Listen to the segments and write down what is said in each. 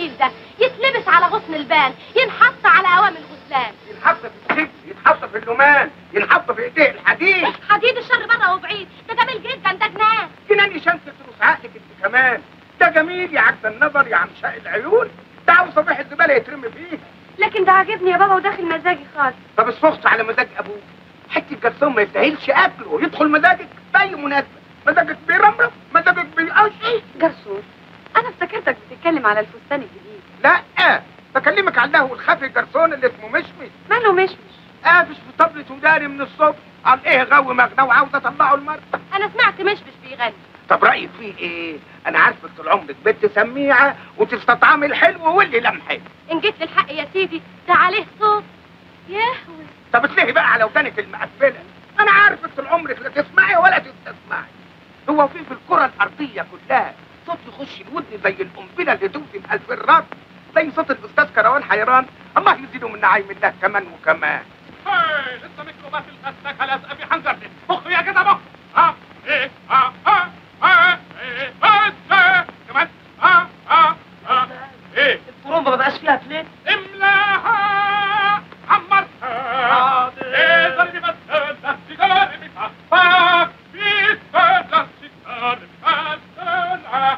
التقيل ده يتلبس على غصن البان ينحط على اوام الغسلان ينحط في السجن يتحط في اللومان ينحط في ايديه الحديد حديد الشر بره وبعيد ده جميل جدا ده جنان جنان شمس تروس عقلك انت كمان ده جميل يا عكس النظر يا عمشاء العيون ده عاوز صباح الزباله يترمي فيه لكن ده عاجبني يا بابا وداخل مزاجي خالص طب اصفخت على مزاج ابوه حته جرسون ما يستاهلش اكله يدخل مزاجك باي مناسبه مزاجك بيرمرم مزاجك بيقش جرسون انا افتكرتك بتتكلم على الفستان الجديد لا بكلمك على اللهو الخفي جرسون اللي اسمه مشمش ماله مشمش قافش في طبلة وداري من الصبح قال ايه غوي مغنى وعاوز اطلعه المرة انا سمعت مشمش بيغني طب رايك فيه ايه انا عارفك طول عمرك بنت سميعه وتستطعمي الحلو واللي لمحي ان جيت للحق يا سيدي ده عليه صوت يهوي طب اتلهي بقى على ودانك المقفله انا عارفك طول عمرك لا تسمعي ولا تستسمعي هو في في الكره الارضيه كلها صوت يخش الود زي القنبله اللي توفي في قلب الرب زي صوت الاستاذ كروان حيران الله يزيده من نعيم الله كمان وكمان هاي لسه ميكروبات الغسالة لازقة في حنجرتي مخ يا جدع مخ ها ايه ها ها ها ايه بس كمان ها ها ها ايه الطرمبه ما بقاش فيها بليت املاها عمرها ايه ضربي بس لا سيجار بيتا باك بيت لا سيجار بيتا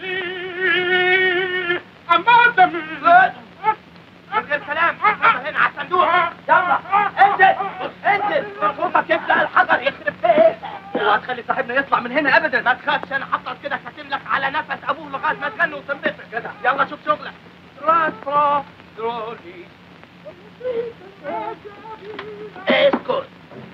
لي اما دم من غير كلام هنا على الصندوق يلا انزل انزل صوتك يبلع الحجر يخرب بيتك اوعى تخلي صاحبنا يطلع من هنا ابدا ما تخافش انا حاطط كده كاتم لك على نفس ابوه لغايه ما تغني وتنبسط كده يلا شوف شغلك ترانسفورم ترولي اسكت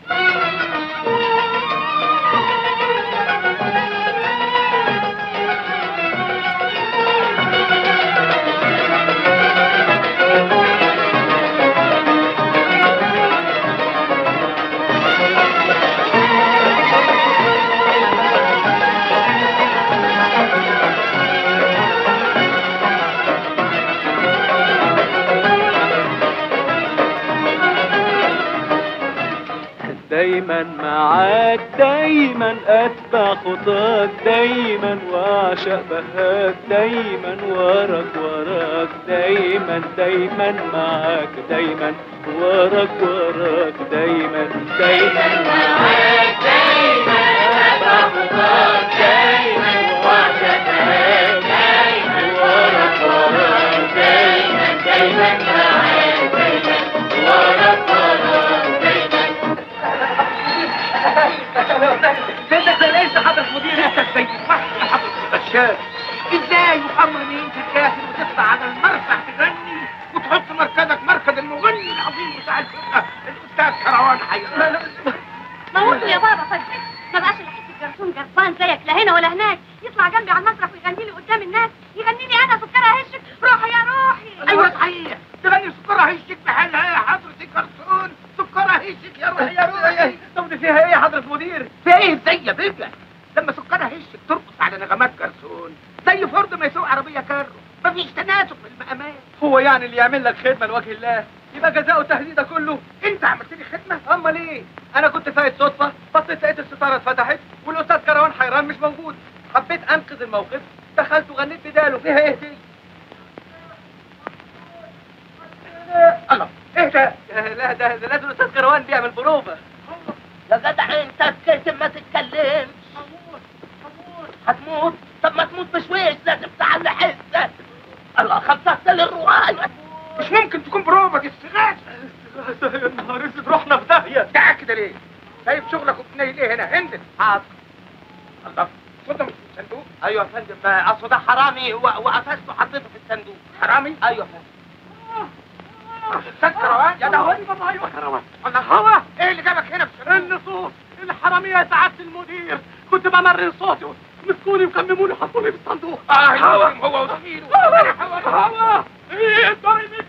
دايما معاك دايما اتبع خطاك دايما واعشق بهاك دايما وراك وراك دايما دايما معاك دايما وراك وراك دايما دايما معاك دايما اتبع خطاك دايما واعشق بهاك دايما وراك وراك دايما دايما معاك دايما وراك وراك دايما بيتك زي ليس حضرة مدير انت زي الفحم حضرة البشار ازاي وامر مين تتكاسل وتطلع على المرفع تغني وتحط مركزك مركز المغني العظيم بتاع الفرقه الاستاذ كروان حيران موته يا بابا فجأة ما بقاش الا حته جرسون جربان زيك لا هنا ولا هناك يطلع جنبي على المسرح ويغني لي قدام الناس يغني لي انا سكرها هشك روحي يا روحي ايوه صحيح تغني سكرها هيشك بحالها يا حضرة الجرسون سكرها هيشك يا روحي يا روحي طب دي فيها ايه يا حضرة مدير في ايه زي يا بيجا لما سكرها هيشك ترقص على نغمات جرسون زي فرد ما يسوق عربيه كارو مفيش تناسق في المقامات هو يعني اللي يعمل لك خدمه لوجه الله يبقى جزاؤه تهديد ده كله انت عملت لي خدمه امال ايه انا كنت فايت صدفه بصيت لقيت الستاره اتفتحت والاستاذ كروان حيران مش موجود حبيت انقذ الموقف دخلت وغنيت بداله فيها ايه دي الله ايه ده لا ده, ده لازم الاستاذ كروان بيعمل بروفه يا جدع انت سكت ما تتكلمش هتموت طب ما تموت بشويش لازم تعلي حسك الله خلصت للرواية مش ممكن تكون بروفة دي استغاثة يا نهار اسود رحنا في داهيه تعال كده ليه؟ سايب شغلك وبتنيل ايه هنا؟ انزل حاضر الله صدم في الصندوق ايوه يا فندم ما اصل ده حرامي و- وقفشته حطيته في الصندوق حرامي؟ ايوه يا فندم استاذ كروان يا ده هو بابا ايوه كروان الله هو ايه اللي جابك هنا في الصندوق؟ النصوص الحراميه يا سعاده المدير كنت بمرر صوتي مسكوني وكمموني وحطوني في الصندوق اه هو هو وزميله هوا هوا ايه ضربي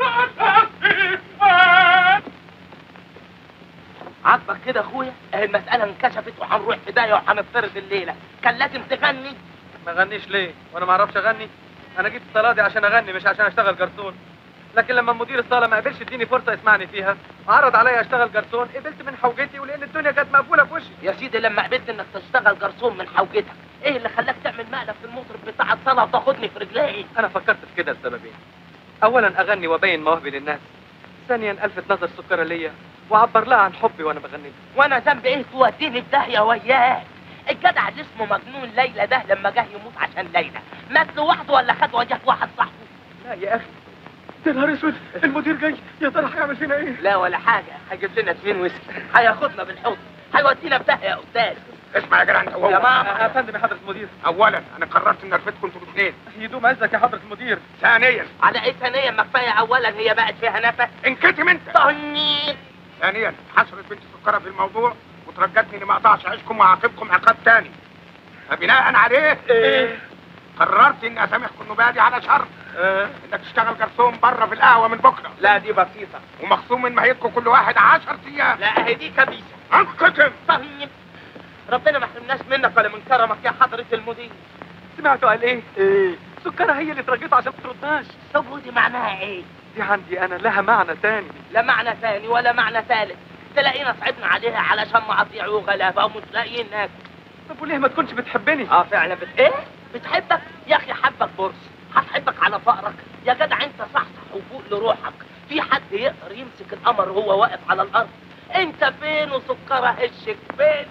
عاجبك كده يا اخويا اهي المساله انكشفت وهنروح في داهيه وهنفترض الليله كان لازم تغني ما غنيش ليه وانا ما اعرفش اغني انا جيت الصلاه دي عشان اغني مش عشان اشتغل جرسون لكن لما مدير الصاله ما قبلش يديني فرصه يسمعني فيها عرض عليا اشتغل جرسون قبلت من حوجتي ولان الدنيا كانت مقفوله في وشي يا سيدي لما قبلت انك تشتغل جرسون من حوجتك ايه اللي خلاك تعمل مقلب في المطرب بتاع الصلاه وتاخدني في رجلي انا فكرت في كده لسببين اولا اغني وابين مواهبي للناس ثانيا الفت نظر سكرة ليا واعبر لها عن حبي وانا بغني لها. وانا ذنبي ايه توديني في داهيه وياك الجدع اللي اسمه مجنون ليلى ده لما جه يموت عشان ليلى مات لوحده ولا خد وجهه واحد صاحبه لا يا اخي يا نهار اسود المدير جاي يا ترى هيعمل فينا ايه لا ولا حاجه هيجيب لنا اتنين ويسكي هياخدنا بالحضن هيودينا في داهيه يا استاذ اسمع يا جدع انت وهو يا ماما. يا فندم يا حضرة المدير اولا انا قررت ان ارفدكم انتوا الاثنين يدوم عزك يا حضرة المدير ثانيا على ايه ثانيا ما كفايه اولا هي بقت فيها نفس انكتم انت طني ثانيا حصلت بنت سكرة في الموضوع وترجتني اني ما اقطعش عيشكم واعاقبكم عقاب تاني فبناء عليه ايه قررت اني اسامحكم نبادي على شرط آه. انك تشتغل جرسون بره في القهوه من بكره لا دي بسيطه ومخصوم من مهيتكم كل واحد 10 ايام لا اهي دي كبيسه انكتم طيب ربنا ما حرمناش منك ولا من كرمك يا حضره المدير سمعتوا قال ايه ايه سكرة هي اللي ترجيته عشان ما تردناش طب ودي معناها ايه دي عندي انا لها معنى تاني لا معنى ثاني ولا معنى ثالث تلاقينا صعبنا عليها علشان مقاطيع وغلابه ومش لاقيين ناكل طب وليه ما تكونش بتحبني اه فعلا بت... ايه بتحبك يا اخي حبك برص هتحبك على فقرك يا جدع انت صحصح وفوق لروحك في حد يقدر يمسك القمر وهو واقف على الارض انت فين وسكره هشك فين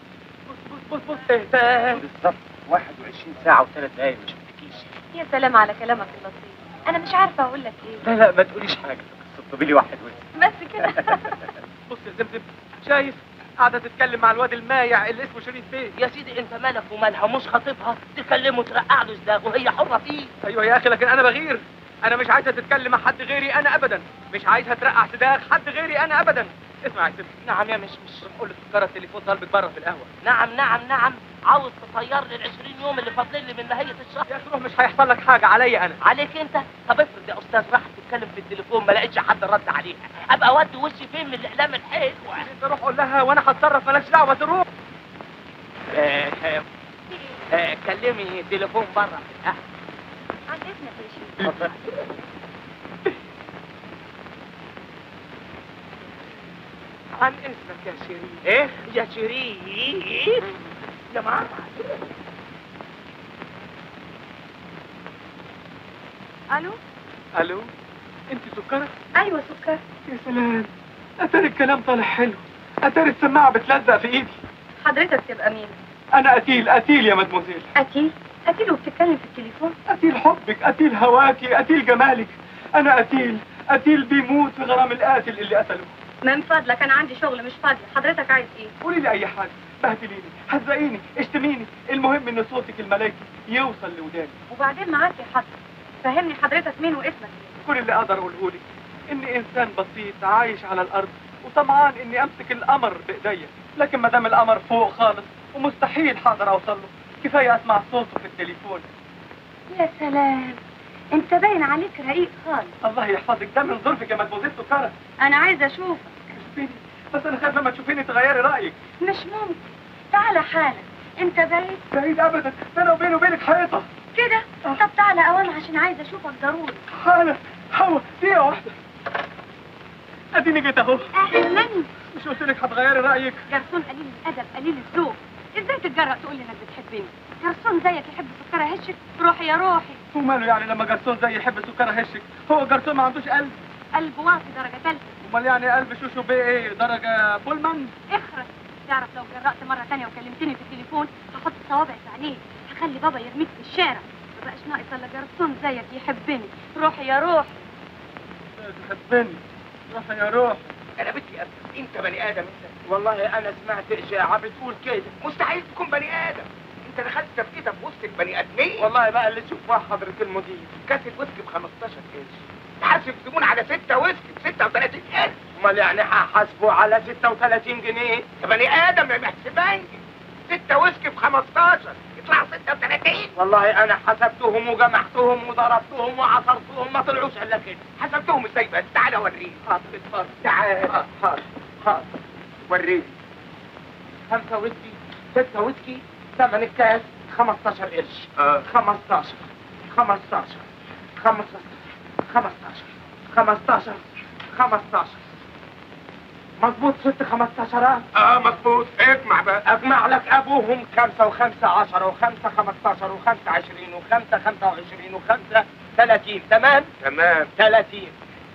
بص بص بص بص اهتام بالظبط 21 ساعة وثلاث دقايق مش بتكيش يا سلام على كلامك اللطيف انا مش عارفه اقول لك ايه لا لا ما تقوليش حاجة بس اطلبي لي واحد وزن بس كده بص يا زمزم شايف قاعدة تتكلم مع الواد المايع اللي اسمه شريف بيه يا سيدي انت مالك ومالها مش خاطبها تكلمه ترقع له صداغ وهي حره فيه ايوه يا اخي لكن انا بغير انا مش عايزها تتكلم مع حد غيري انا ابدا مش عايزها ترقع صداغ حد غيري انا ابدا اسمع يا سيدي نعم يا مش مش قول لسكرة التليفون طالبك بره في القهوه نعم نعم نعم عاوز تطير لي ال 20 يوم اللي فاضلين لي من نهايه الشهر يا اخي روح مش هيحصل لك حاجه عليا انا عليك انت طب افرض يا استاذ راح تتكلم في التليفون ما لقيتش حد رد عليها ابقى اودي وشي فين من الاقلام الحلوه انت روح قول لها وانا هتصرف مالكش دعوه تروح آه، آه، آه، كلمي تليفون بره في القهوه عن اذنك يا شيخ اتفضل. عن اذنك يا شريف ايه يا شريف يا ماما الو الو انت سكرة ايوه سكر يا سلام اتاري الكلام طالع حلو اتاري السماعه بتلزق في ايدي حضرتك تبقى مين انا قتيل قتيل يا مدموزيل اكيد اكيد وبتتكلم في التليفون قتيل حبك قتيل هواكي قتيل جمالك انا قتيل قتيل بيموت في غرام القاتل اللي قتله من فضلك انا عندي شغل مش فاضيه حضرتك عايز ايه قولي لي اي حاجه بهدليني هزقيني اشتميني المهم ان صوتك الملايكي يوصل لوداني وبعدين معاك يا حضرتك فهمني حضرتك مين واسمك ايه كل اللي اقدر اقوله لك اني انسان بسيط عايش على الارض وطمعان اني امسك القمر بايديا لكن ما دام القمر فوق خالص ومستحيل هقدر اوصل له كفايه اسمع صوته في التليفون يا سلام انت باين عليك رقيق خالص الله يحفظك ده من ظروفك يا مدموزيل سكرة انا عايزه اشوفك شوفيني بس انا خايف لما تشوفيني تغيري رايك مش ممكن تعالى حالا انت بعيد بعيد ابدا ده انا وبيني وبينك حيطه كده طب تعالى اوام عشان عايزه اشوفك ضروري حالا هوا دقيقه واحده اديني جيت اهو اهلا مش قلت لك هتغيري رايك جرسون قليل الادب قليل الذوق ازاي تتجرأ تقول لي انك بتحبني جرسون زيك يحب سكر هشك روحي يا روحي وماله يعني لما جرسون زي يحب سكر هشك هو جرسون ما عندوش قلب قلب واطي درجه ثالثه امال يعني قلب شوشو بيه ايه درجه بولمان اخرس تعرف لو جرأت مرة تانية وكلمتني في التليفون هحط صوابعي في عينيك هخلي بابا يرميك في الشارع مبقاش ناقص الا جرسون زيك يحبني روحي يا روحي تحبني روح يا روح انا بدي افهم انت بني ادم انت والله انا سمعت اشاعه بتقول كده مستحيل تكون بني ادم انت دخلت تفكيتك في وسط البني ادمين والله بقى اللي تشوفها حضره المدير كاسه ويسكي ب 15 قرش تحاسب زبون على 6 ويسكي ب 36 قرش امال يعني هحاسبه على 36 جنيه يا بني ادم يا محسبانجي 6 ويسكي ب 15 يطلع 36 والله انا حسبتهم وجمعتهم وضربتهم وعصرتهم ما طلعوش الا كده حسبتهم ازاي بس تعالى وريني حاضر اتفضل تعالى حاضر حاضر وريني خمسة ويسكي ستة ويسكي ثمن الكاس 15 قرش اه 15 15 15 15 15 15 مظبوط ست خمستاشرات اه مظبوط اجمع بقى اجمع لك ابوهم خمسة وخمسة عشرة وخمسة خمستاشر وخمسة عشرين وخمسة خمسة وعشرين وخمسة ثلاثين تمام تمام ثلاثين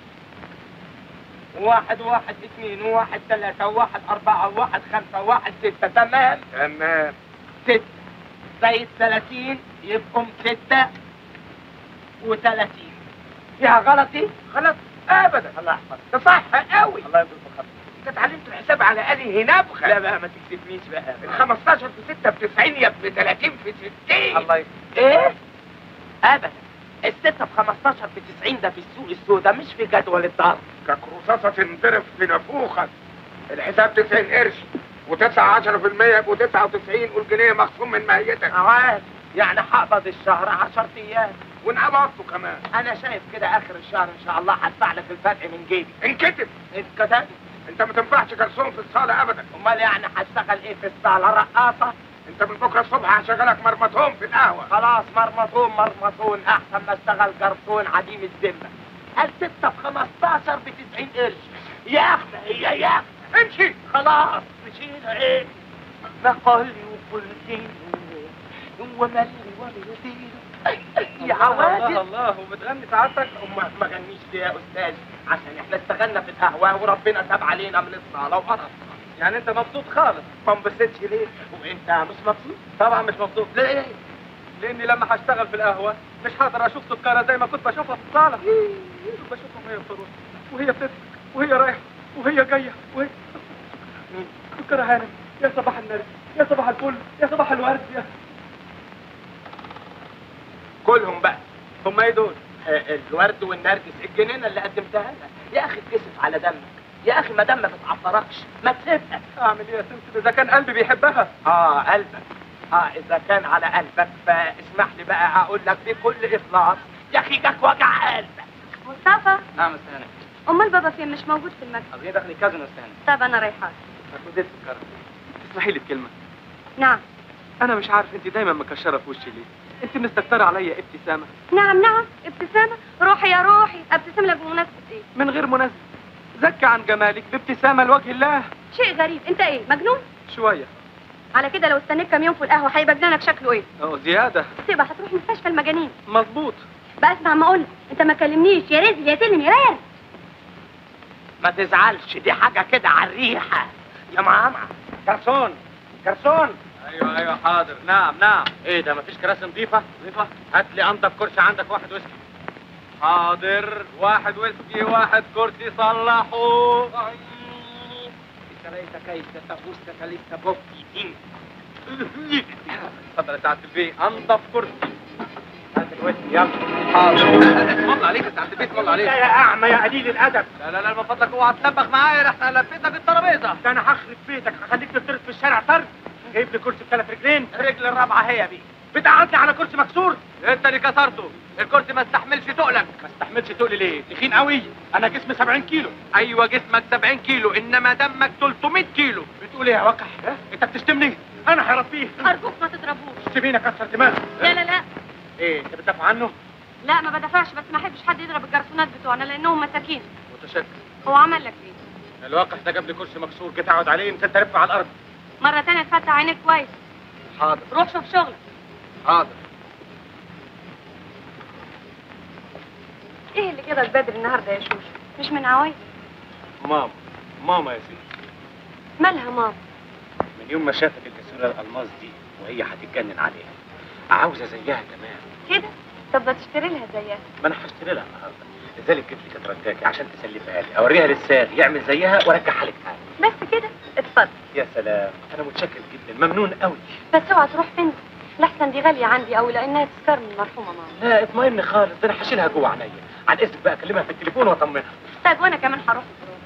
واحد واحد اثنين وواحد ثلاثة وواحد أربعة وواحد خمسة وواحد ستة تمام تمام ستة زائد ثلاثين يبقوا ستة وثلاثين فيها غلطي غلط ابدا الله يحفظك ده صح قوي الله يبارك فيك انت اتعلمت الحساب على آله نبخة لا بقى ما تكسفنيش بقى ال 15 في 6 ب 90 يا ابن 30 في 60 الله يبارك ايه ابدا الستة ب 15 ب 90 ده في السوق السوداء مش في جدول الضرب كرصاصة تنضرب في نافوخك الحساب 90 قرش و9 10% يبقوا 99 والجنيه مخصوم من ماهيتك عاد يعني هقبض الشهر 10 ايام وانقبضته كمان انا شايف كده اخر الشهر ان شاء الله هدفع لك الفرق من جيبي انكتب اتكتب انت ما تنفعش جرسون في الصاله ابدا امال يعني هشتغل ايه في الصاله رقاصه انت من بكره الصبح هشغلك مرمطون في القهوه خلاص مرمطون مرمطون احسن ما اشتغل جرسون عديم الذمه الستة ب 15 ب 90 قرش يا اخي هي يا اخي امشي خلاص مشينا ايه فقال وقلتين وملي ولدين يا الله عوادل الله وبتغني سعادتك امك ما غنيش ليه يا استاذ عشان احنا اشتغلنا في القهوه وربنا تاب علينا من الصاله وقرف يعني انت مبسوط خالص ما انبسطش ليه وانت مش مبسوط طبعا مش مبسوط ليه لاني لما هشتغل في القهوه مش هقدر اشوف سكره زي ما كنت بشوفها في الصاله بشوفها وهي بتروح وهي بتضحك وهي رايحه وهي جايه وهي سكره هانم يا صباح النرد يا صباح الفل يا صباح الورد يا كلهم بقى هم ايه دول؟ آه، الورد والنرجس الجنينه اللي قدمتها لنا يا اخي اتكسف على دمك يا اخي ما دام ما بتعبركش ما تسيبها اعمل ايه يا سمسم اذا كان قلبي بيحبها اه قلبك اه اذا كان على قلبك فاسمح لي بقى اقول لك بكل اخلاص يا اخي جاك وجع قلبك مصطفى نعم استهانة امال بابا فين مش موجود في المكتب طب هي دخلي كازن استهانة طب انا رايحه هتودي السكرة تسمحي لي بكلمة نعم انا مش عارف انت دايما مكشرة في وشي ليه انت مستكترة عليا ابتسامة نعم نعم ابتسامه روحي يا روحي ابتسم لك بمناسبه ايه من غير مناسبة زكى عن جمالك بابتسامة لوجه الله شيء غريب انت ايه مجنون شوية على كده لو استنيت كام يوم في القهوه هيبقى جنانك شكله ايه اه زيادة تبقى هتروح مستشفى المجانين مظبوط بقى اسمع ما اقول انت ما كلمنيش يا رزق يا تلم يا رير ما تزعلش دي حاجه كده على الريحه يا ماما جرسون جرسون ايوه ايوه حاضر نعم نعم ايه ده مفيش كراسي نظيفه نضيفة هات لي انضف كرسي عندك واحد ويسكي حاضر واحد ويسكي واحد كرسي صلحوا ليس كيف تفوز ليس بوكي اتفضل يا سعادة البيه انضف كرسي هات الويسكي يلا حاضر اسم الله عليك يا سعادة البيه اسم الله عليك يا اعمى يا قليل الادب لا لا لا من فضلك اوعى تلبخ معايا احنا لفيتك الترابيزه ده انا هخرب بيتك هخليك تطرد في الشارع طرد جايب لي كرسي بثلاث رجلين الرجل الرابعه هي بيه بتقعدني على كرسي مكسور انت اللي كسرته الكرسي ما استحملش تقلك ما استحملش تقول ليه تخين قوي انا جسمي 70 كيلو ايوه جسمك 70 كيلو انما دمك 300 كيلو بتقول ايه يا وقح انت بتشتمني انا هربيه ارجوك ما تضربوش سيبيني اكسر دماغي لا لا لا ايه انت بتدافع عنه لا ما بدافعش بس ما احبش حد يضرب الجرسونات بتوعنا لانهم مساكين متشكر هو عمل لك ايه الواقح ده جاب لي كرسي مكسور جيت اقعد عليه نسيت الف على الارض مره تانية تفتح عينيك كويس حاضر روح شوف شغلك حاضر ايه اللي كده بدري النهارده يا شوشو مش من عوايد ماما ماما يا سيدي مالها ماما من يوم ما شافت الكسوره الالماس دي وهي هتتجنن عليها عاوزه زيها تمام كده طب ما تشتري لها زيها ما انا هشتري لها النهارده لذلك جبت لي كترتاكي عشان تسلفها لي اوريها للساغ يعمل زيها وارجعها لك تاني بس كده اتفضل يا سلام انا متشكر جدا ممنون قوي بس اوعى تروح فين لحسن دي غاليه عندي او لانها تذكار من المرحومه ماما لا اطمئن خالص ده انا هشيلها جوه عينيا عن اذنك بقى اكلمها في التليفون واطمنها طيب وانا كمان هروح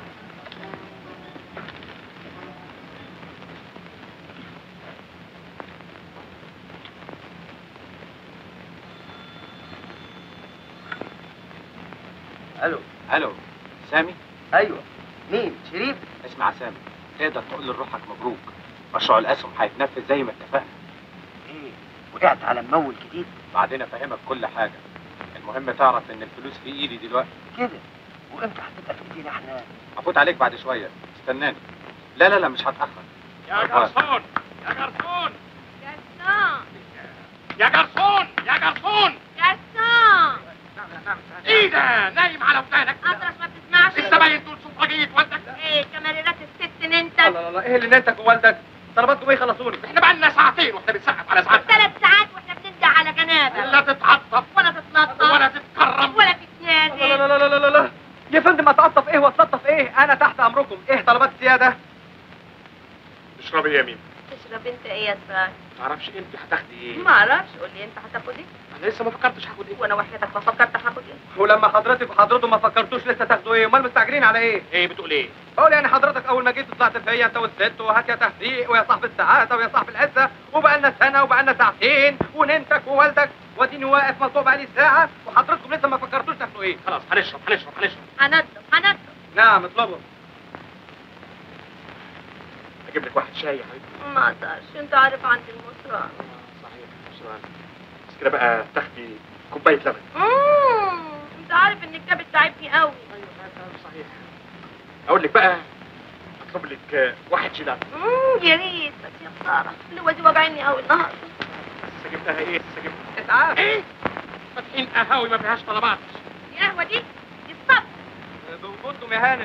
الو الو سامي ايوه مين شريف اسمع سامي تقدر تقول لروحك مبروك مشروع الاسهم هيتنفذ زي ما اتفقنا ايه وقعت على ممول جديد بعدين افهمك كل حاجه المهم تعرف ان الفلوس في ايدي دلوقتي كده وامتى هتبقى في ايدينا احنا هفوت عليك بعد شويه استناني لا لا لا مش هتاخر يا جرسون يا جرسون جرسون يا جرسون يا جرسون جرسون ايه ده نايم على ودانك اطرش ما بتسمعش الزباين دول سفرجية والدك ايه كماريرات الست انت لا لا لا ايه اللي ننتك ووالدك طلباتكم ايه خلصوني احنا بقالنا ساعتين واحنا بنسقف على ساعتنا ثلاث ساعات واحنا بنندع على جنابك لا تتعطف ولا تتنطط ولا تتكرم ولا لا تتنادي لا لا لا لا لا يا فندم اتعطف ايه واتلطف ايه انا تحت امركم ايه طلبات السياده تشربي يا مين تشرب انت ايه يا سراج تعرفش انت هتاخدي ايه ما اعرفش قول لي انت هتاخد ايه انا لسه ما فكرتش هاخد ايه وانا وحياتك ما فكرت هاخد ايه ولما حضرتك وحضرته ما فكرتوش لسه تاخدوا ايه امال مستعجلين على ايه ايه بتقول ايه قول يعني حضرتك اول ما جيت طلعت فيا انت والست وهات يا تهديق ويا صاحب السعاده ويا صاحب العزه وبقى لنا سنه وبقى لنا ساعتين وننتك ووالدك واديني واقف مطلوب بقالي ساعه وحضرتكم لسه ما فكرتوش تاخدوا ايه خلاص هنشرب هنشرب هنشرب هنطلب هنطلب نعم اطلبوا اجيب لك واحد شاي يا حبيبي ما اقدرش انت عارف عندي المصران صحيح شكرا بس كده بقى تاخدي كوبايه لبن امم انت عارف ان الكبد تعبني قوي ايوه صحيح اقول لك بقى اطلب لك آه، واحد جيلاتي امم يا ريت بس يا خساره اللي دي وجعاني قوي النهارده لسه جبتها ايه لسه جبتها اسعاف ايه فاتحين قهاوي ما فيهاش طلبات القهوه دي دي الصبر بوجودكم يا هانم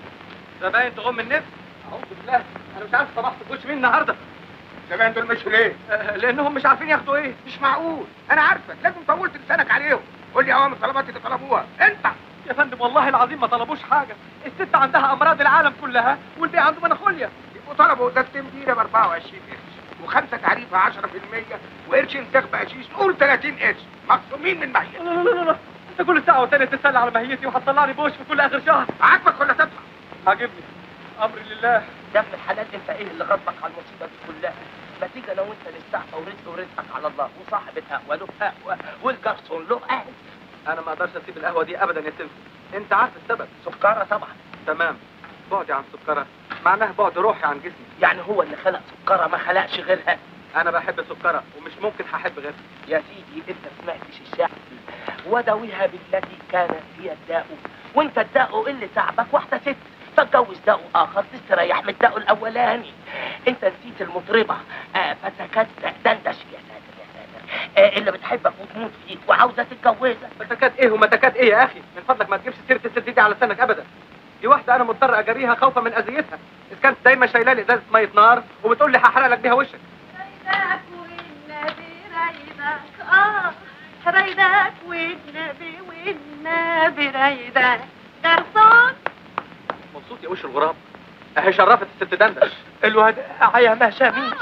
زباين تغم النفس اعوذ بالله انا مش عارف صبحت في وش مين النهارده زمان دول مشوا ليه؟ آه، لانهم مش عارفين ياخدوا ايه مش معقول انا عارفك لازم طولت لسانك عليهم قول لي اوامر الطلبات اللي طلبوها انت يا فندم والله العظيم ما طلبوش حاجه الست عندها امراض العالم كلها والبيع عنده مناخوليا يبقوا طلبوا ازازتين بيره ب 24 قرش وخمسه تعريفه 10% وقرشين ساغ بقشيش قول 30 قرش مخصومين من لا مية لا لا لا انت كل ساعه والتانيه تسال على ماهيتي وهتطلعني بوش في كل اخر شهر عاجبك ولا تطلع؟ عاجبني امري لله يا ابن الحلال انت ايه اللي غضبك على المصيبه دي كلها ما تيجي انا وانت نستعفى ورزق ورزقك على الله وصاحب القهوه له قهوه والجرسون له قهوه انا ما اقدرش اسيب القهوه دي ابدا يا سيلفي انت عارف السبب سكره طبعا تمام بعدي عن سكرها معناه بعد روحي عن جسمي يعني هو اللي خلق سكره ما خلقش غيرها انا بحب سكرها ومش ممكن هحب غيرها يا سيدي انت سمعتش الشعر ودويها بالتي كانت هي الداء وانت الداء اللي تعبك واحده ست فاتجوز داء اخر تستريح من الداء الاولاني انت نسيت المطربه آه فتكات دندش يا ساتر يا ساتر آه اللي بتحبك وتموت فيك وعاوزه تتجوزك متكات ايه ومتكات ايه يا اخي من فضلك ما تجيبش سيره الست دي على لسانك ابدا دي واحده انا مضطر اجريها خوفا من اذيتها اذا كانت دايما شايله لي ازازه ميه نار وبتقول لي هحرق لك بيها وشك رايداك والنبي رايداك اه رايداك والنبي والنبي رايداك جرسون مبسوط يا وش الغراب اهي شرفت الست دندش الوداع يا ما شاميش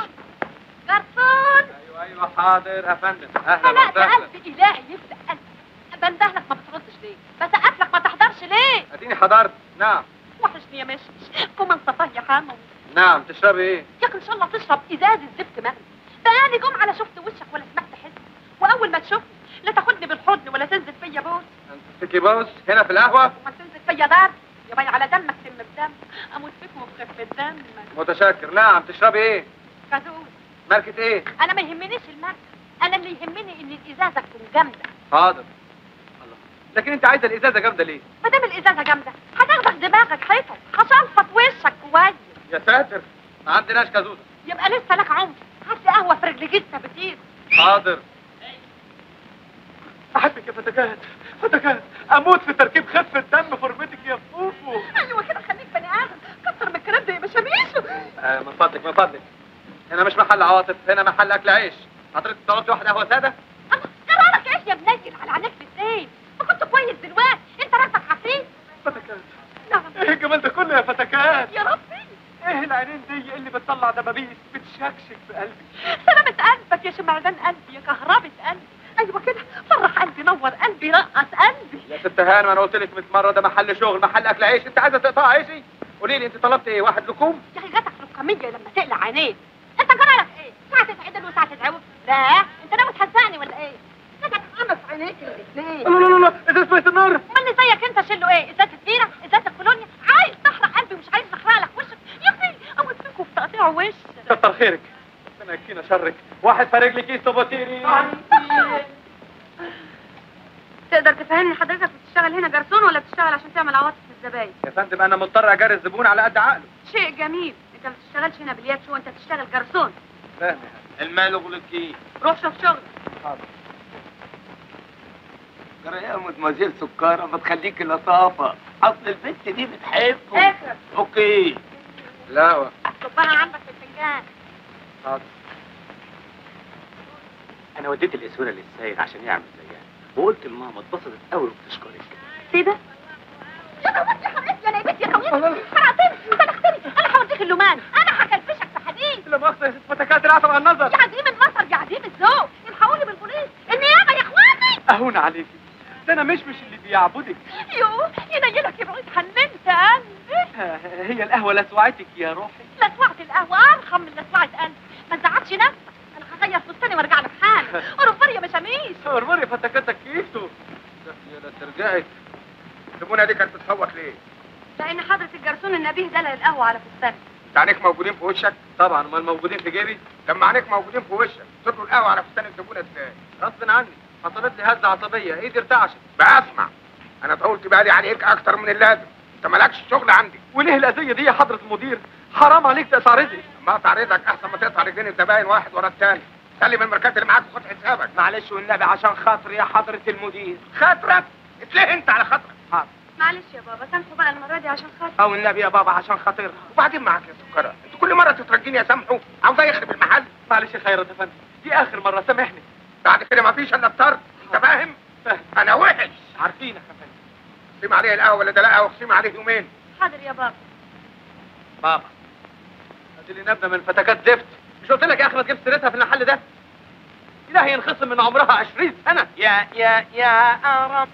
جرسون ايوه ايوه حاضر يا فندم اهلا خلقت وسهلا قلب الهي يفتح قلبي بندهلك ما بتردش ليه بسقف لك ما تحضرش ليه اديني حضرت نعم وحشني يا مشمش قوم انت طيب حامو نعم تشربي ايه يا اخي ان شاء الله تشرب ازاز الزفت مغلي بقالي جمعه لا شفت وشك ولا سمعت حس واول ما تشوفني لا تاخدني بالحضن ولا تنزل فيا بوس انت فيكي بوس هنا في القهوه وما تنزل فيا ضرب يا باي على دمك تم بدم اموت فيك وبخف الدم متشكر نعم تشربي ايه كادوس ماركه ايه انا ما يهمنيش المركب انا اللي يهمني ان الازازه تكون جامده حاضر الله لكن انت عايزه الازازه جامده ليه ما دام الازازه جامده هتاخدك دماغك حيطه هشلفط وشك كويس يا ساتر ما عندناش كازوزه يبقى لسه لك عمر هات لي قهوه في رجل جثه بتطير حاضر احبك يا فتكات فتكات اموت في تركيب خفه دم فورمتك يا فوفو ايوه كده خليك بني ادم كتر من الكلام ده يا مشاميش آه من فضلك من فضلك هنا مش محل عواطف هنا محل اكل عيش حضرتك طلبت واحده قهوه ساده الله قرارك ايش يا بنيل على عينيك الاثنين ما كنت كويس دلوقتي انت راسك عفريت فتكات نعم ايه الجمال ده كله يا فتكات يا ربي ايه العينين دي اللي بتطلع دبابيس بتشكشك في قلبي سلامة قلبك يا شمعدان قلبي يا كهربة قلبي ايوه كده فرح قلبي نور قلبي رقص قلبي يا ست هانم انا قلت لك 100 مره ده محل شغل محل اكل عيش انت عايزه تقطع عيشي قولي لي انت طلبت ايه واحد لكوم يا اخي جاتك رقمية لما تقلع عينيك انت جرالك ايه ساعة تتعدل وساعة تتعوج لا انت ناوي تهزقني ولا ايه جاتك قمص عينيك الاثنين لا لا لا لا ازازه ميه النار امال اللي زيك انت شله ايه ازازة بيرة ازازة كولونيا عايز تحرق قلبي مش عايز احرق لك وشك يا اخي اموت فيكوا في تقطيع وش كتر خيرك ربنا يكفينا شرك واحد فارق لي كيس توبوتيري تقدر تفهمني حضرتك بتشتغل هنا جرسون ولا بتشتغل عشان تعمل عواطف الزباين يا فندم انا مضطر اجري الزبون على قد عقله شيء جميل انت ما بتشتغلش هنا باليد شو انت بتشتغل جرسون فاهم يا المال اغلق ايه روح شوف شغل حاضر ترى يا مدمزيل سكارة ما تخليكي لطافة اصل البنت دي بتحبه اكرم اوكي لا صبها عندك في الفنجان حاضر انا وديت الاسوره للسايق عشان يعمل زيها وقلت لماما اتبسطت قوي وبتشكرك كده يا قوتي يا حبيبتي انا يا بنتي يا قوتي خرعتني سلختني انا هوديك اللومان انا هكلبشك في حديد لا مؤاخذة يا ست فتكات العتب على النظر يا عديم المطر يا عديم الذوق الحقوني بالبوليس النيابه يا اخواني اهون عليكي ده انا مش مش اللي بيعبدك يو ينيلك يبعد حننت قلبي هي القهوة لسوعتك يا روحي لسوعة القهوة ارخم من لسوعة قلبي ما تزعلش نفسك انا هغير فستاني وارجع لك حالي ورفري يا مشاميش مرمري فتكاتك كيفتو يا لا ترجعي الزبونة دي كانت بتصوت ليه؟ لان حضرة الجرسون النبيه دلق القهوة على فستاني انت عينيك موجودين في وشك؟ طبعا امال موجودين في جيبي لما عينيك موجودين في وشك تطلوا القهوة على فستان الزبونة ازاي؟ غصب عني حصلت لي هزة عصبية ايدي ارتعشت بقى اسمع انا طولت بالي عليك اكتر من اللازم انت مالكش شغل عندي وليه الأذية دي يا حضرة المدير حرام عليك تقطع رزقي ما تعرضك احسن ما تقطع رجلين الزباين واحد ورا التاني سلم الماركات اللي معاك وخد حسابك معلش والنبي عشان خاطري يا حضرة المدير خاطرك اتلهي انت على خاطرك حاضر معلش يا بابا سامحوا بقى المرة دي عشان خاطر او النبي يا بابا عشان خاطرها وبعدين معاك يا سكرة انت كل مرة تترجيني اسامحه عاوز يخرب المحل معلش يا خيرت يا فندم دي آخر مرة سامحني بعد كده ما فيش الا الطرد انت فاهم؟ فاهم انا وحش عارفينك يا فندم اقسم عليه القهوة ولا دلقها واقسم عليه يومين حاضر يا بابا بابا ادي لي نبذة من فتكات زفت مش قلت لك يا اخي ما تجيب سيرتها في المحل ده إلهي ينخصم من عمرها 20 سنة يا يا يا أرب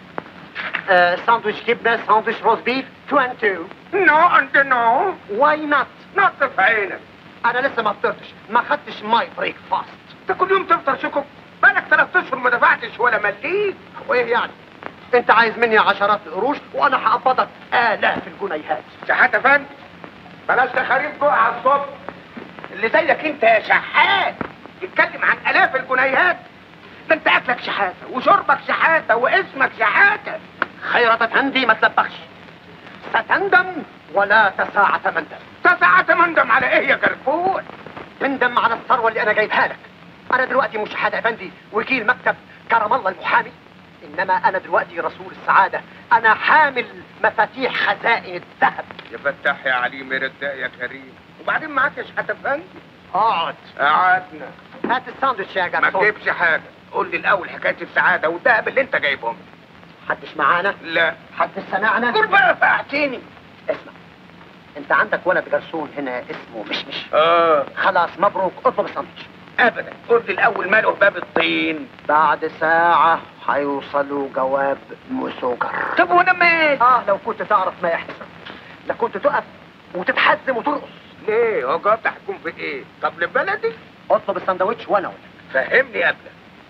ساندويتش جبنه ساندويتش روز بيف 2 and 2 نو اند نو واي نوت نط في عينك انا لسه ما فطرتش ما خدتش ماي بريك فاست انت كل يوم تفطر شكك بقالك ثلاث اشهر ما دفعتش ولا مليت وايه يعني انت عايز مني عشرات القروش وانا هقبضك الاف الجنيهات شحات يا فندم بلاش تخاريف جوع على الصبح اللي زيك انت يا شحات يتكلم عن الاف الجنيهات ده انت اكلك شحاته وشربك شحاته واسمك شحاته خيرة فندي ما تلبخش ستندم ولا تساعة مندم تسعة مندم على ايه يا جرفول تندم على الثروة اللي انا جايبها لك انا دلوقتي مش شحاتة افندي وكيل مكتب كرم الله المحامي انما انا دلوقتي رسول السعادة انا حامل مفاتيح خزائن الذهب يا فتاح يا عليم يا رداء يا كريم وبعدين معاك يا شحات افندي اقعد قعدنا هات الساندوتش يا ما جرسون تجيبش حاجه قول لي الاول حكايه السعاده والذهب اللي انت جايبهم محدش معانا لا محدش سمعنا قول بقى فقعتني اسمع انت عندك ولد جرسون هنا اسمه مشمش اه خلاص مبروك اطلب الساندوتش ابدا قول لي الاول ماله باب الطين بعد ساعة هيوصلوا جواب مسوجر طب وانا مالي اه لو كنت تعرف ما يحصل لكنت تقف وتتحزم وترقص ليه هو جواب ده هيكون في ايه طب لبلدي اطلب الساندوتش وانا اقول لك فهمني قبل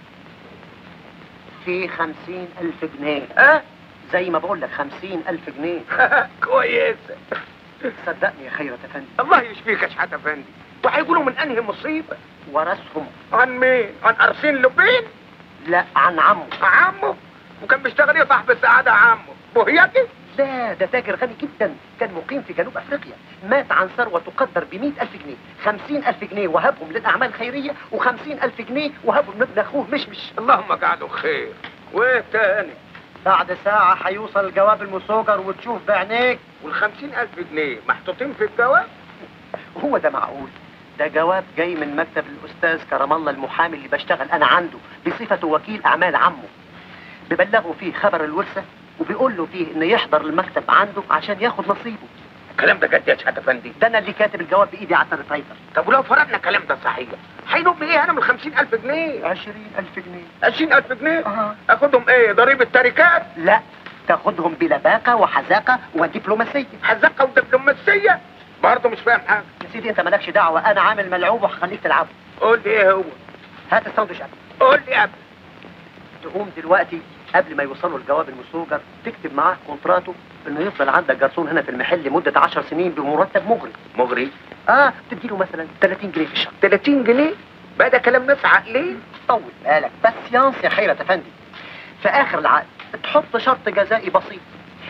في خمسين الف جنيه ها زي ما بقول لك خمسين الف جنيه كويسه صدقني يا خيرة افندي الله يشفيك يا شحات افندي وهيقولوا من انهي مصيبه ورثهم عن مين عن ارسين لوبين لا عن عمه عمه وكان بيشتغل ايه صاحب السعاده عمه بوهيتي لا ده تاجر غني جدا كان مقيم في جنوب افريقيا مات عن ثروة تقدر بمئة الف جنيه خمسين الف جنيه وهبهم للاعمال الخيرية وخمسين الف جنيه وهبهم لابن اخوه مشمش اللهم اجعله خير وايه تاني بعد ساعة هيوصل جواب المسوجر وتشوف بعينيك والخمسين الف جنيه محطوطين في الجواب هو ده معقول ده جواب جاي من مكتب الاستاذ كرم الله المحامي اللي بشتغل انا عنده بصفته وكيل اعمال عمه ببلغه فيه خبر الورثه وبيقول له فيه انه يحضر المكتب عنده عشان ياخد نصيبه الكلام ده جد يا شحات افندي ده انا اللي كاتب الجواب بايدي على التايبر طب ولو فرضنا الكلام ده صحيح هينوب ايه انا من خمسين الف جنيه عشرين الف جنيه عشرين الف جنيه أها. اخدهم ايه ضريبة تركات لا تاخدهم بلباقه وحذاقه ودبلوماسيه حزقة ودبلوماسية برضه مش فاهم حاجة يا سيدي انت مالكش دعوه انا عامل ملعوب وهخليك تلعبه قول لي ايه هو هات الساندوتش قبل قول لي قبل تقوم دلوقتي قبل ما يوصلوا الجواب المسوجر تكتب معاه كونتراته انه يفضل عندك جرسون هنا في المحل لمده 10 سنين بمرتب مغري مغري اه تديله مثلا 30 جنيه في الشهر 30 جنيه بقى ده كلام ناس عقلين طول بالك بس يانس يا خيرة افندي في اخر العقد تحط شرط جزائي بسيط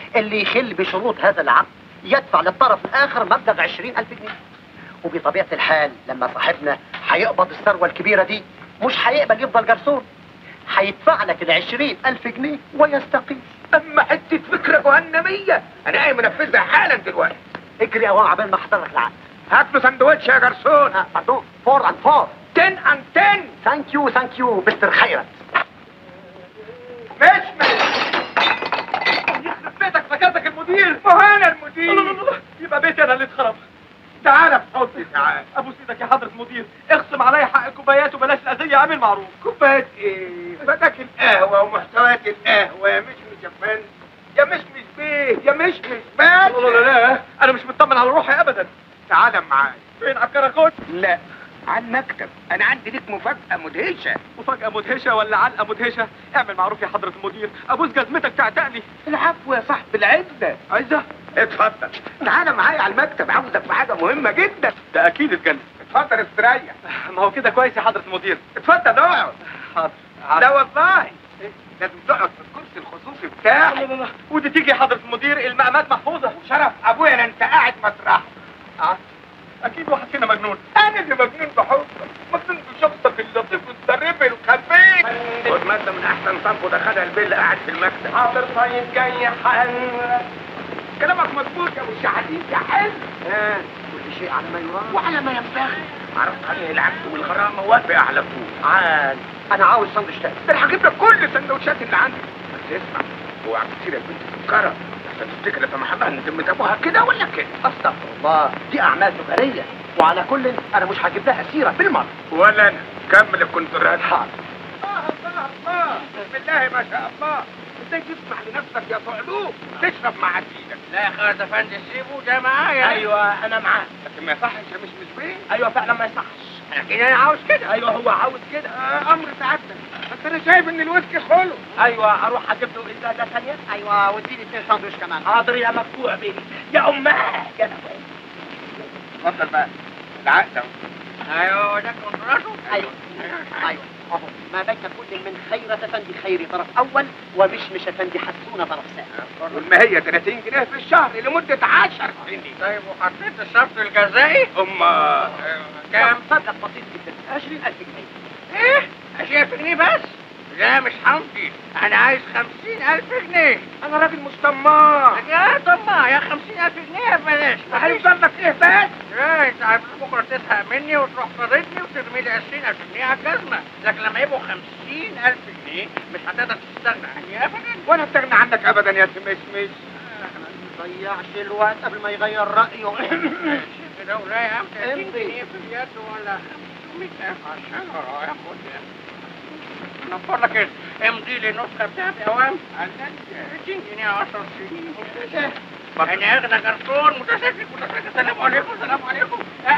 اللي يخل بشروط هذا العقد يدفع للطرف الآخر مبلغ عشرين ألف جنيه وبطبيعة الحال لما صاحبنا هيقبض الثروة الكبيرة دي مش هيقبل يفضل جرسون هيدفع لك العشرين ألف جنيه ويستقيل اما حته فكره جهنميه انا قايم منفذها حالا دلوقتي اجري يا عبال ما احضر لك العقد هات له سندوتش يا جرسون آه، باردون فور اند فور 10 ان 10 ثانك يو ثانك يو مستر خيرت مش مش يخرب بيتك فكرتك المدير ما هو انا الله المدير الله الله يبقى بيتي انا اللي اتخرب تعالى في حضني تعالى ابوس ايدك يا حضرة المدير اخصم عليا حق الكوبايات وبلاش الاذية اعمل معروف كوبايات ايه فداك القهوه ومحتويات القهوه يا مش مش يا فندم يا مش مش بيه يا مش مش باشا لا لا لا انا مش مطمن على روحي ابدا تعالى معايا فين على الكراكون لا على المكتب انا عندي ليك مفاجاه مدهشه مفاجأة مدهشة ولا علقة مدهشة اعمل معروف يا حضرة المدير ابوس جزمتك تعتقلي العفو يا صاحب العزه عايزة اتفضل تعالى معايا على المكتب عاوزك في حاجه مهمه جدا ده اكيد اتجنن اتفضل استريح ما هو كده كويس يا حضرة المدير اتفضل اقعد حاضر لا والله لازم تقعد في الكرسي الخصوصي بتاعك لا لا لا ودي تيجي يا حضرة المدير المقامات محفوظة وشرف ابويا لا انت قاعد مطرح اكيد واحد فينا مجنون انا اللي مجنون بحبك مجنون بشخصك اللطيف والظريف الخفيف خد ماده من احسن صنف ودخلها البيل قاعد في المكتب حاضر طيب جاي حل كلامك مظبوط يا ابو الشحاتين يا حلو آه. كل شيء على ما يرام وعلى ما ينبغي عرفت عليه العبد والغرامه وافق على طول عال انا عاوز سندوتش تاني ده انا هجيب لك كل السندوتشات اللي عندي بس اسمع اوعى كتير يا بنت سكره عشان تفتكر لا سمح الله ان ذمه ابوها كده ولا كده استغفر الله دي اعمال تجاريه وعلى كل انا مش هجيب لها سيره بالمره ولا انا كمل الكونترات حاضر الله الله الله بسم الله ما شاء الله ازاي تسمح لنفسك يا صعلوك تشرب مع سيدك لا يا خالد افندي سيبه ده معايا ايوه انا معاه لكن ما يصحش يا مش مش بيه ايوه فعلا ما يصحش لكن انا عاوز كده ايوه هو عاوز كده آه امر سعادتك بس انا شايف ان الويسكي خلو ايوه اروح اجيب له ازازه ثانيه ايوه واديني اثنين ساندوتش كمان حاضر يا مفتوح بيني يا اماه يا نبات اتفضل بقى العقد اهو ايوه ده كونتراته ايوه ايوه اهو ما بين كل من خيرة افندي خيري طرف اول ومشمش افندي حسونه طرف ثاني والما هي 30 جنيه في الشهر لمدة 10 سنين طيب وحطيت الشرط الجزائي أما كام؟ مبلغ بسيط جدا 20000 جنيه ايه 20000 جنيه بس لا مش همضي انا عايز 50000 جنيه أنا راجل مش طماع يا طماع يا 50000 جنيه بلاش هيفضل لك إيه بس؟ ايه انت عارف بكره تزهق مني وتروح طردني وترمي لي 20000 جنيه على الجزمه لكن لما يبقوا 50000 جنيه مش هتقدر تستغنى عني ابدا وأنا استغنى عنك أبدا يا سمشمش ما يضيعش الوقت قبل ما يغير رايه كده ولا يا عم 30 امضي. جنيه في اليد ولا 500000 على الشهر يا خد يا نفر لك إيه؟ امضي لي النسخه بتاعتي اوام 30 جنيه 10 سنين انا اغنى جرسون متسكك متسكك السلام عليكم السلام عليكم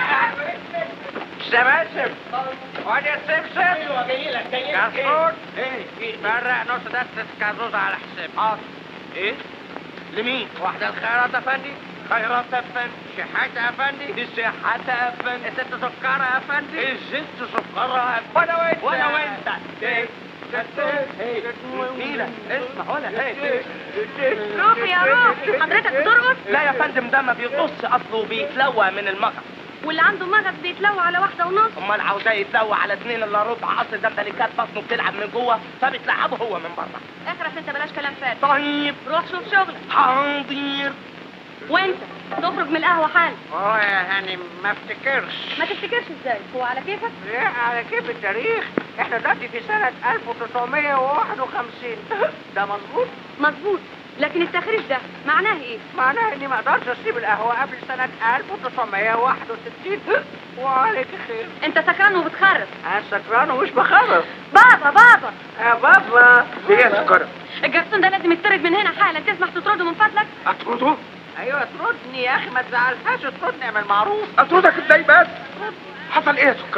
سماسم وادي السمسم ايوه جاي لك جاي لك جرسون ايه برق نص دستة كازوزة على حسابي حاضر ايه لمين واحدة الخيرات افندي خيرات افندي شحاتة افندي شحاتة افندي الست سكرة افندي الست سكرة افندي وانا وانت وانا وانت نيلة اسمع ولا هي روحي يا روحي حضرتك بترقص لا يا فندم ده ما بيقص اصله بيتلوى من المغص واللي عنده مغص بيتلوى على واحدة ونص امال عاوزاه يتلوى على اتنين الا ربع اصل ده ملكات بطنه بتلعب من جوه فبتلعبه هو من بره اخرس انت بلاش كلام فارغ طيب روح شوف شغلك حاضر وانت تخرج من القهوة حالا اه يا هاني ما افتكرش ما تفتكرش ازاي هو على كيفك لا على كيف التاريخ احنا دلوقتي في سنة 1951 ده مظبوط مظبوط لكن التخريج ده معناه ايه معناه اني ما اقدرش اسيب القهوة قبل سنة 1961 وعليك خير انت سكران وبتخرف انا سكران ومش بخرف بابا بابا يا بابا هي سكرة الجرسون ده لازم يطرد من هنا حالا تسمح تطرده من فضلك أطرده؟ ايوه اطردني يا اخي ما تزعلهاش اطردني اعمل معروف أطردك إزاي بس؟ حصل إيه يا سكرة؟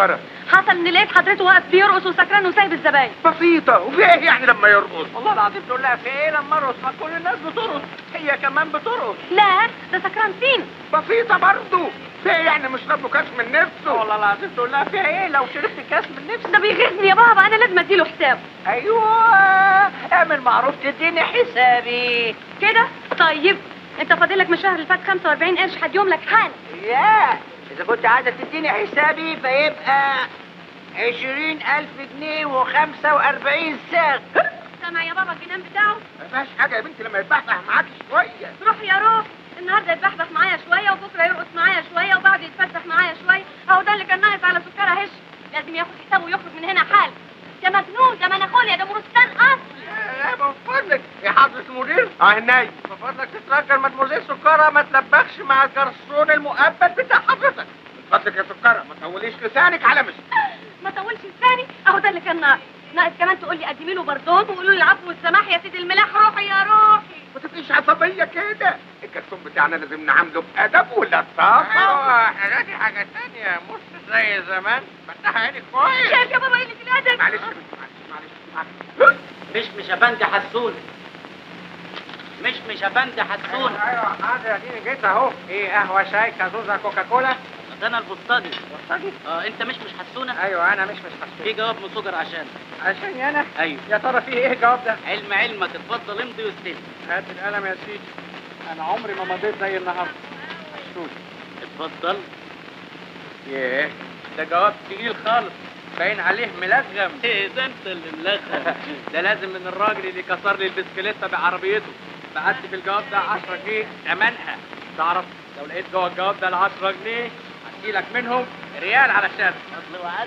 حصل ان لقيت حضرته واقف بيرقص وسكران وسايب الزباين بسيطة وفي ايه يعني لما يرقص والله العظيم تقول لها في ايه لما ارقص ما كل الناس بترقص هي كمان بترقص لا ده سكران فين بسيطة برضه في ايه يعني مش له كاس من نفسه والله العظيم تقول لها في ايه لو شربت كاس من نفسي ده بيغيظني يا بابا انا لازم اديله حساب ايوه اعمل معروف تديني حسابي كده طيب انت فاضلك من الشهر اللي فات 45 قرش هديهم لك حالا يا اذا كنت عايزه تديني حسابي فيبقى عشرين الف جنيه وخمسة واربعين ساغ سامع يا بابا الجنان بتاعه ما فيهاش حاجة يا بنتي لما يتبحبح معاكي شوية روح يا روح النهارده يتبحبح معايا شويه وبكره يرقص معايا شويه وبعده يتفسح معايا شويه اهو ده اللي كان ناقص على سكر هش لازم ياخد حسابه ويخرج من هنا حال ده مجنون ده مناخوليا ده مرستان اصل لا من فضلك يا حضرة المدير اه الناي من فضلك تترجل مدموزيل سكرة ما تلبخش مع الجرسون المؤبد بتاع حضرتك من فضلك يا سكرة ما توليش لسانك على مش ما طولش لساني اهو ده اللي كان ناقص ناقص كمان تقول لي قدمي له بردون وقولوا لي العفو والسماح يا سيدي الملاح روحي يا روحي ما تبقيش عصبية كده الجرسون بتاعنا لازم نعامله بأدب ولا صافي ايوه احنا دي حاجة تانية مش زي زمان فتح عينك كويس شايف يا بابا قله الادب معلش يا بنتي معلش معلش معلش مش مش يا فندم حسون مش مش يا فندم حسون ايوه حاضر اديني جيت اهو ايه قهوة شاي كازوزة كوكاكولا ده انا البسطجي وصلي اه انت مش مش حسونه ايوه انا مش مش في حسون جواب من سجر عشان عشان انا ايوه يا ترى في ايه الجواب ده علم علمك اتفضل امضي واستلم هات القلم يا سيدي انا عمري ما مضيت زي النهارده شوف اتفضل ياه ده جواب تقيل خالص باين عليه ملغم ايه ده انت اللي ملغم ده لازم من الراجل اللي كسر لي البسكليتة بعربيته بعت في الجواب ده 10 جنيه ثمنها تعرف لو لقيت جوه الجواب ده ال 10 جنيه هديلك منهم ريال علشان فضل وعد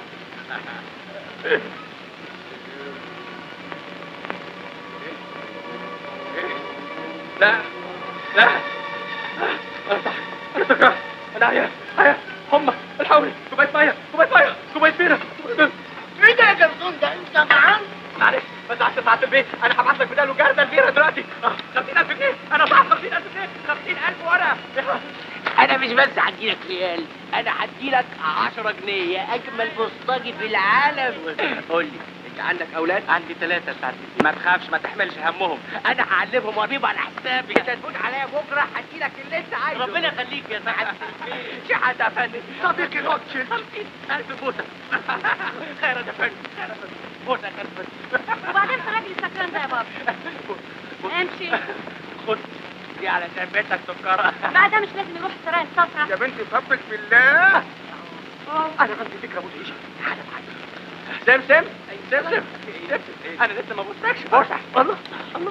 لا لا انا صح انا سكران انا عيان عيان حمى الحقوني كوبايه ميه كوبايه ميه كوبايه بيره ايه ده يا جرسون ده انت معاه معلش ما تزعلش ساعة البيت انا هبعت لك بداله جردة البيرة دلوقتي 50000 جنيه انا صح 50000 جنيه 50000 ورقة انا مش بس هديلك ريال انا هديلك 10 جنيه يا اجمل بسطجي في العالم قول لي انت عندك اولاد عندي ثلاثة ساعات ما تخافش ما تحملش همهم انا هعلمهم واربيهم على حسابي انت تفوت عليا بكره هديلك اللي انت عايزه ربنا يخليك يا سعادة شحات يا فندم صديقي روتشيلد 50000 بوسة خير يا فندم خير يا فندم بوسة خير يا فندم وبعدين في الراجل السكران ده يا بابا امشي خد دي على بيتك سكرة بعد ده مش لازم يروح السرايا الصفرا يا بنتي فضلك بالله انا عندي فكرة مدهشة تعالى معايا سمسم سمسم سمسم انا لسه ما بوسكش بوسة الله الله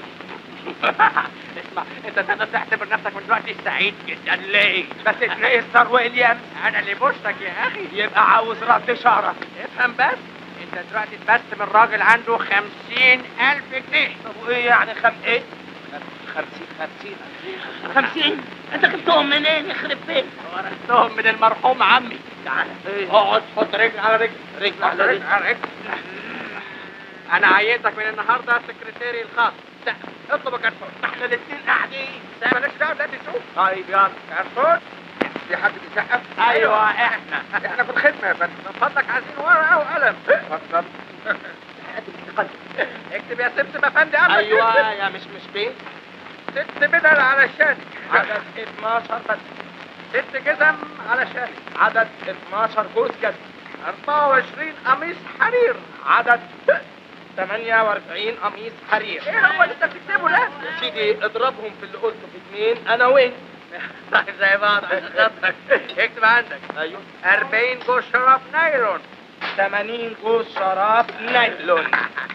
اسمع انت تقدر تعتبر نفسك من دلوقتي سعيد جدا ليه؟ بس تريستر ويليامز انا اللي بوسك يا اخي يبقى عاوز رد شعرك افهم بس انت دلوقتي اتبست من راجل عنده خمسين الف جنيه طب وايه يعني خم ايه؟ خمسين خمسين خمسين انت جبتهم منين يخرب بيتك ورثتهم من المرحوم عمي تعالى اقعد حط رجل على رجل رجل على رجل على رجل انا عينتك من النهارده سكرتيري الخاص لا اطلب الجرسون احنا الاثنين قاعدين بلاش دعوة ده تشوف طيب يلا جرسون في حد بيسقف ايوه احنا احنا في الخدمة يا فندم من فضلك عايزين ورقه وقلم اتفضل اكتب يا سمسم افندي قبل ايوه يا مش مش بيه ست بدل على الشاشة عدد 12 بس ست جزم على شالي عدد 12 جوز جزم 24 قميص حرير عدد 48 قميص حرير ايه هو اللي انت بتكتبه ده؟ يا سيدي اضربهم في اللي قلته في اثنين انا وين؟ طيب زي بعض عشان خاطرك اكتب عندك ايوه 40 جوز شراب نايلون 80 جوز شراب نايلون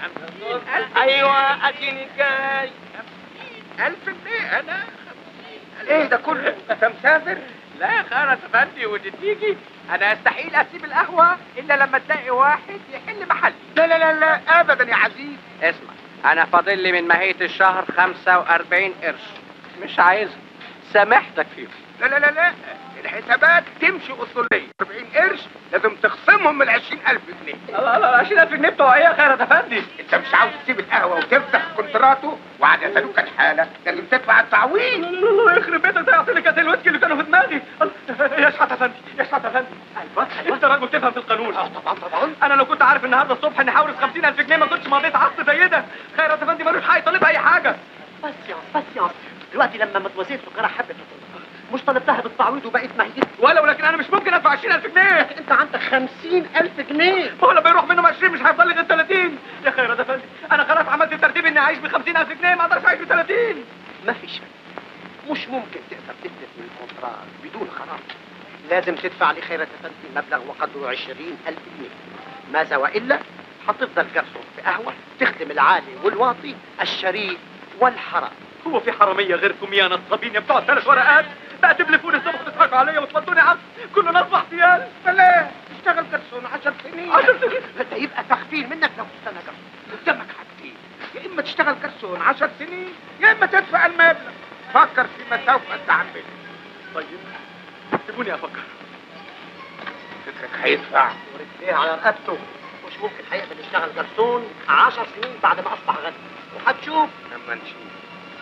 ايوه اديني جاي ألف جنيه أنا إيه ده كله؟ أنت مسافر؟ لا يا خالد افندي ودي تيجي انا استحيل اسيب القهوه الا لما تلاقي واحد يحل محلي لا لا لا لا أبدا يا عزيز اسمع انا فاضل لي من ماهيه الشهر 45 قرش مش عايزها سامحتك فيهم لا لا لا لا الحسابات تمشي أصولية 40 قرش لازم تخصمهم من 20000 جنيه الله الله 20000 جنيه بتوع ايه يا خالد افندي أنت مش عاوز تسيب القهوة وتفتح كونتراته وعلى يسألوك الحالة لازم تدفع التعويض الله يخرب بيتك ده يعطيني كاس الويسكي اللي كانوا في دماغي الله، يا شحات افندي يا شحات افندي ايوه انت راجل تفهم في القانون اه طبعا طبعا انا لو كنت عارف النهارده الصبح ان حاول 50000 جنيه ما كنتش مضيت عقد زي ده خيرت افندي ملوش حق يطالب اي حاجه بس يا بس يا دلوقتي لما مدموزيل سكرة حبت تطلب مش طلبتها بالتعويض وبقت مهيئة ولو لكن انا مش ممكن ادفع 20000 جنيه انت عندك خمسين ألف جنيه هو لما يروح منهم 20 مش هيفضل لي غير 30 يا خيرت افندي انا خلاص عملت ترتيب اني اعيش ب 50000 جنيه ما اقدرش اعيش ب 30 ما فيش فايدة. مش ممكن تقدر تفلت من الكونترات بدون غرامة لازم تدفع لخيرة أفندي مبلغ وقدره عشرين ألف جنيه ماذا وإلا هتفضل جرسون في قهوة تخدم العالي والواطي الشريف والحرام هو في حراميه غيركم يا نصابين يا بتوع ثلاث ورقات بقى تبلفوني الصبح تضحكوا عليا وتفضوني عبد كله نصب احتيال بلاش اشتغل جرسون 10 سنين 10 سنين ده يبقى تخفيل منك لو تستنى جرسون قدامك حاجتين يا اما تشتغل جرسون 10 سنين يا اما تدفع المبلغ فكر فيما سوف تعمل طيب سيبوني افكر فكرك هيدفع ورجليه على رقبته مش ممكن هيقبل يشتغل جرسون عشر سنين بعد ما أصبح غني وهتشوف لما نشوف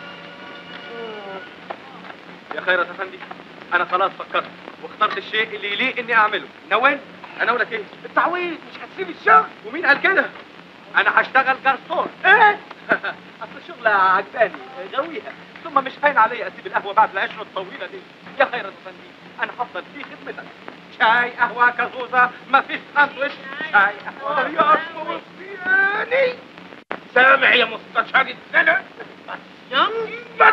يا خيرت افندي انا خلاص فكرت واخترت الشيء اللي يليق اني اعمله نوين انا اقول لك ايه التعويض مش هتسيب الشغل ومين قال كده انا هشتغل جرسون ايه اصل الشغلة عجباني غاويها ثم مش هين عليا اسيب القهوه بعد العشره الطويله دي يا خيرت افندي انا هفضل في خدمتك شاي قهوه كازوزه مفيش ساندويتش شاي قهوه يا مرسياني سامع يا مستشار السنة بس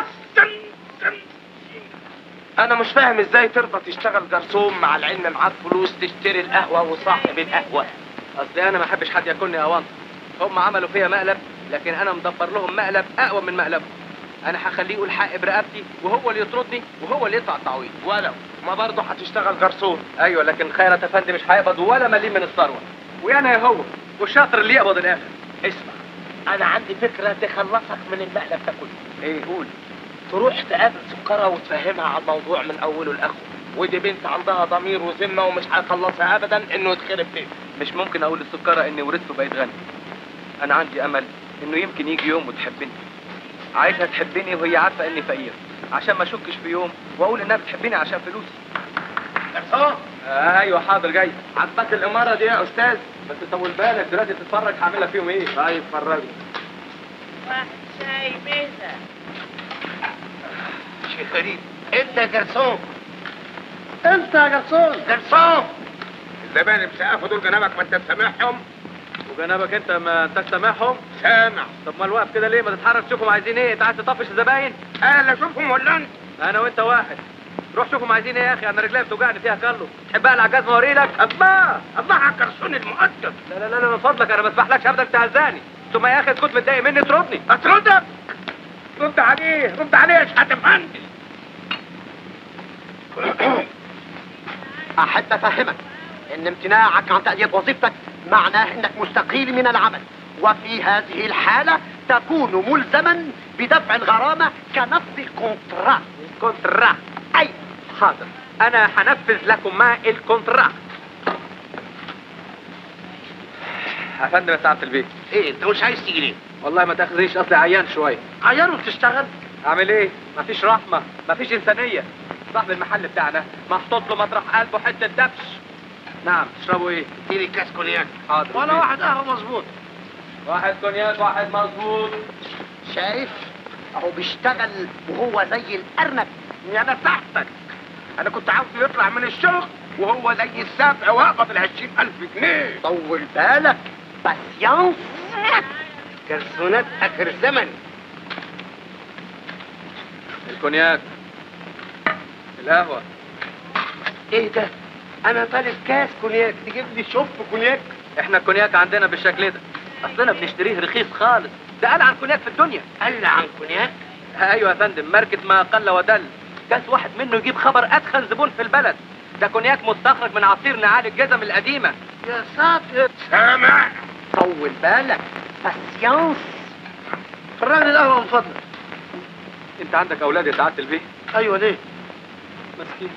انا مش فاهم ازاي ترضى تشتغل جرسون مع العلم معاك فلوس تشتري القهوه وصاحب القهوه اصل انا ما احبش حد ياكلني اوانطه هم عملوا فيا مقلب لكن انا مدبر لهم مقلب اقوى من مقلبهم انا هخليه يقول حق برقبتي وهو اللي يطردني وهو اللي يدفع التعويض ولو ما برضه هتشتغل جرسون ايوه لكن خيرت افندي مش هيقبض ولا مليم من الثروه ويانا يا هو والشاطر اللي يقبض الاخر اسمع انا عندي فكره تخلصك من المقلب ده كله ايه قول تروح تقابل سكرة وتفهمها على الموضوع من اوله لاخره ودي بنت عندها ضمير وذمه ومش هيخلصها ابدا انه يتخرب بيت مش ممكن اقول للسكره اني ورثته بقيت غني انا عندي امل انه يمكن يجي يوم وتحبني عايزها تحبني وهي عارفه اني فقير عشان ما اشكش في يوم واقول انها بتحبني عشان فلوسي جرسون آه ايوه حاضر جاي عجبك الاماره دي يا استاذ بس طول بالك دلوقتي تتفرج هعمل لك فيهم ايه طيب فرجني واحد شاي ميزة شيء غريب انت يا جرسون انت يا جرسون جرسون الزبائن مسقفة دول جنابك ما انت سامعهم وجنابك انت ما انتش سامعهم سامع طب ما الوقف كده ليه ما تتحرك تشوفهم عايزين ايه انت عايز تطفش الزباين انا اللي اشوفهم ولا انت انا وانت واحد روح شوفهم عايزين ايه يا اخي انا رجلي بتوجعني فيها كله تحب اقلع الجزمه واوري لك الله الله على الجرسون المؤدب لا لا لا لا من فضلك انا ما اسمحلكش ابدا تهزاني ثم يا اخي كنت متضايق مني تردني اطردك رد عليه رد عليه يا شحات افندي أحب أفهمك إن امتناعك عن تأدية وظيفتك معناه إنك مستقيل من العمل وفي هذه الحالة تكون ملزما بدفع الغرامة كنص الكونترا الكونترا أي حاضر انا هنفذ لكم ما الكونترا يا فندم يا سعاده البيت ايه انت مش عايز تيجي ليه والله ما تاخذنيش اصلي عيان شويه عيان وبتشتغل اعمل ايه مفيش رحمه مفيش انسانيه صاحب المحل بتاعنا محطوط له مطرح قلبه حته دبش نعم تشربوا ايه اديني كاس كونياك حاضر ولا واحد قهوه مظبوط واحد كونياك واحد مظبوط شايف أهو بيشتغل وهو زي الأرنب يا انا تحتك انا كنت عاوزه يطلع من الشغل وهو زي السبع واقبض ال 20000 جنيه طول بالك باسيانس جرسونات اخر زمن الكونياك القهوه ايه ده انا طالب كاس كونياك تجيب لي شوف كونياك احنا الكونياك عندنا بالشكل ده اصلنا بنشتريه رخيص خالص ده قال عن كونياك في الدنيا قال عن كونياك ايوه يا فندم ماركة ما قل ودل كاس واحد منه يجيب خبر ادخل زبون في البلد ده كونياك مستخرج من عصير نعال الجزم القديمه يا ساتر سامع طول بالك باسيانس فرجني القهوه من فضلك انت عندك اولاد يا سعاده البيه ايوه ليه مسكين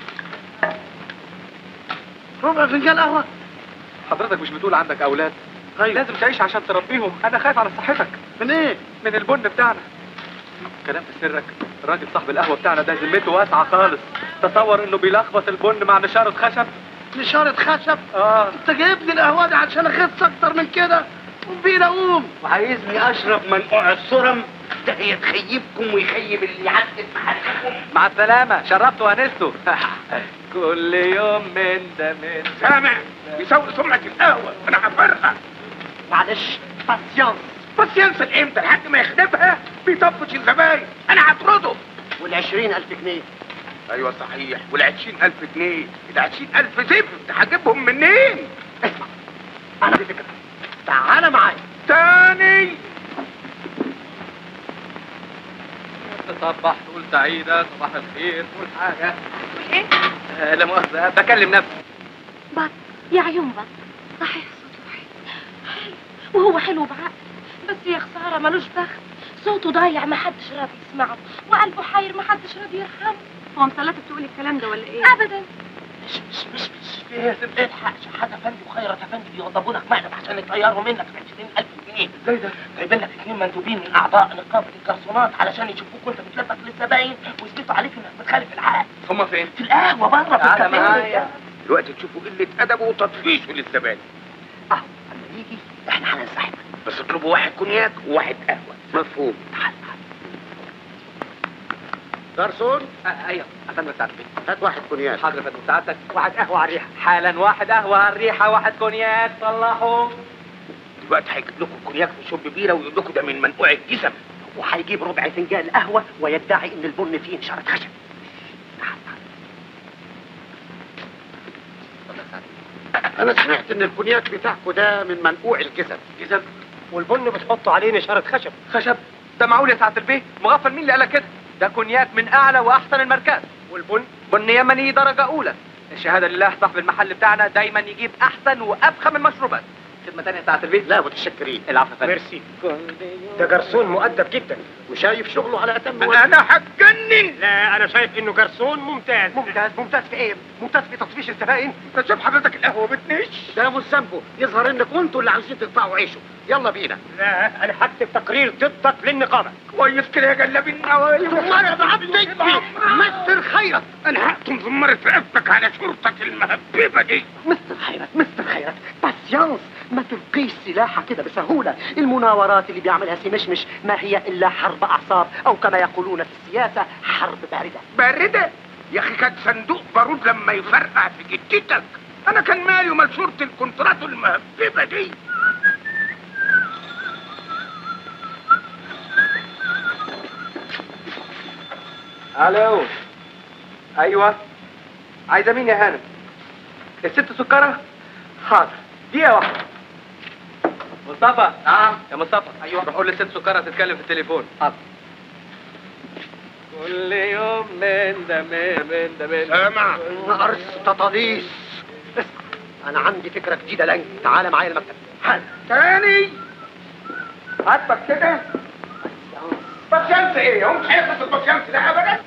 ربع فنجان قهوه حضرتك مش بتقول عندك اولاد أيوة. لازم تعيش عشان تربيهم انا خايف على صحتك من ايه من البن بتاعنا كلام في سرك الراجل صاحب القهوه بتاعنا ده ذمته واسعه خالص تصور انه بيلخبط البن مع نشاره خشب نشارة خشب اه انت جايب لي القهوه دي عشان اخس اكتر من كده وبينا اقوم وعايزني اشرب منقوع الصرم ده يخيبكم ويخيب اللي يعقد محلكم مع السلامة شرفت وانستوا كل يوم من ده من سامع يسوي سمعة القهوة انا هفرقع معلش باسيانس بس ينسى الامتى لحد ما يخدمها بيطفش الزباين انا هطرده والعشرين ألف جنيه ايوه صحيح والعشرين الف جنيه العشرين الف زفت هجيبهم منين اسمع أنا عندي فكرة تعال معايا تاني تصبح تقول سعيدة صباح الخير تقول حاجة تقول ايه؟ آه لا مؤاخذة بكلم نفسي بط يا عيون بط صحيح صوته حلو حلو وهو حلو بعقل بس يا خسارة ملوش بخت صوته ضايع ما حدش راضي يسمعه وقلبه حاير ما حدش راضي يرحمه هو مسلطة بتقول الكلام ده ولا ايه؟ ابدا مش مش مش مش في يا ست الحق شحات افندي وخيرت افندي بيوضبوا لك مقلب عشان يطيروا منك ب 20000 جنيه ازاي ده؟ جايبين لك اثنين مندوبين من اعضاء نقابه الجرسونات علشان يشوفوك وانت بتلبك للزباين ويثبتوا عليك انك بتخالف العقد هما فين؟ في القهوه بره في تعالى الكافيه معايا دلوقتي تشوفوا قلة أدبه وتطفيشه للزبائن أهو لما يجي إحنا هننسحب بس اطلبوا واحد كونياك وواحد قهوة مفهوم تعال جرسون آه ايوه افندم سعادتك هات واحد كونياك حاضر يا فندم سعادتك واحد قهوة على الريحة حالا واحد قهوة على الريحة واحد كونياك صلحوا دلوقتي هيجيب لكم كونياك وشرب بيرة ويقول لكم ده من منقوع الجسم وهيجيب ربع فنجان قهوة ويدعي إن البن فيه نشارة خشب تعال تعال انا سمعت ان الكونياك بتاعكم ده من منقوع الجزم جزم والبن بتحطوا عليه نشارة خشب خشب ده معقول يا سعادة البيه مغفل مين اللي قالك كده ده كونياك من اعلى واحسن الماركات والبن بن يمني درجة اولى الشهادة لله صاحب المحل بتاعنا دايما يجيب احسن وافخم المشروبات خدمة تانية يا سعادة البيه لا متشكرين العفو يا فندم ميرسي ده جرسون مؤدب جدا وشايف شغله على اتم وجه أنا هتجنن لا انا شايف انه جرسون ممتاز ممتاز ممتاز في ايه ممتاز في تطفيش الزبائن انت شوف حضرتك القهوة بتنش ده مش ذنبه يظهر انكم انتوا اللي عاوزين تقطعوا عيشه يلا بينا لا انا هكتب تقرير ضدك للنقابه كويس كده يا جلاب النوايا زمارة بعبدك مستر خيرت انا هقطم زمارة رقبتك على شرطك المهببة دي مستر خيرت مستر خيرت باسيانس ما تلقيش سلاحك كده بسهولة المناورات اللي بيعملها سمشمش ما هي إلا حرب أعصاب أو كما يقولون في السياسة حرب باردة باردة يا اخي كان صندوق بارود لما يفرقع في جدتك انا كان مالي ومال صورة الكونترات المهببة دي الو ايوه عايزه مين يا هانم الست سكره حاضر دقيقه واحده مصطفى نعم يا مصطفى ايوه روح قول للست سكره تتكلم في التليفون حاضر كل يوم من ده من من ده من سامع نقرس تطاليس اسمع أنا عندي فكرة جديدة لنج تعال معايا المكتب حالا تاني عاجبك كده باشيانس ايه هو مش هيخلص الباشيانس ده ابدا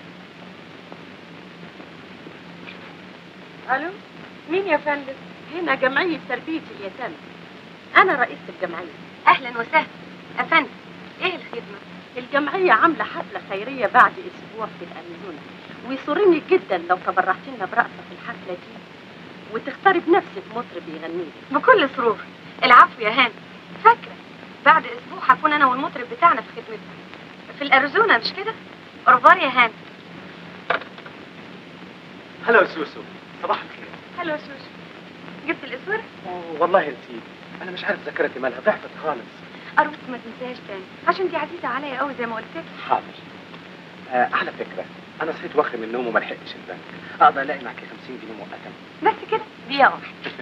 الو مين يا فندم هنا جمعيه تربيه اليتامى انا رئيسه الجمعيه اهلا وسهلا افندم ايه الخدمة؟ الجمعيه عامله حفله خيريه بعد اسبوع في الاريزونا ويسرني جدا لو تبرعت لنا برقصه في الحفله دي وتختاري بنفسك مطرب يغني لك بكل سرور العفو يا هانم فاكرة بعد اسبوع هكون انا والمطرب بتاعنا في خدمتك في الاريزونا مش كده؟ اورفار يا هانم هلا سوسو صباح الخير حلوة شوشو جبت الاسورة؟ أوه، والله نسيت انا مش عارف ذاكرتي مالها ضعفت خالص أرجوك ما تنساهاش تاني عشان دي عزيزة عليا قوي زي ما قلت لك حاضر آه على فكره انا صحيت واخر من النوم وما لحقتش البنك اقدر الاقي معاكي 50 جنيه مؤقتا بس كده دقيقة واحدة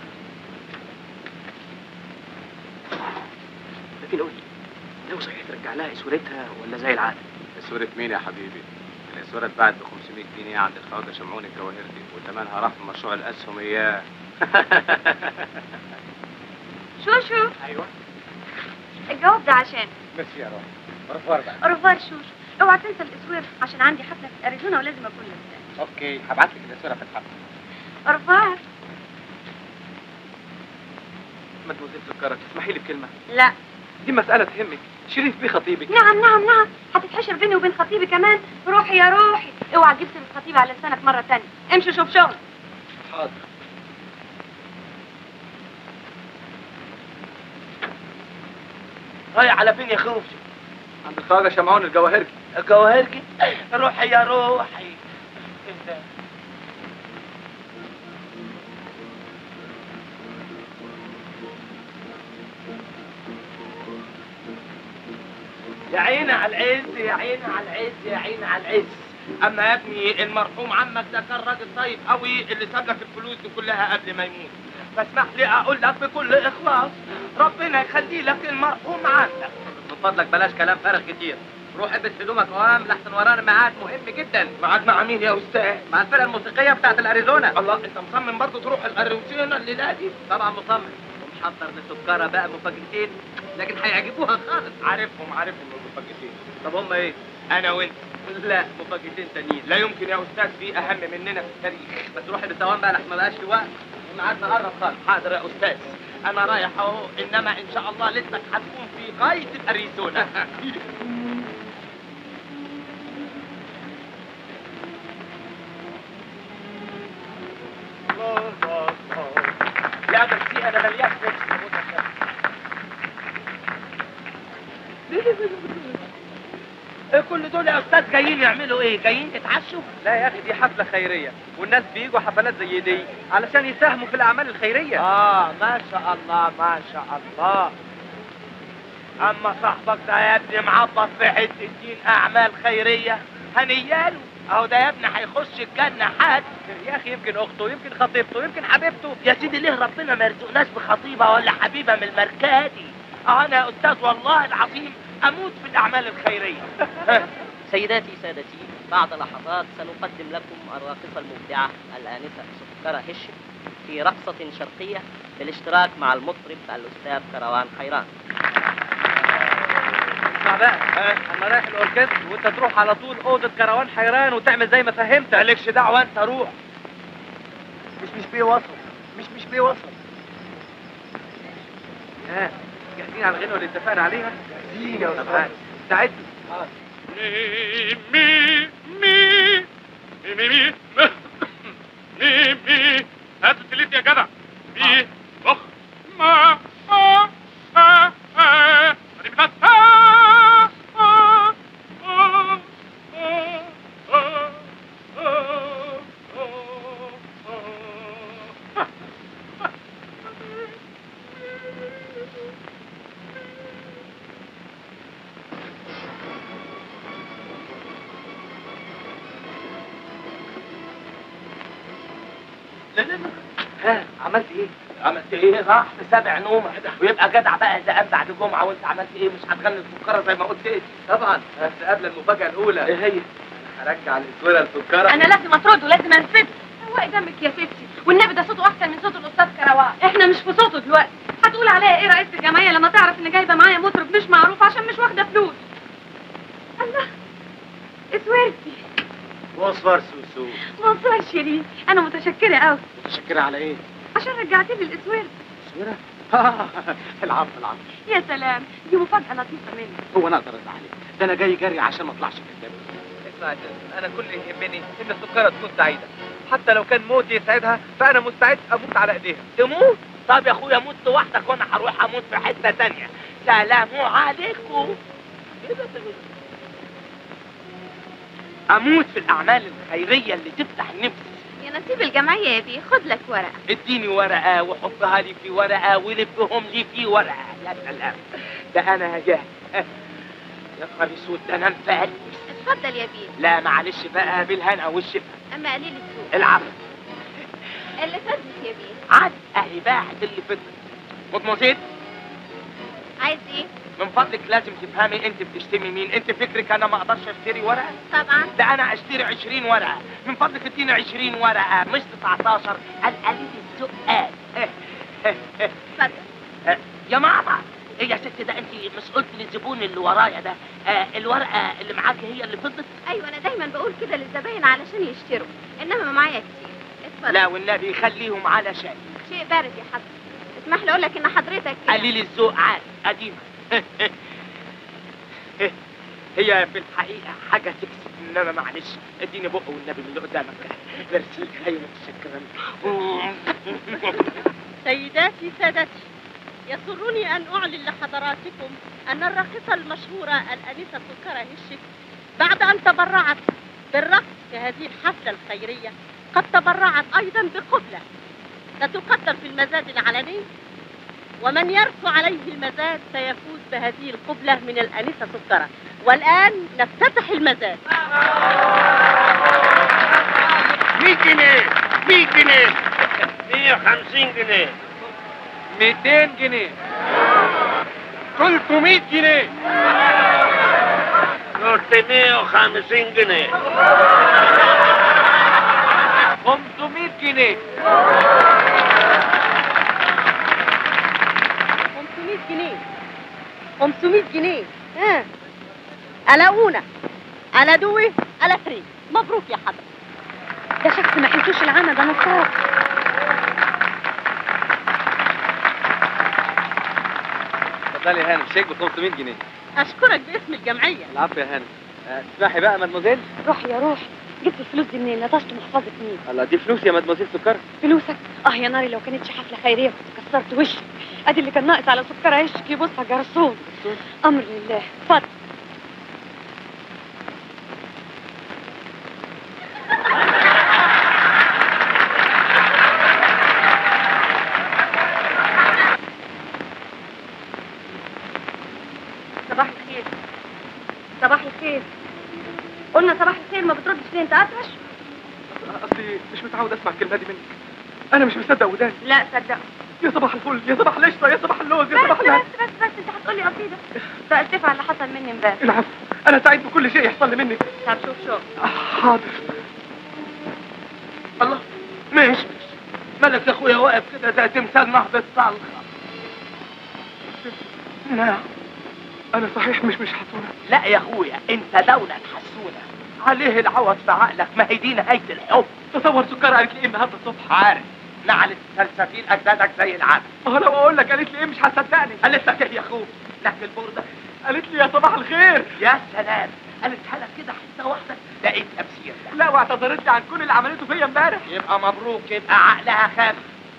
لكن قول لي لو صحيح ترجع لها اسورتها ولا زي العاده اسورة مين يا حبيبي؟ الاسورة اتباعت ب 500 جنيه عند الخواجة شمعون الجواهردي وثمنها راح في مشروع الاسهم اياه شوشو ايوه الجواب ده عشان ميرسي يا روحي رفار بقى أورفار شوشو اوعى تنسى الاسوير عشان عندي حفلة في اريزونا ولازم اكون لابساها اوكي هبعت لك الاسوره في الحفله أورفار مدموزيل سكرة تسمحي لي بكلمه لا دي مساله تهمك شريف بيه خطيبك نعم نعم نعم هتتحشر بيني وبين خطيبي كمان روحي يا روحي اوعى تجيب سيرة خطيبي على لسانك مرة تانية امشي شوف شغل حاضر رايح على فين يا خوفي عند الخواجه شمعون الجواهرجي الجواهرجي روحي يا روحي إيه ده؟ يا عيني على العز يا عيني على العز يا عيني على العز اما يا ابني المرحوم عمك ده كان راجل طيب قوي اللي ساب لك الفلوس دي كلها قبل ما يموت فاسمح لي اقول لك بكل اخلاص ربنا يخلي لك المرحوم عندك من فضلك بلاش كلام فارغ كتير روح البس هدومك وقام لحسن ورانا ميعاد مهم جدا معاد مع مين يا استاذ مع الفرقه الموسيقيه بتاعت الاريزونا الله انت مصمم برضه تروح الاريوسينا الليله دي طبعا مصمم ومحضر لسكره بقى مفاجئتين لكن هيعجبوها خالص عارفهم عارفهم المفاجئين طب هم ايه انا وانت لا مفاجئتين تانيين لا يمكن يا استاذ في اهم مننا في التاريخ بس روح بالدوام بقى لحسن ما بقاش في وقت الميعاد قرب خالص حاضر يا استاذ انا رايح اهو انما ان شاء الله ليلتك هتكون في غايه الاريزونا يا بنتي انا مليان نفسي أموت عشان. ايه كل دول يا استاذ جايين يعملوا ايه جايين يتعشوا لا يا اخي دي حفله خيريه والناس بيجوا حفلات زي دي علشان يساهموا في الاعمال الخيريه اه ما شاء الله ما شاء الله اما صاحبك ده يا ابني معبط في حته دين اعمال خيريه هنياله اهو ده يا ابني هيخش الجنه حد يا اخي يمكن اخته يمكن خطيبته يمكن حبيبته يا سيدي ليه ربنا ما يرزقناش بخطيبه ولا حبيبه من المركادي اه انا يا استاذ والله العظيم اموت في الاعمال الخيريه سيداتي سادتي بعد لحظات سنقدم لكم الراقصة المبدعة الآنسة سكرة هشم في رقصة شرقية بالاشتراك مع المطرب الأستاذ كروان خيران اسمع بقى انا رايح الاوركسترا وانت تروح على طول اوضه كروان حيران وتعمل زي ما فهمتك مالكش دعوه انت روح مش مش بيوصل مش مش بيوصل ها جاهزين على الغنوه اللي اتفقنا عليها جاهزين يا طب أستاذ. هات استعدوا مي مي مي مي مي مي مي هات التليت يا جدع مي اخ ما آه آه آه دي بتاعت آه آه آه آه آه آه آه لا لا لا ها عملت ايه عملت ايه راح في سبع نومه ويبقى جدع بقى زقان بعد جمعه وانت عملت ايه مش هتغني السكره زي ما قلت ايه طبعا بس قبل المفاجاه الاولى ايه هي هرجع الاسوره السكره انا لازم اطرده لازم انفذه هو دمك يا ستي والنبي ده صوته احسن من صوت الاستاذ كروان احنا مش في صوته دلوقتي هتقول عليا ايه رئيسة الجمعيه لما تعرف ان جايبه معايا مطرب مش معروف عشان مش واخده فلوس الله اسورتي وصفر سوسو منصور شيرين انا متشكره قوي متشكرة على ايه؟ عشان رجعت لي الاسوره تصويرة؟ العفو العفو يا سلام دي مفاجاه لطيفه منك هو انا اقدر ازعلك ده انا جاي جري عشان ما اطلعش كذاب اسمع يا جاسم، انا كل اللي يهمني ان السكره تكون سعيده حتى لو كان موتي يسعدها فانا مستعد اموت على ايديها تموت طب يا اخويا موت لوحدك وانا هروح اموت في حته تانية سلام عليكم إيه ده؟ اموت في الاعمال الخيريه اللي تفتح النفس يا نصيب الجمعيه يا بيه خد لك ورقه اديني ورقه وحطها لي في ورقه ولفهم لي في ورقه يا سلام ده انا جاهز يا نهار اسود ده انا مفلس اتفضل يا بيه لا معلش بقى بالهنا والشفا اما قليل السوق العفو اللي فاتت يا بيه عاد اهي باعت اللي فضل مدموزيل عايز ايه من فضلك لازم تفهمي انت بتشتمي مين انت فكرك انا ما اقدرش اشتري ورقه طبعا ده انا اشتري 20 ورقه من فضلك اديني 20 ورقه مش 19 القليل السؤال اتفضل يا ماما ايه يا ست ده انت مش قلت للزبون اللي ورايا ده آه الورقه اللي معاكي هي اللي فضت ايوه انا دايما بقول كده للزباين علشان يشتروا انما معايا كتير اتفضل لا والنبي خليهم على شيء شيء بارد يا حضرتك اسمح لي اقول لك ان حضرتك قليل الذوق عاد قديمه هي في الحقيقه حاجه تكسب انما معلش اديني بق والنبي من اللي قدامك ميرسي ايوه متشكرا سيداتي سادتي يسرني أن أعلن لحضراتكم أن الراقصة المشهورة الأنسة سكرة هشك بعد أن تبرعت بالرقص في هذه الحفلة الخيرية قد تبرعت أيضا بقبلة ستقدم في المزاد العلني ومن يرث عليه المزاد سيفوز بهذه القبلة من الأنسة سكرة والآن نفتتح المزاد 100 جنيه 100 جنيه 150 جنيه 200 جنيه 300 جنيه 350 جنيه 500 جنيه 500 جنيه 500 جنيه ها على أونا على دوي على تري مبروك يا حضرة ده شخص ما حلتوش العمى ده نصاب اتفضلي يا هانم شيك ب 500 جنيه أشكرك باسم الجمعية العفو يا هانم آه، تسمحي بقى مدموزيل روح يا روح جبت الفلوس دي منين نطشت محفظة مين الله دي فلوس يا مدموزيل سكر فلوسك اه يا ناري لو كانتش حفلة خيرية كنت كسرت وشك ادي اللي كان ناقص على سكر عيشك يبصها جرسون امر لله اتفضل صباح الخير صباح الخير قلنا صباح الخير ما بتردش ليه انت اطرش اصلي مش متعود اسمع الكلمه دي منك انا مش مصدق وداني لا صدق يا صباح الفل يا صباح القشطه يا صباح اللوز يا بس صباح بس الهنا بس بس انت هتقولي قصيدة تأسف على اللي حصل مني امبارح العفو انا سعيد بكل شيء يحصل لي منك طب شوف شوف حاضر الله مش مالك يا اخويا واقف كده زي تمثال نهضة صلخة نعم انا صحيح مش مش حسونه لا يا اخويا انت دولة حسونة عليه العوض في عقلك ما هي دي نهاية الحب تصور سكر قالت لي ايه النهارده الصبح عارف نعلت سلسفيل اجدادك زي العادة اه لو اقول لك قالت لي ايه مش هتصدقني قالت لك ايه يا اخويا لك البردة قالت لي يا صباح الخير يا سلام قالتها لك كده حتة واحدة لقيت تفسير لا واعتذرت لي عن كل اللي عملته فيا امبارح يبقى مبروك يبقى عقلها خالص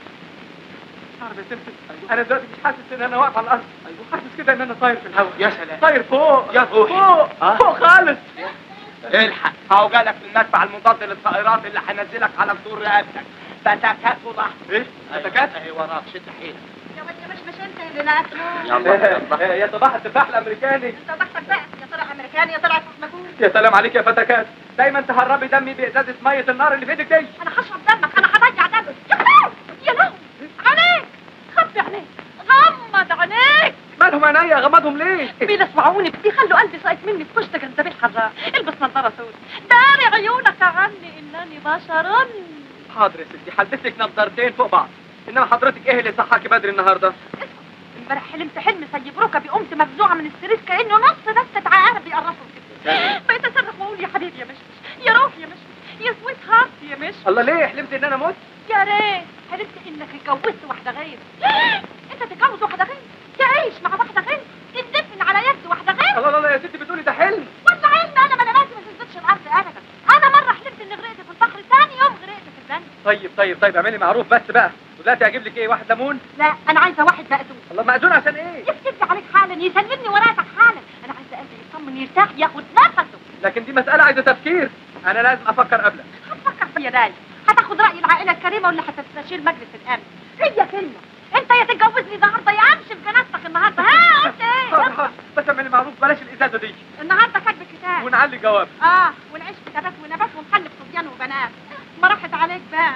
تعرف يا سمسم انا دلوقتي مش حاسس ان انا واقف على الارض حاسس كده ان انا طاير في الهواء يا سلام طاير فوق يا روحي. فوق ها؟ فوق خالص الحق اهو جالك في المدفع المضاد للطائرات اللي هنزلك على صدور رقبتك فتكات لحظة ايه فتكات؟ اهي وراك شد حيلك يا ولد يا مش مش انت اللي ناكله يلا يلا يا صباح التفاح الامريكاني انت ضحكك بقى يا طلع امريكاني يا طلع مجهول يا سلام عليك يا فتكات دايما تهربي دمي بازازه ميه النار اللي في ايدك دي انا هشرب دمك انا هضيع دمك يا لهوي يا لهوي عينيك خبي عينيك غمض عينيك مالهم عينيا غمضهم ليه بيسمعوني بيخلوا قلبي سايق مني في كشتك الزبيب حراق البس نظاره سود داري عيونك عني انني بشر حاضر يا ستي هلبس لك نضارتين فوق بعض انما حضرتك ايه اللي صحاكي بدري النهارده امبارح حلمت حلم سيب ركبي قمت مفزوعه من السرير كانه نص دستة عقارب بيقرصوا كده بقيت اصرخ واقول يا حبيبي يا مشمش يا روح يا مشمش يا سويت هارت يا مشمش الله ليه حلمت ان انا مت يا ريت حلمت انك اتجوزت واحده غير انت تتجوز واحده غير تعيش مع واحده غير تندفن على يد واحده غير الله الله يا ستي بتقولي ده حلم ولا علم انا ما انا لازم ما تنزلش الارض ابدا انا مره حلمت اني غرقت في البحر ثاني يوم غرقت في الزنك طيب طيب طيب اعملي معروف بس بقى دلوقتي اجيب لك ايه واحد ليمون لا انا عايزه واحد مأذون الله مأذون عشان ايه يكتب عليك حالا يسلمني ورقتك حالا انا عايزه قلبي يطمن يرتاح ياخد نفسه لكن دي مسألة عايزة تفكير انا لازم افكر قبلك هتفكر في راي هتاخد راي العائله الكريمه ولا هتستشير مجلس الامن هي كلمه انت يا تتجوزني النهارده يا امشي في جنازتك النهارده ها قلت حاضر ايه حاضر بس اعملي معروف بلاش الازازة دي النهارده كاتب كتاب ونعلي جواب اه ونعيش في نبات ونبات ونخلف صبيان وبنات ما راحت عليك بقى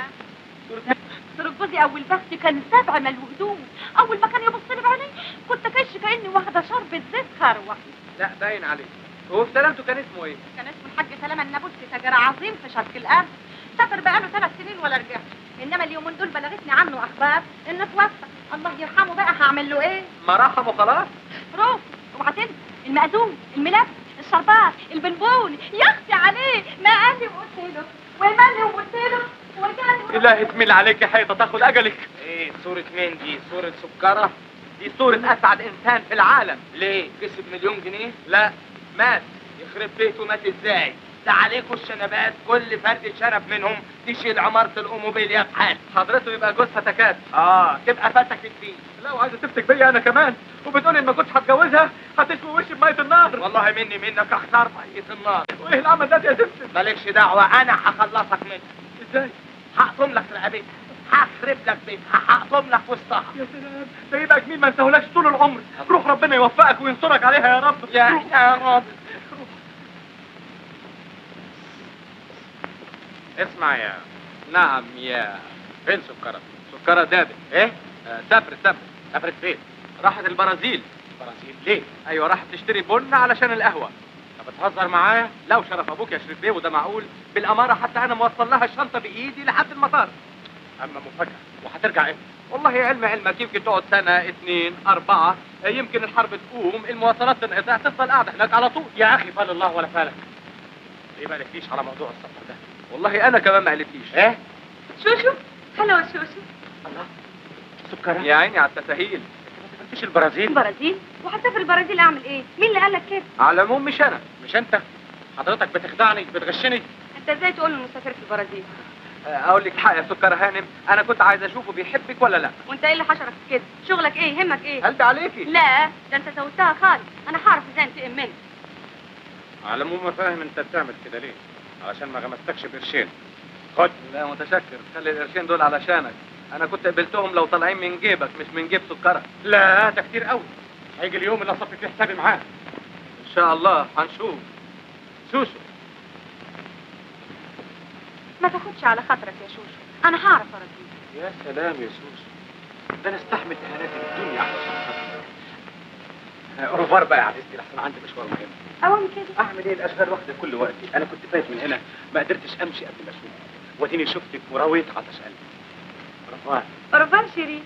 سرق جوزي اول بخت كان سبع ملو هدوم اول ما كان يبص لي بعيني كنت كش كاني واخده شربة زيت خروه لا باين عليك هو في سلامته كان اسمه ايه كان اسمه الحاج سلامه النابلسي تاجر عظيم في شرق الارض سافر بقاله ثلاث سنين ولا رجع انما اليومين دول بلغتني عنه اخبار انه توفى الله يرحمه بقى هعمل له ايه ما رحمه خلاص روح اوعى تنسى المأذون الملف الشربات البنبون يخفي عليه ما قال لي وقلت له وما لي وقلت له وجاني الله تميل عليك يا حيطة تاخد اجلك ايه صورة مين دي صورة سكرة دي صورة اسعد انسان في العالم ليه كسب مليون جنيه لا مات يخرب بيته مات ازاي ده عليكم الشنبات كل فرد شنب منهم تشيل عمارة الأوموبيليا في حال حضرته يبقى جوز فتكات اه تبقى فتكت فيه لا وعايزه تفتك بيا انا كمان وبتقولي ان ما كنتش هتجوزها هتشوي وشي بميه النار والله مني منك اختار مية النار وايه العمل ده يا زفت مالكش دعوة أنا هخلصك منه ازاي هقطم لك رقبتها هخرب لك بيتها هقطم لك وسطها يا سلام ده يبقى جميل ما انساهولكش طول العمر روح ربنا يوفقك وينصرك عليها يا رب يا يا رب اسمع يا نعم يا فين سكرة سكرة دابت ايه آه سافرت سافرت سافرت فين راحت البرازيل برازيل ليه ايوه راحت تشتري بن علشان القهوه انت بتهزر معايا لو شرف ابوك يا شريف بيه وده معقول بالاماره حتى انا موصل لها الشنطه بايدي لحد المطار اما مفاجأة وهترجع امتى والله علم علمك يمكن تقعد سنه اتنين اربعه آه، يمكن الحرب تقوم المواصلات تنقطع تفضل قاعده هناك على طول يا اخي فال الله ولا فالك ليه ما قلتليش على موضوع السفر ده والله انا كمان ما قالتليش ايه شوشو هلا شوشو الله سكرة يا عيني على التساهيل مفيش البرازيل البرازيل وهسافر البرازيل اعمل ايه مين اللي قال لك كده على العموم مش انا مش انت حضرتك بتخدعني بتغشني انت ازاي تقول له انه سافرت البرازيل آه، اقول لك حق يا سكر هانم انا كنت عايز اشوفه بيحبك ولا لا وانت ايه اللي حشرك في كده شغلك ايه يهمك ايه قلبي عليكي لا ده انت سويتها خالص انا هعرف ازاي انتقم منك على العموم ما فاهم انت بتعمل كده ليه علشان ما غمستكش بقرشين خد لا متشكر خلي القرشين دول علشانك انا كنت قبلتهم لو طالعين من جيبك مش من جيب سكرة لا ده كتير قوي هيجي اليوم اللي اصفي فيه حسابي معاه ان شاء الله هنشوف سوسو ما تاخدش على خاطرك يا شوشو انا هعرف ارضيك يا سلام يا سوسو ده انا استحمل اهانات الدنيا علشان خاطرك اوروفار بقى يا عزيزتي لحسن عندي مشوار مهم اوام كده اعمل ايه الاشغال واخده كل وقتي انا كنت فايت من هنا ما قدرتش امشي قبل ما اشوفك واديني شفتك ورويت عطش قلبي اوروفار ربان شيرين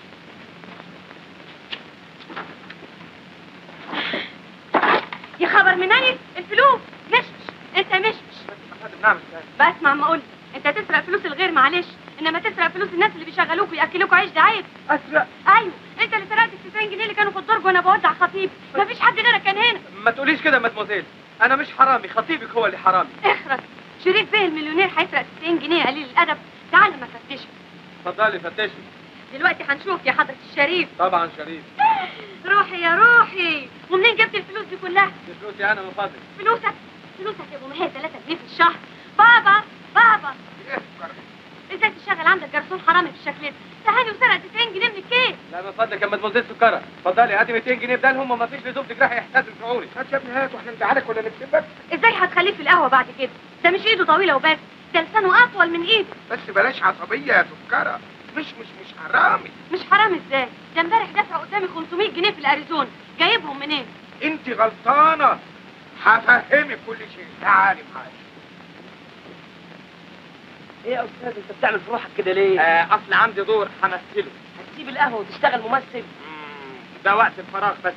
يا خبر مناني الفلوس مشمش انت مشمش نعم بسمع ما اقول انت تسرق فلوس الغير معلش انما تسرق فلوس الناس اللي بيشغلوك وياكلوك عيش ده عيب اسرق ايوه انت اللي سرقت ال 90 جنيه اللي كانوا في الدرج وانا بودع خطيب مفيش حد غيرك كان هنا ما تقوليش كده يا مدموزيل انا مش حرامي خطيبك هو اللي حرامي اخرس شريف بيه المليونير هيسرق 90 جنيه قليل الادب تعال ما فتشك اتفضلي فتشي دلوقتي هنشوف يا حضرة الشريف طبعا شريف روحي يا روحي ومنين جبت الفلوس دي كلها دي فلوسي انا من فضلك فلوسك فلوسك يا ابو مهير 3 جنيه في الشهر بابا بابا ازاي تشغل عندك جرسون حرامي بالشكل ده تهاني وسرق 90 جنيه من الكيس لا من فضلك يا مدموزيل سكرة اتفضلي هاتي 200 جنيه بدالهم وما فيش لزوم تجرحي احساس شعوري هات يا ابني هات واحنا نزعلك ولا نكسبك ازاي هتخليه في القهوه بعد كده ده مش ايده طويله وبس ده لسانه اطول من ايده بس بلاش عصبية يا سكرة مش مش مش حرامي مش حرام ازاي ده امبارح دافع قدامي 500 جنيه في الاريزون جايبهم منين انت غلطانة هفهمك كل شيء تعالي معايا ايه يا استاذ انت بتعمل في روحك كده ليه؟ آه اصل عندي دور همثله هتسيب القهوه وتشتغل ممثل مم، ده وقت الفراغ بس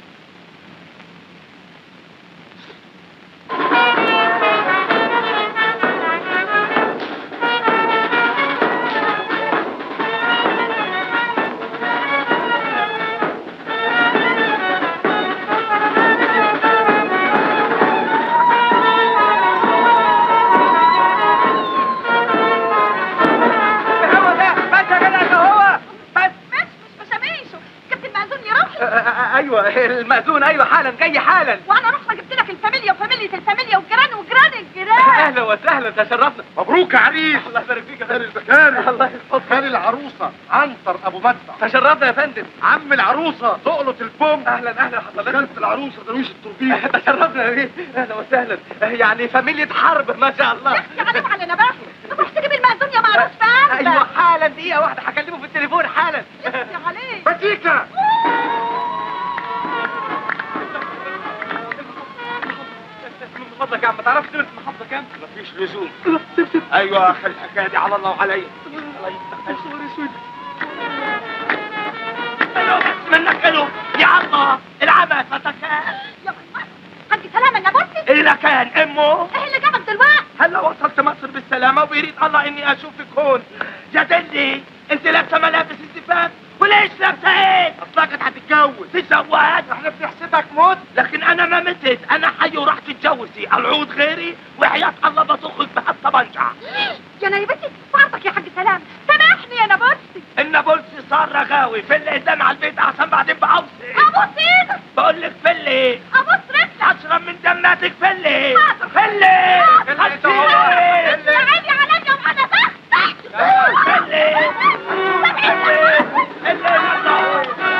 هو ده بس يا جدع ده هو بس مش مش مشاميشه جبت المأذون يروح آه، آه، ايوه المأذون ايوه حالا جاي حالا وانا رحت جبت لك الفاميليا وفاميليا الفاميليا والجيران وجيران الجيران اهلا وسهلا تشرفنا مبروك يا عريس الله يبارك فيك يا فندم البكاري الله يحفظك خالي العروسة عنتر ابو مدفع تشرفنا يا فندم عم العروسة تقلط البوم اهلا اهلا حضرتك خالة العروسة درويش التوربين تشرفنا يا بيه اهلا وسهلا يعني فاميليا حرب ما شاء الله يا عليك على نباهي تروح تجيب المأذون يا معروف فاهم ايوه حالا دقيقه واحده هكلمه في التليفون حالا يا عليك باتيكا من فضلك يا عم ما تعرفش تقول المحافظه كام مفيش لزوم ايوه خلي الحكايه دي على الله وعليا الله يفتح منك له يا الله العبث فتكات يا ماما حد سلام النابلسي ايه كان امه ايه اللي جابك دلوقتي هلا وصلت مصر بالسلامة وبيريد الله اني اشوفك هون جدلي انت لابسة ملابس الزفاف وليش لابسة ايه؟ اطلقت هتتجوز تتزوج احنا بنحسبك موت لكن انا ما متت انا حي ورحت اتجوز نفسي العود غيري وحياة الله بطخك بهالطبنجة يا نايبتي بعطك يا حاج سلام سامحني يا نابلسي النابلسي صار رغاوي فل قدام على البيت عشان بعدين بعوصي ابوس ايدك بقول لك فلي ابوس رجلك اشرب من دماتك فلي حاضر. فلي حاضر. خشيني. يا عيني عليا وانا تحت فلي فلي فلي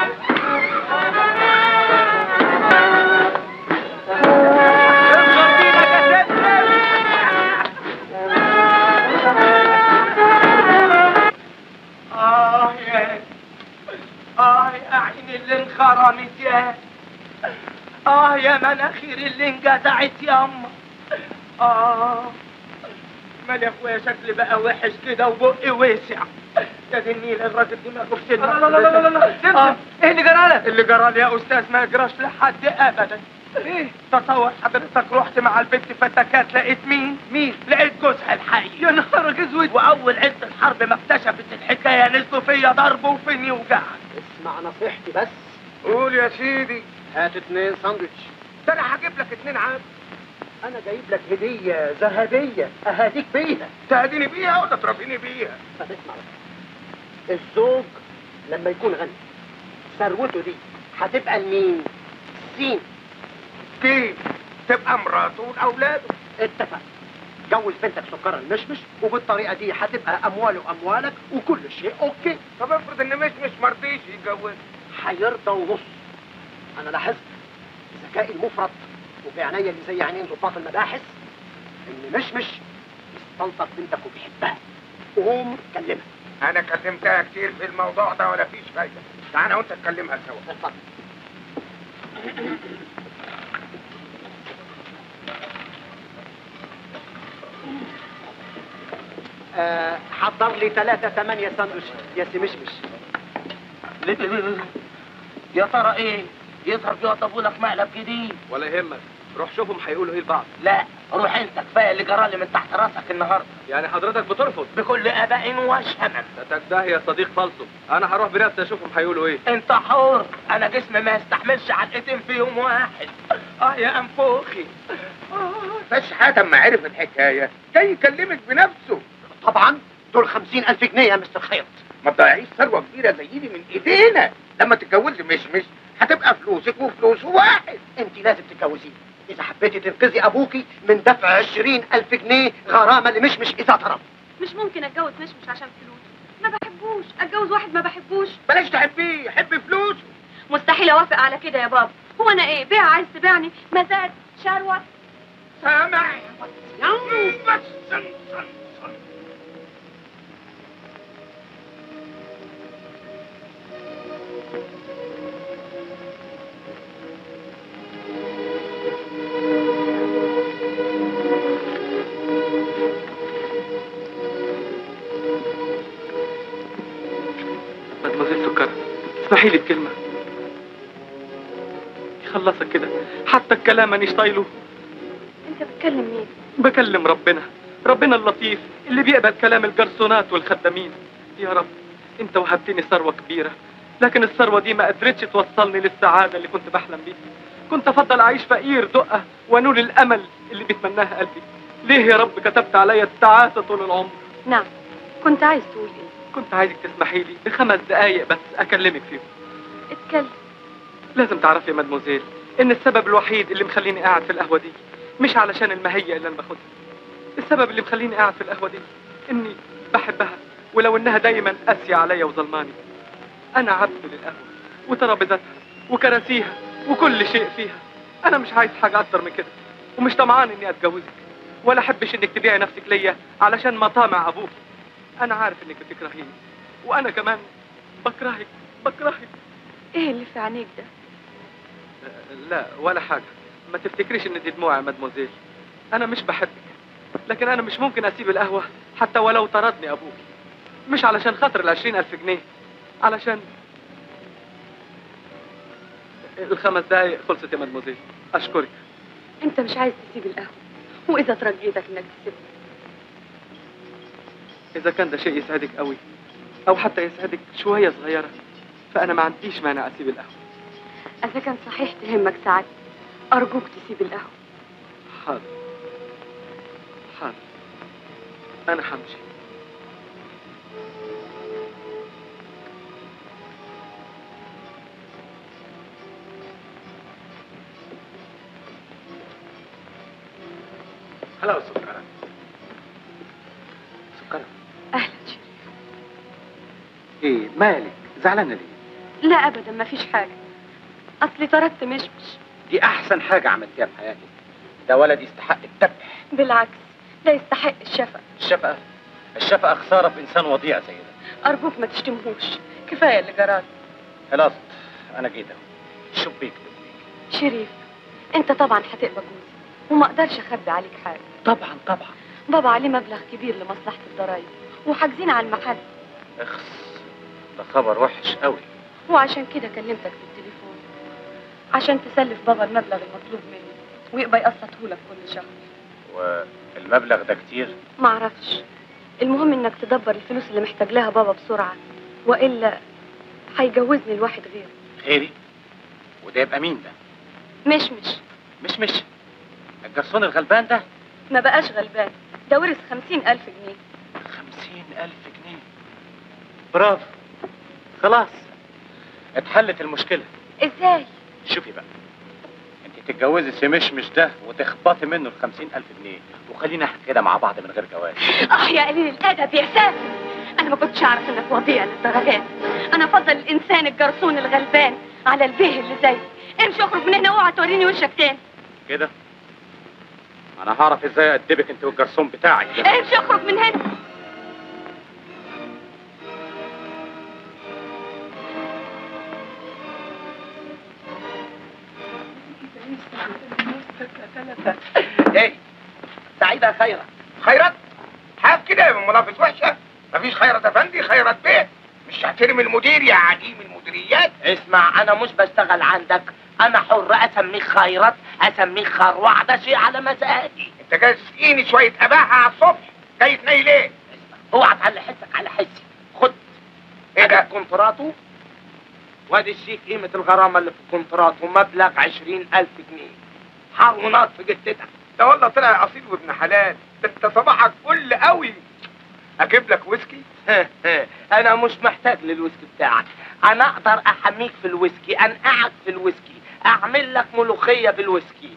آه يا آه يا عيني اللي انخرمت يا آه يا مناخير اللي انقطعت يا أما آه مال يا اخويا شكلي بقى وحش كده وبقي واسع يا دي النيل الراجل دماغه في سنة لا لا لا لا لا آه. ايه اللي جرالك؟ اللي جرالي يا استاذ ما يجراش لحد ابدا ايه تصور حضرتك رحت مع البنت فتكات لقيت مين مين لقيت جوزها الحي يا نهار اسود واول عز الحرب ما اكتشفت الحكايه نزلوا فيا ضرب وفيني وجع اسمع نصيحتي بس قول يا سيدي هات اتنين ساندوتش ده انا هجيب لك اتنين عاد انا جايب لك هديه ذهبيه اهديك بيها تهديني بيها ولا تربيني بيها طب اسمع بس الزوج لما يكون غني ثروته دي هتبقى لمين؟ سين كيف تبقى مراته واولاده اتفق جوز بنتك سكر المشمش وبالطريقه دي هتبقى امواله اموالك وكل شيء اوكي طب افرض ان مش مش مرضيش يتجوز هيرضى ونص انا لاحظت ذكائي المفرط وبعناية اللي زي عينين ضباط المباحث ان مشمش مستلطف بنتك وبيحبها قوم كلمها انا كلمتها كتير في الموضوع ده ولا فيش فايده تعالى وانت تكلمها سوا اتفضل آه، حضر لي ثلاثة ثمانية ساندوتش يا سي مشمش يا ترى ايه يظهر بيوضبوا لك مقلب جديد ولا يهمك روح شوفهم هيقولوا ايه لبعض لا روح انت كفايه اللي جرالي من تحت راسك النهارده يعني حضرتك بترفض بكل اباء وشمم ده ده يا صديق فالصو انا هروح بنفسي اشوفهم هيقولوا ايه انت حر انا جسمي ما يستحملش علقتين في يوم واحد اه يا انفوخي بس حاتم ما عرف الحكايه جاي يكلمك بنفسه طبعا دول خمسين ألف جنيه يا مستر خيرت ما تضيعيش ثروه كبيره زي دي من ايدينا لما تتجوزي مشمش هتبقى فلوسك وفلوسه واحد انت لازم تتجوزيه اذا حبيتي تنقذي ابوكي من دفع عشرين ألف جنيه غرامة لمشمش اذا طلب مش ممكن اتجوز مشمش عشان فلوس ما بحبوش اتجوز واحد ما بحبوش بلاش تحبيه حبي فلوسه مستحيل اوافق على كده يا بابا هو انا ايه بيع عايز تبيعني مزاد شروه سامع بس سن سن سن. مدموزيل سكر اسمحي لي بكلمة يخلصك كده حتى الكلام مانيش طايله انت بتكلم مين بكلم ربنا ربنا اللطيف اللي بيقبل كلام الجرسونات والخدامين يا رب انت وهبتني ثروة كبيرة لكن الثروة دي ما قدرتش توصلني للسعادة اللي كنت بحلم بيها كنت افضل اعيش فقير دقة وانول الامل اللي بيتمناها قلبي ليه يا رب كتبت عليا التعاسة طول العمر نعم كنت عايز تقول ايه كنت عايزك تسمحي لي بخمس دقايق بس اكلمك فيهم اتكلم لازم تعرفي يا مدموزيل ان السبب الوحيد اللي مخليني قاعد في القهوه دي مش علشان المهية اللي انا باخدها السبب اللي مخليني قاعد في القهوه دي اني بحبها ولو انها دايما قاسيه عليا وظلماني انا عبد للقهوه وترابيزاتها وكراسيها وكل شيء فيها انا مش عايز حاجه اكتر من كده ومش طمعان اني اتجوزك ولا احبش انك تبيعي نفسك ليا علشان مطامع ابوك انا عارف انك بتكرهيني وانا كمان بكرهك بكرهك ايه اللي في عينيك ده لا ولا حاجة ما تفتكريش ان دي دموع يا مدموزيل انا مش بحبك لكن انا مش ممكن اسيب القهوة حتى ولو طردني ابوك مش علشان خاطر العشرين الف جنيه علشان الخمس دقايق خلصت يا مدموزيل اشكرك انت مش عايز تسيب القهوه واذا ترجيتك انك تسيبها اذا كان ده شيء يسعدك قوي او حتى يسعدك شوية صغيرة فانا ما عنديش مانع اسيب القهوة اذا كان صحيح تهمك سعادتي ارجوك تسيب القهوه حاضر حاضر انا همشي هلا سكرة سكرة اهلا شريف ايه مالك زعلانة ليه لا ابدا ما فيش حاجه اصلي طردت مشمش دي احسن حاجة عملتيها في حياتك ده ولد يستحق الذبح بالعكس ده يستحق الشفقه الشفقة الشفقة خسارة في انسان وضيع زي ده ارجوك ما تشتمهوش كفايه اللي جرالي خلاص انا جيت اهو شو بيك شريف انت طبعا هتبقى جوزي وما اقدرش اخبي عليك حاجه طبعا طبعا بابا عليه مبلغ كبير لمصلحه الضرايب وحاجزين على المحل اخس ده خبر وحش قوي وعشان كده كلمتك في التليفون عشان تسلف بابا المبلغ المطلوب منه ويبقى يقسطه لك كل شهر والمبلغ ده كتير معرفش المهم انك تدبر الفلوس اللي محتاج لها بابا بسرعه والا هيجوزني لواحد غيره غيري وده يبقى مين ده مش مش مش مش الجرسون الغلبان ده ما بقاش غلبان ده ورث خمسين ألف جنيه خمسين ألف جنيه برافو خلاص اتحلت المشكلة ازاي شوفي بقى انت تتجوزي سمشمش ده وتخبطي منه الخمسين ألف جنيه وخلينا احنا كده مع بعض من غير جواز اه يا قليل الادب يا سافل انا ما كنتش اعرف انك وضيع للدرجات انا افضل الانسان الجرسون الغلبان على البيه اللي زيي امشي اخرج من هنا اوعى توريني وشك تاني كده انا هعرف ازاي ادبك انت والجرسون بتاعك ده امشي اخرج من هنا ايه سعيدة خيرا خيرت حاف كده يا منافس وحشه مفيش خيرت افندي خيرت بيه مش هترمي المدير يا عديم المديريات اسمع انا مش بشتغل عندك انا حر اسميك خيرت اسميك خروع ده شيء على مزاجي انت جاي تسقيني شويه اباحه على الصبح جاي تنيل ايه اوعى تعلي حسك على حسي خد ايه ده كونتراته وادي الشيك قيمة الغرامة اللي في الكونترات ومبلغ عشرين ألف جنيه حرمونات في جدتك ده والله طلع اصيل وابن حلال ده انت صباحك فل قوي اجيب لك ويسكي أنا مش محتاج للويسكي بتاعك أنا أقدر أحميك في الويسكي أنقعك في الويسكي أعمل لك ملوخية بالويسكي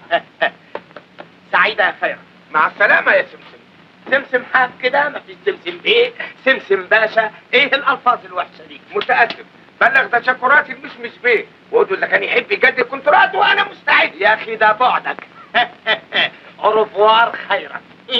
سعيدة يا خير مع السلامه يا سمسم سمسم حاف كده مفيش سمسم ايه سمسم باشا ايه الالفاظ الوحشه دي متاسف بلغ تشكراتي المشمش بيه وقول اذا كان يحب يجدد كونترات وانا مستعد يا اخي ده بعدك اوروفوار خيرا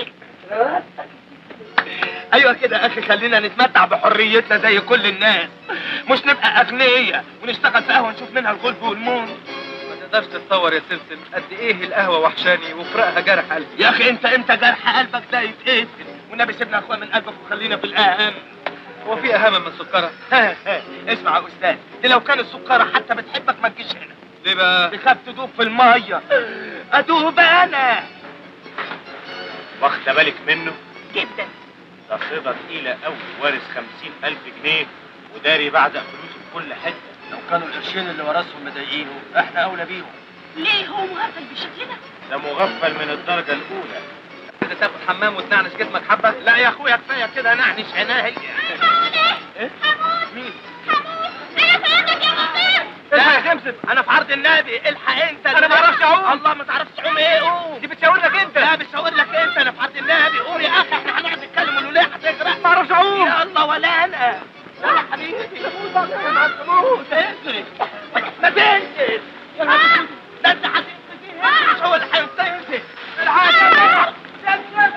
ايوه كده يا اخي خلينا نتمتع بحريتنا زي كل الناس مش نبقى اغنياء ونشتغل في قهوه نشوف منها الغلب والمون ما تقدرش تتصور يا سمسم قد ايه القهوه وحشاني وفرقها جرح قلبي يا اخي انت انت جرح قلبك ده يتقتل والنبي سيبنا اخويا من قلبك وخلينا في الاهم هو في اهم من سكره اسمع يا استاذ دي لو كان السكره حتى بتحبك ما تجيش هنا ليه بقى تخاف تدوب في الميه ادوب انا واخده بالك منه جدا ده صيغه تقيله قوي وارث خمسين ألف جنيه وداري بعزق فلوسه في كل حته لو كانوا القرشين اللي ورثهم مضايقينه احنا اولى بيهم ليه هو مغفل بالشكل ده؟ ده مغفل من الدرجه الاولى كده تاخد حمام وتنعنش جسمك حبه لا يا اخويا كفايه كده نعنش عينيا ايه؟ مين انا فاهمك يا مصير لا يا سمسم انا في عرض النبي الحق انت أنا ما أعرفش أعوم. الله ما تعرفش تعوم ايه قوم دي بتشاور لك انت لا بتشاور لك انت انا في عرض النبي قوم يا اخي احنا هنقعد نتكلم ونقول ليه هتغرق ما اعرفش اعوم يا الله ولا انا لا يا حبيبي انا هتموت انزل ما تنزل ده انت هتنزل فيه مش هو اللي هينزل العادة سمسم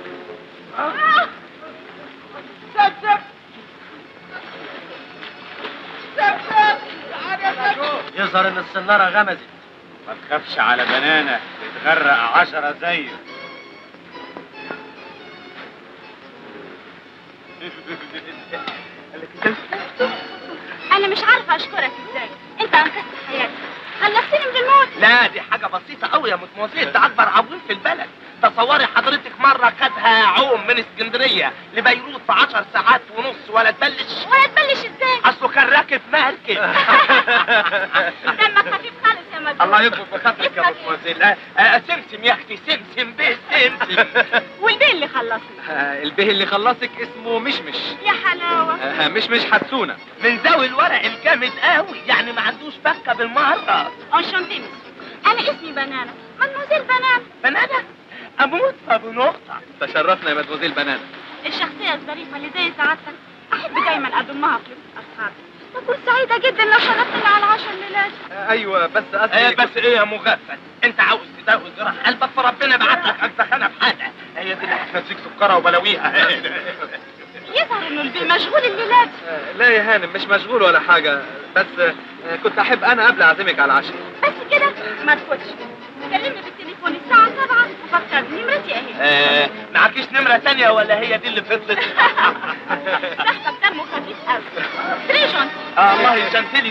سمسم سمسم يظهر ان السناره غمزت ما تخافش على بنانه تتغرق عشرة زيه انا مش عارفه اشكرك ازاي انت انقذت حياتي خلصتني من الموت لا دي حاجة بسيطة قوي يا متموسيل ده أكبر عويم في البلد تصوري حضرتك مرة خدها عوم من اسكندرية لبيروت في عشر ساعات ونص ولا تبلش ولا تبلش ازاي أصله كان راكب مركب دمك خفيف خالص يا مدبولي الله يكبر بخاطرك يا مدموزيل آه، آه، سمسم يا اختي سمسم بيه سمسم والبيه اللي خلصني البيه اللي خلصك اسمه مشمش يا حلاوه آه، مشمش حسونة من ذوي الورق الجامد قوي يعني ما عندوش فكه بالمره انشنتي مسيو انا اسمي بنانا مدموزيل بنانا بنانا اموت في ابو نقطه تشرفنا يا مدموزيل بنانا الشخصيه الظريفه اللي زي سعادتك احب دايما اضمها في اصحابي بكون سعيده جدا لو شرفتني على العشاء الليلات آه، ايوه بس آه قصدي بس ايه يا مغفل انت عاوز تداوي جراح قلبك فربنا بعت لك اجزخانه في حاجه هي دي اللي هتنسيك سكره وبلاويها يظهر انه البيه مشغول الليلات آه، لا يا هانم مش مشغول ولا حاجة بس آه، كنت أحب أنا قبل أعزمك على العشاء بس كده ما تفوتش كلمني بالتليفون الساعه 7 وفكرني نمرتي اهي آه معكيش نمره تانية ولا هي دي اللي فضلت صاحبك دمه خفيف قوي تريجون آه الله يشنتلي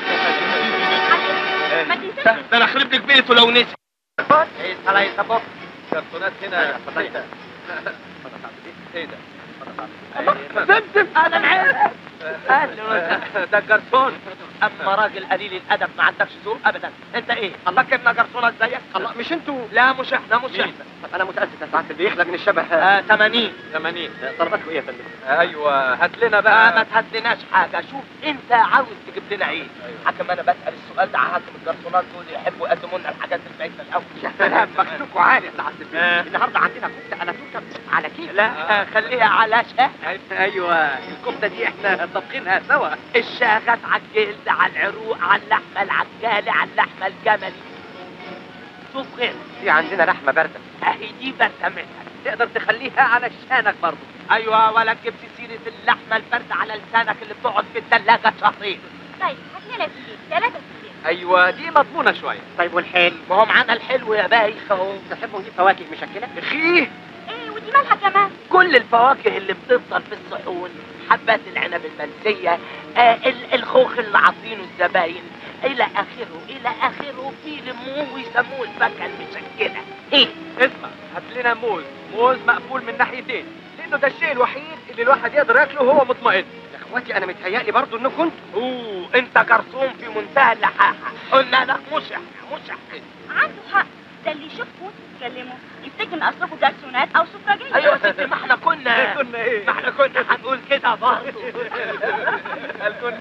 ما تنساش ده انا خرب لك بيته لو نسي ايه صلاة يصبح كرتونات هنا اتفضل ده. إيه ده؟ سمسم انا معاك اهلا وسهلا ده الجرسون اما راجل قليل الادب ما عندكش ذوق ابدا انت ايه الله كنا جرسونة زيك الله مش انتوا لا مش احنا مش احنا طب انا متاسف يا سعاده البيه يخلق من الشبه آه 80 80 طلباتكم ايه يا فندم أيوة هات لنا بقى ما بقى تهدناش حاجه شوف انت عاوز تجيب لنا ايه حكم انا بسال السؤال ده حكم الجرسونات دول يحبوا يقدموا لنا الحاجات بتاعتنا الاول يا سلام مكسوكوا عالي يا سعاده البيه النهارده عندنا كفته انا توكل على كيف لا خليها على شهر أيوة الكفتة دي إحنا طبخينها سوا الشاغات على الجلد على العروق على اللحمه العجاله على اللحمه الجملي شوف غير في عندنا لحمه بارده اهي دي برسمتها تقدر تخليها على شانك برضه ايوه ولا تجيبش سيره اللحمه البارده على لسانك اللي بتقعد في الثلاجه شهرين طيب هات لنا كتير ثلاثه كتير أيوة دي مضمونة شوية طيب والحلو ما هو معانا الحلو يا بايخ اهو تحبوا نجيب فواكه مشكله أخيه ايه ودي مالها كمان كل الفواكه اللي بتفضل في الصحون حبات العنب المنسية آه ال- الخوخ اللي عاطينه الزباين إلى آخره إلى آخره في لموه ويسموه الفاكهة المشكلة إيه؟ اسمع هات لنا موز موز مقفول من ناحيتين لأنه ده الشيء الوحيد اللي الواحد يقدر ياكله وهو مطمئن يا اخواتي انا متهيألي برضو انكم انتوا أوه أنت جرثوم في منتهى اللحاحة قلنا لك مش إحنا مش إحنا عنده حق ده اللي يشوفكم تتكلموا يفتكر ان اصلكم جرسونات او سفرجيه أيوة يا ستي ما إحنا كنا كنا إيه؟ ما إحنا كنا هنقول كده برضه قال كنا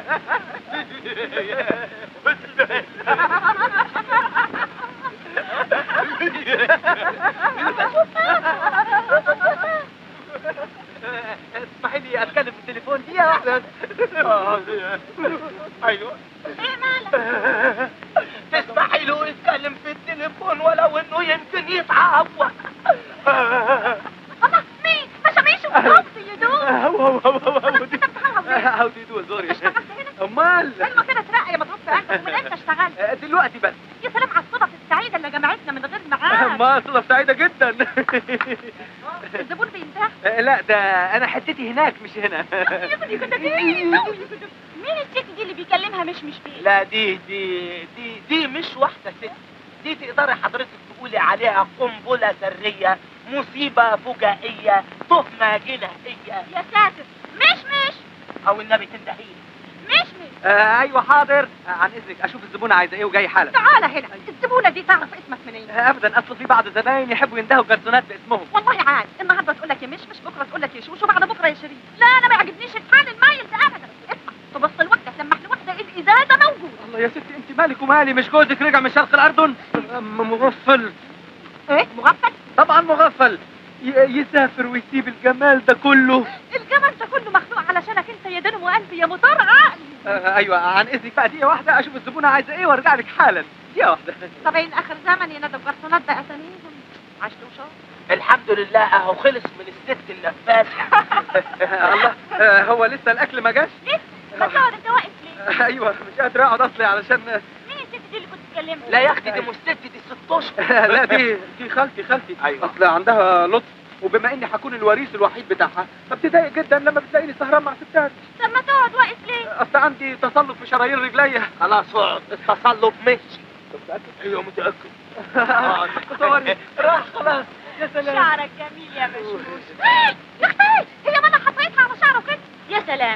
اسمحي لي اتكلم في التليفون دقيقة واحدة أيوه ايه مالك تسمحي له يتكلم في التليفون ولو إنه يمكن يتعور الله مين ما شميش وقفت يا دوب هو هو هو هو هاو دو يو سوري اشتغلت هنا امال ايوه كده ترقى يا مضروب في انفك ومن امتى اشتغلت دلوقتي بس يا سلام على الصدف السعيده اللي جمعتنا من غير معاد ما صدف سعيدة جدا الزبون بينتهى لا ده انا حتتي هناك مش هنا يا ابني كنت مين الست دي اللي بيكلمها مش مش بيه لا دي دي دي دي مش واحدة ست دي تقدري حضرتك تقولي عليها قنبلة ذرية مصيبة فجائية تهمة جنائية يا ساتر مش مش أو النبي تندهيلي مش مش آه ايوه حاضر آه عن اذنك اشوف الزبونه عايزه ايه وجاي حالا تعالى هنا الزبونه دي تعرف اسمك منين آه ابدا اصل في بعض الزباين يحبوا يندهوا جرسونات باسمهم والله عاد النهارده تقول لك يا مش مش بكره تقول لك يا شوش وبعد بكره يا شريف لا انا ما يعجبنيش الحال المايل ده ابدا اسمع تبص لوحدك لما لوحده الازازه موجوده الله يا ستي انت مالك ومالي مش جوزك رجع من شرق الاردن آه، مغفل ايه مغفل طبعا مغفل ي- يسافر ويسيب الجمال ده كله الجمل ده كله مخلوق علشانك انت يا دنم وانت يا مطار عقلي آه ايوه عن اذنك بقى دقيقه واحده اشوف الزبونه عايزه ايه وارجع لك حالا دقيقه واحده طبعين اخر زمن ينادوا الجرسونات بقى اساميهم عشتوا شهر الحمد لله أهو خلص من الست النفاثة آه الله آه هو لسه الاكل ما جاش لسه ما تقعد انت واقف ليه آه ايوه مش قادر اقعد اصلي علشان مين الست دي اللي كنت تكلمها لا يا أختي دي مش ست دي ست أشهر لا دي دي خالتي خالتي أيوة. اصل عندها لطف وبما اني هكون الوريث الوحيد بتاعها فبتضايق جدا لما بتلاقيني سهران مع ستات طب ما تقعد واقف ليه اصل عندي تصلب في شرايين رجليا خلاص اقعد التصلب مشي ايوه متأكد تصوري راح خلاص يا سلام شعرك جميل يا مشموش يا اختي هي ما انا حطيتها على شعره كده يا سلام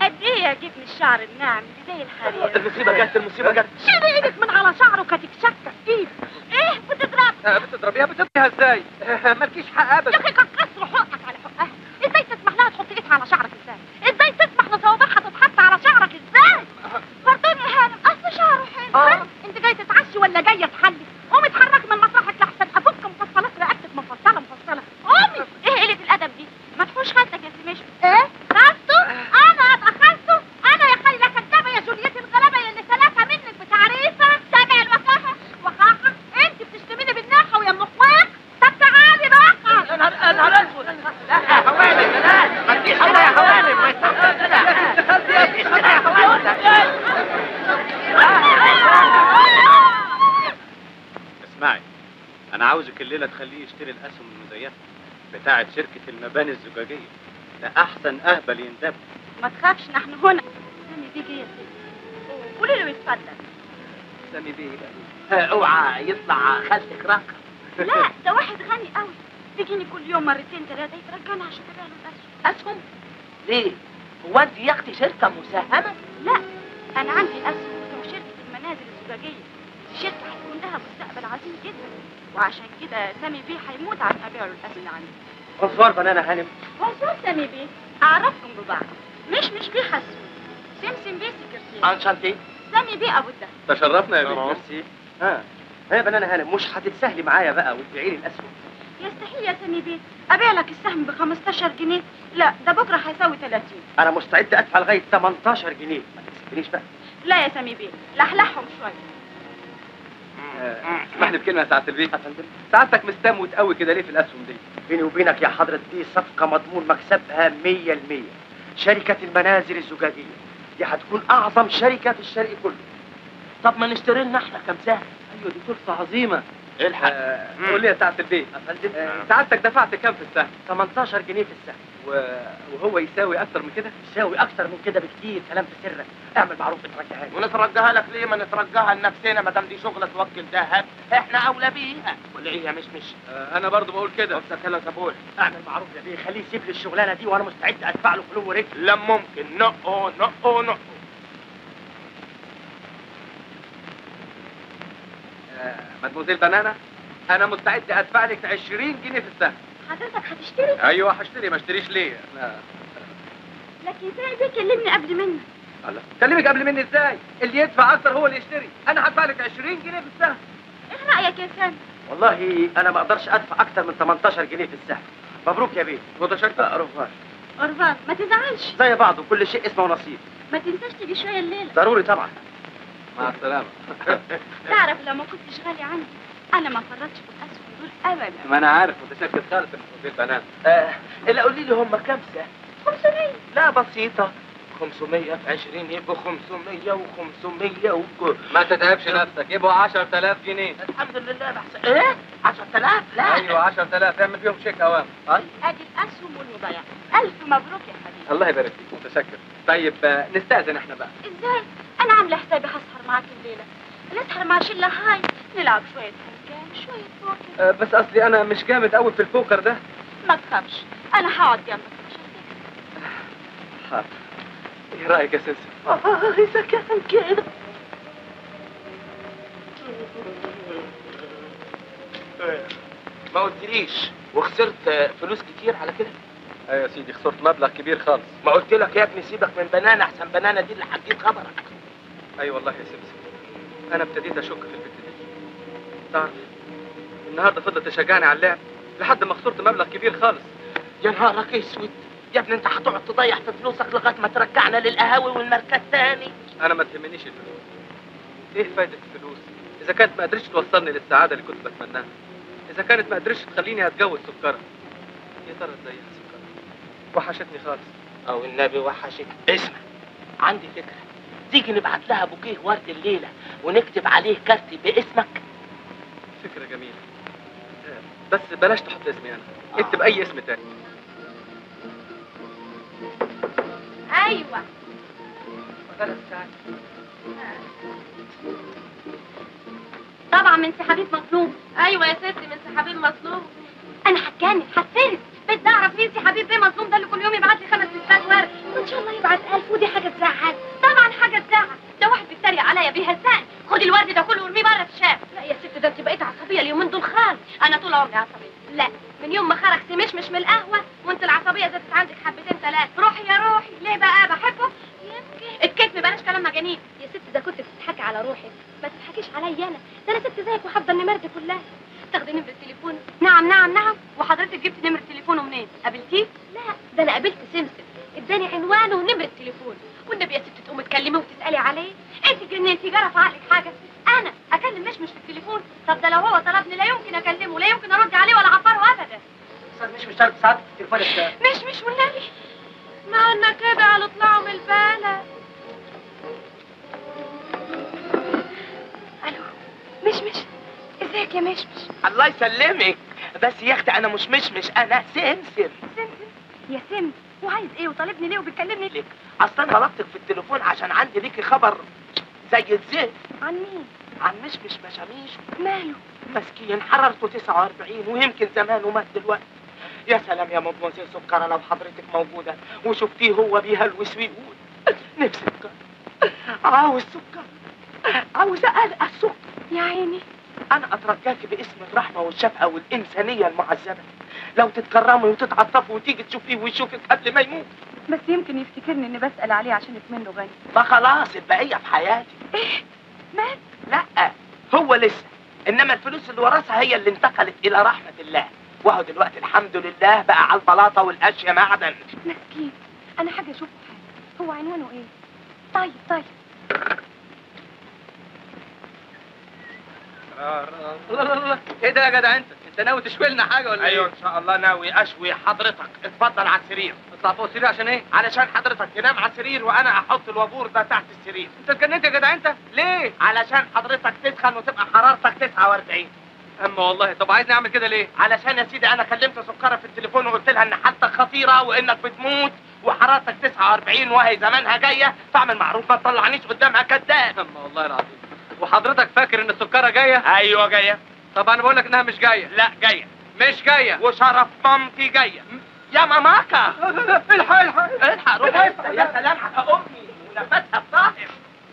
قد ايه يعجبني الشعر الناعم اللي زي الحرير المصيبه جت المصيبه جت شيل ايدك من على شعره كتكشكك ايد ايه بتضرب آه، بتضربيها بتضربيها ازاي؟ آه، مالكيش حق يا ابدا اخي كان كسر حقك على حقها ازاي تسمح لها تحط ايدها على شعرك ازاي ازاي تسمح لصوابعها تتحط على شعرك ازاي فرضوني يا هانم اصل شعره حلو آه. انت جاي تتعشي ولا جايه تحلي قومي اتحركي من مطرحك لحسن افك مفصلات رقبتك مفصله مفصله قومي ايه قله الادب دي ما تحوش خالتك يا سميش ايه خالته انا اتاخرته انا يا خيله كدابه يا جوليتي الغلابه اللي سلكها منك بتعريفه سامع الوقاحه وقاحه انت بتشتميني بالناحه ويا ام اخوات طب تعالي بقى انا انا اسود يا هوانم ما تجيش كده يا هوانم ما يصحش كده ما تجيش كده يا هوانم اسمعي انا عاوزك الليله تخليه يشتري الاسهم المزيفه بتاعه شركه المباني الزجاجيه ده احسن اهبل يندب ما تخافش نحن هنا سامي بيجي يا ستي قولي له يتفضل سامي بيه آه، اوعى يطلع خالتك راكب لا ده واحد غني قوي بيجيني كل يوم مرتين ثلاثه يترجانا عشان ابيع له الاسهم اسهم ليه هو انت يا اختي شركه مساهمه لا انا عندي اسهم في شركه المنازل الزجاجيه الشركه هيكون لها مستقبل عظيم جدا وعشان كده سامي بيه هيموت عشان ابيع له الاسهم اللي عندي بونسوار بنانا هانم بونسور سامي بيه اعرفكم ببعض مش مش بيه حسون سمسم بيه سكرتير انشانتي سامي بيه ابو الدهب تشرفنا يا بيه تمام. ميرسي ها يا بنانا هانم مش هتتسهلي معايا بقى وتبيعي لي الاسهم يستحيل يا سامي بيه ابيع لك السهم ب 15 جنيه لا ده بكره هيساوي 30 انا مستعد ادفع لغايه 18 جنيه ما تكسبنيش بقى لا يا سامي بيه لحلحهم شويه آه، اسمح لي بكلمه يا سعاده البيه سعادتك مستموت قوي كده ليه في الاسهم دي؟ بيني وبينك يا حضرة دي صفقة مضمون مكسبها 100% شركة المنازل الزجاجية دي هتكون أعظم شركة في الشرق كله طب ما نشتري لنا احنا كام سهم ايوه دي فرصه عظيمه الحق آه، قول لي يا سعاده البيه أفندم آه، سعادتك دفعت كام في السهم؟ 18 جنيه في السهم و- وهو يساوي اكتر من كده؟ يساوي أكتر من كده بكتير كلام في سرك اعمل معروف اترجعها لي ونترجاها لك ليه ما نترجاها لنفسنا ما دام دي شغله توكل دهب احنا اولى بيها ولا ايه يا مش مش آه، انا برضو بقول كده نفسك يلا زبون اعمل معروف يا بيه خليه يسيب لي الشغلانة دي وأنا مستعد أدفع له فلوس ورجل لا ممكن نقو نقو نقو آه، مدموزيل بنانا انا مستعد ادفع لك 20 جنيه في السهم حضرتك هتشتري ايوه هشتري ما اشتريش ليه؟ انا لكن ازاي بيه كلمني قبل منك الله كلمك قبل مني ازاي؟ اللي يدفع اكتر هو اللي يشتري انا هدفع لك 20 جنيه في السهم ايه رايك يا سامي والله أنا ما أقدرش أدفع أكتر من 18 جنيه في السهم مبروك يا بيه متشكر أروفار قربان ما تزعلش زي بعض وكل شيء اسمه نصيب ما تنساش تيجي شويه الليله ضروري طبعا مع السلامه تعرف لو ما كنتش غالي عندي انا ما فرطش في الاسهم دول ابدا ما انا عارف متشكر خالص يا مدموزيل بنانا آه اللي قولي لي هم كام سهم 500 لا بسيطه 500 في 20 يبقوا 500 و500 و ما تتعبش نفسك يبقوا 10000 جنيه الحمد لله بحسن ايه 10000 لا ايوه 10000 اعمل فيهم شيك اوام طيب ادي الاسهم والمضيعه الف مبروك يا حبيبي الله يبارك فيك متشكر طيب آه، نستأذن احنا بقى ازاي انا عامله حسابي هسهر معاك الليله نسهر مع شله هاي نلعب شويه حنكان شويه بوكر آه، بس اصلي انا مش جامد قوي في البوكر ده ما تخافش انا هقعد جنبك عشان تكسب حاضر ايه رايك يا سلسل اه اذا كان كده ما قلتليش وخسرت فلوس كتير على كده ايوه يا سيدي خسرت مبلغ كبير خالص ما قلت لك يا ابني سيبك من بنانا احسن بنانا دي اللي هتجيب خبرك اي والله يا سمسم انا ابتديت اشك في البت دي تعرف النهارده فضلت تشجعني على اللعب لحد ما خسرت مبلغ كبير خالص يا نهارك اسود يا ابني انت هتقعد تضيع في فلوسك لغايه ما ترجعنا للقهاوي والماركات تاني انا ما تهمنيش الفلوس ايه فايده الفلوس اذا كانت ما قدرتش توصلني للسعاده اللي كنت بتمناها اذا كانت ما قدرتش تخليني اتجوز سكره يا ترى ازاي سكره وحشتني خالص او النبي وحشك اسمع عندي فكره تيجي نبعت لها بوكيه ورد الليله ونكتب عليه كارت باسمك فكره جميله آه، بس بلاش تحط اسمي انا اكتب اي اسم تاني ايوه طبعا من سحابيب مطلوب ايوه يا ستي من سحابيب مطلوب انا هتجنن هتفرد بدي اعرف مين سي حبيب بيه مظلوم ده اللي كل يوم يبعت لي خمس لسات ورد وان شاء الله يبعت ألف ودي حاجه تزعل طبعا حاجه تزعل ده واحد بيتريق عليا بيهزقني خدي الورد ده كله وارميه بره في الشارع لا يا ست ده انت بقيت عصبيه اليومين دول خالص انا طول عمري عصبيه لا من يوم ما خرج سمش مش من القهوه وانت العصبيه زادت عندك حبتين ثلاثه روحي يا روحي ليه بقى بحبه يمكن الكذب بلاش كلام مجانين يا ست ده كنت بتضحكي على روحك ما تضحكيش عليا انا ده انا ست زيك وحافظه النمرد كلها تاخدي نمرة تليفونه نعم نعم نعم وحضرتك جبت نمرة تليفونه منين قابلتيه لا ده انا قابلت سمسم اداني عنوانه ونمرة تليفونه والنبي يا ست تقومي تكلميه وتسالي عليه انت جننتي جرى في عقلك حاجه انا اكلم مش مش في التليفون طب ده لو هو طلبني لا يمكن اكلمه لا يمكن ارد عليه ولا اعبره ابدا استاذ مش مشترك ساعات في التليفون الشارع مش مش والنبي ما انا كده على طلعوا من البالة الو مش مش ازيك يا مش مش الله يسلمك بس يا اختي انا مش مشمش انا سمسم سمسم يا سمس وعايز ايه وطالبني ليه وبتكلمني ليه اصلا انا طلبتك في التليفون عشان عندي ليكي خبر زي الزيت عن مين عن مشمش مشاميش ماله مسكين حرارته 49 ويمكن زمانه مات دلوقتي يا سلام يا مدموزيل سكرة لو حضرتك موجودة وشفتيه هو بيهلوس ويقول نفسي سكر عاوز سكر عاوز ألقى السكر يا عيني أنا أترجاك باسم الرحمة والشفقة والإنسانية المعذبة لو تتكرمي وتتعطفي وتيجي تشوفيه ويشوفك قبل ما يموت بس يمكن يفتكرني اني بسأل عليه عشان منه غني ما خلاص البقية في حياتي ايه مات لا هو لسه انما الفلوس اللي ورثها هي اللي انتقلت الى رحمة الله وهو دلوقتي الحمد لله بقى على البلاطة والاشياء معدن مسكين انا حاجه اشوفه حاجه هو عنوانه ايه طيب طيب ايه ده يا جدع انت انت ناوي تشوي لنا حاجه ولا ايوه ايه ان شاء الله ناوي اشوي حضرتك اتفضل على السرير اطلع فوق السرير عشان ايه علشان حضرتك تنام على السرير وانا احط الوابور ده تحت السرير انت اتجننت يا جدع انت ليه علشان حضرتك تسخن وتبقى حرارتك 49 اما والله طب عايزني اعمل كده ليه علشان يا سيدي انا كلمت سكرة في التليفون وقلت لها ان حالتك خطيرة وانك بتموت وحرارتك 49 وهي زمانها جاية فاعمل معروف ما تطلعنيش قدامها كداب اما والله العظيم وحضرتك فاكر ان السكره جايه ايوه جاية طب انا بقول لك انها مش جايه لا جاية مش جايه وشرف مامتي جاية يا ماماكا الحق الحق الحق روح انت يا سلام على امي ونفسها الطاهر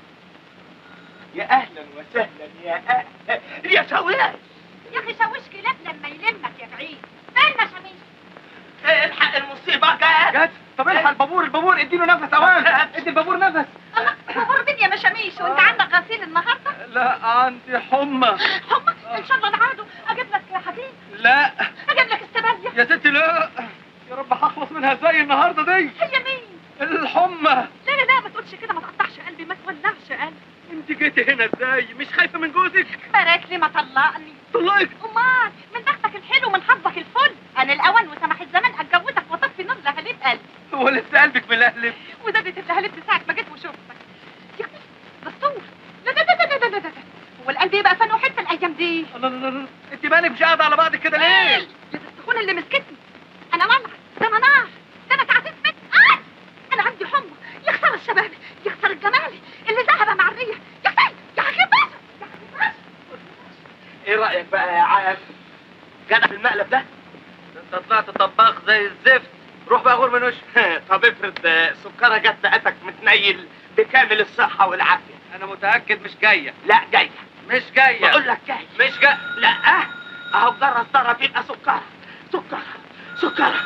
يا اهلا وسهلا يا اهلا يا شويش يا اخي شوش كلاب لما يلمك يا بعيد فين مشاميش الحق المصيبة جت جت طب الحق البابور البابور اديله نفس اوان ادي البابور نفس الله بابور مين يا مشاميش وانت عندك غسيل النهارده لا عندي حمى حمى ان شاء الله نعاده اجيب لك يا حبيبي لا اجيب لك السبانية يا ستي لا يا رب هخلص منها ازاي النهارده دي هي مين الحمى لا لا لا ما تقولش كده ما تقطعش قلبي ما تولعش قلبي انت جيتي هنا ازاي مش خايفه من جوزك بارك لي ما طلقني طلقك امال من بختك الحلو من حظك الفل انا الاول وسمح الزمن هتجوزك واطفي نار لهاليب قلبي هو لسه قلبك ملهلب وزادت اللهاليب ساعة ما جيت وشفتك يا اختي دستور لا لا لا لا لا لا لا هو القلب يبقى فن وحته الايام دي الله الله الله انت مالك مش قاعده على بعض كده ليه يا السخونه اللي مسكتني انا ولعت ده انا نار ده انا تعتيس بيت آه! انا عندي حمى يخسر الشباب يخسر الجمال اللي ذهب مع الريح يا اختي يا حكيم باشا يا حكيم باشا ايه رأيك بقى يا عام جدع في المقلب ده انت طلعت طباخ زي الزفت روح بقى غور من وشك طب افرض آه، سكرة جت لقيتك متنيل بكامل الصحة والعافية انا متاكد مش جايه لا جاية مش جايه بقول لك جاي مش جايه لا اهو جرس ضرب يبقى سكرة سكرة سكرة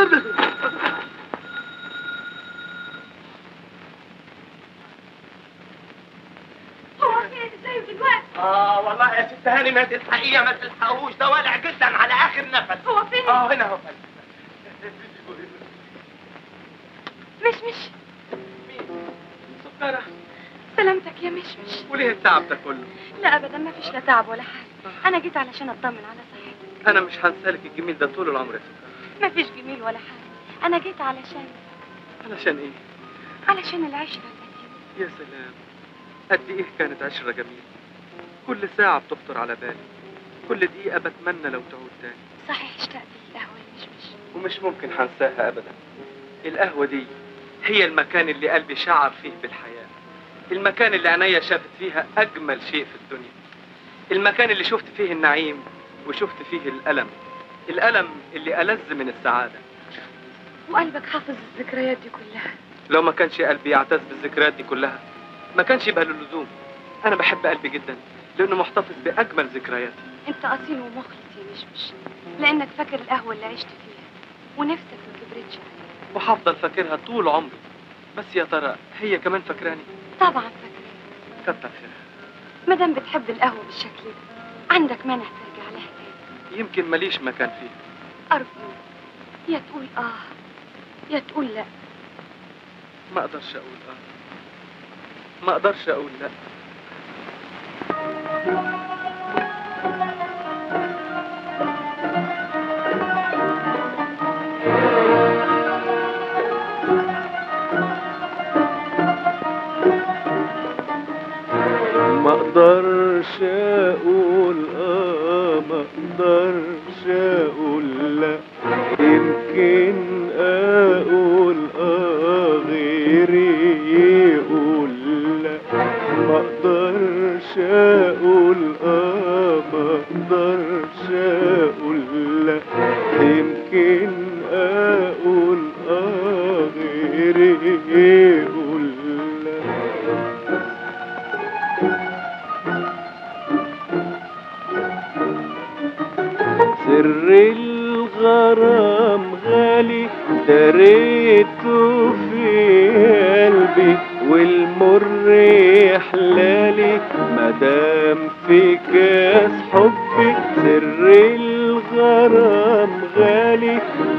هو فين ازاي دلوقتي اه والله يا ست هاني ما تلحقيه ما تلحقوش ده والع جدا على اخر نفس هو فين اه هنا اهو مش مش سكره سلامتك يا مش مش وليه التعب ده كله لا ابدا ما فيش لا تعب ولا حاجه انا جيت علشان اطمن على صحتك انا مش هنسالك الجميل ده طول العمر يا سكره ما فيش جميل ولا حاجه انا جيت علشان علشان ايه علشان العشره القديمه يا سلام قد ايه كانت عشرة جميلة كل ساعة بتخطر على بالي كل دقيقة بتمنى لو تعود تاني صحيح اشتقت للقهوه يا مش مش ومش ممكن هنساها أبدا القهوة دي هي المكان اللي قلبي شعر فيه بالحياة المكان اللي عينيا شافت فيها أجمل شيء في الدنيا المكان اللي شفت فيه النعيم وشفت فيه الألم الألم اللي ألذ من السعادة وقلبك حافظ الذكريات دي كلها لو ما كانش قلبي يعتز بالذكريات دي كلها ما كانش يبقى له لزوم أنا بحب قلبي جدا لأنه محتفظ بأجمل ذكرياتي انت اصيل ومخلص يا مشمش لانك فاكر القهوه اللي عشت فيها ونفسك ما كبرتش عليها وهفضل فاكرها طول عمري بس يا ترى هي كمان فاكراني طبعا فاكر كتر خيرها ما دام بتحب القهوه بالشكل ده عندك مانع ترجع لها تاني يمكن ماليش مكان فيها ارجو يا تقول اه يا تقول لا ما اقدرش اقول اه ما اقدرش اقول لا ما اقدرش اقول اه ما اقدرش اقول لا يمكن اقول اه غيري يقول لا ما اقدرش اقول اه ما اقدرش اقول لا يمكن اقول اه غيري يقول لا سر الغرام غالي دريته في قلبي والمر يحلالي مدام في كاس حبي سر الغرام غالي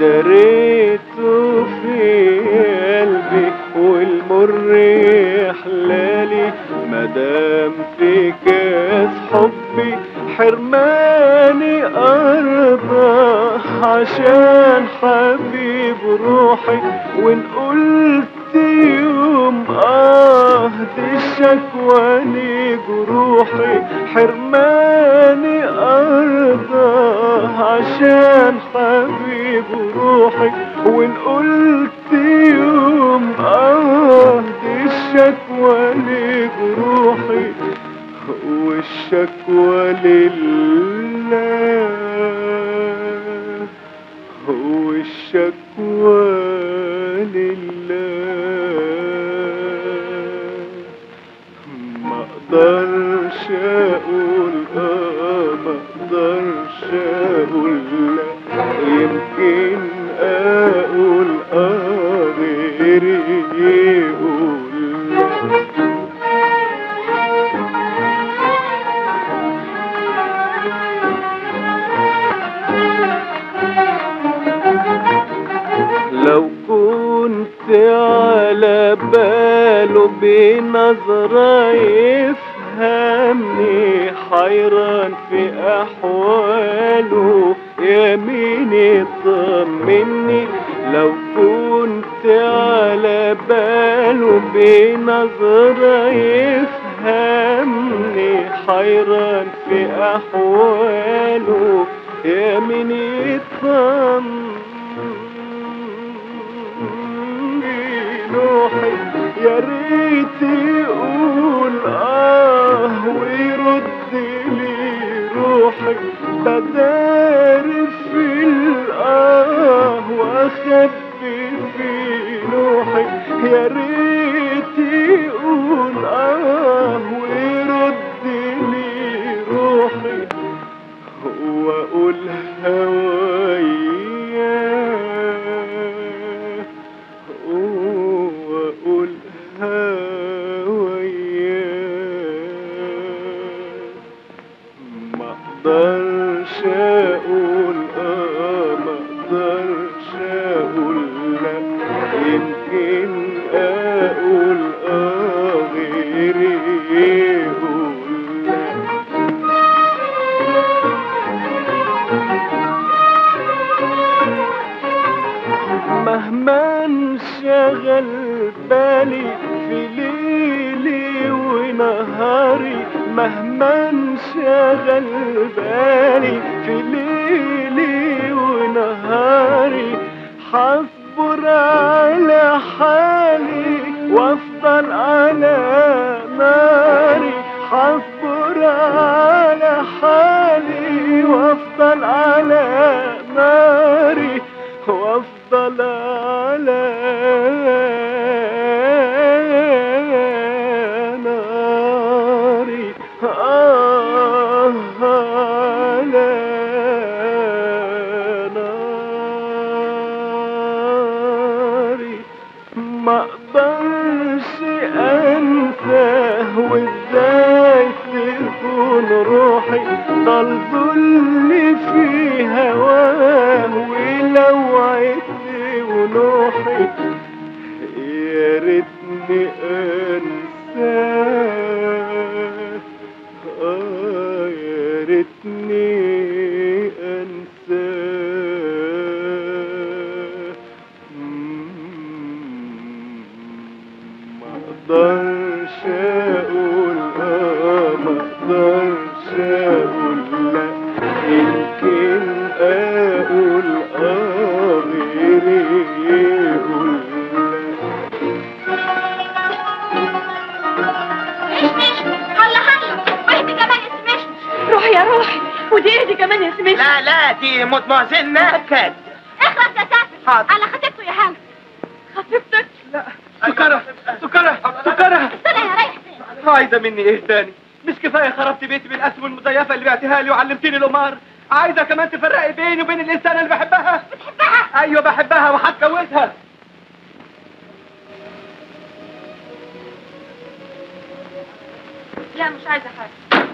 دريته في قلبي والمر يحلالي مدام في كاس حبي حرماني أرضى عشان حبيب روحي وإن قلت يوم آه دي الشكوى لي جروحي حرماني أرضى عشان حبيب روحي وإن قلت يوم آه دي الشكوى لي جروحي والشكوى لله والشكوى لله ما اقدرش اقول اه ما اقدرش اقول لا يمكن اقول اه غيري يقول لا لو كنت على باله بنظرة يفهمني حيران في أحواله يا مين يطمني لو كنت على باله بنظرة يفهمني حيران في أحواله يا مين يطمني روحي يا ريت يقول اه ويرد لي روحي بدار في الاه واخبي في روحي يا ريت يقول اه ويرد لي روحي واقول هواياه واقول هواياه ما اقدرش اقول اه ما اقدرش اقول لا يمكن اقول اه غيري يقول لا مهما انشغل بالي في ليلي ونهاري مهما انشغل بالي في ليلي ونهاري حصبر على حالي وافضل على ناري حصبر على حالي وافضل على ناري أفضل على ناري آه على ناري ما اقدرش انساه وازاي تكون روحي ضل ذل في هواه ولو عدت ونوحي يا ريتني انساه آه يا ريتني انساه ما اقدرش اقول اه ما اقدرش اقول لا يمكن اقول اه غيري يقول مشمش هلا هلا واهدي كمان يا سمشمش روحي يا روحي ودي اهدي كمان يا سمشمش لا لا دي مدموزيل نكد اخلص يا سافر حاضر. انا خطيبته يا هاني خطيبتك لا سكرة سكرة سكرة استنى يا رايح فين عايزة مني ايه تاني مش كفاية خربت بيتي بالاسهم المزيفة اللي بعتها لي وعلمتيني القمار عايزة كمان تفرقي بيني وبين الانسانة اللي بحبها بتحبها ايوه بحبها وهتجوزها لا مش عايزه حاجه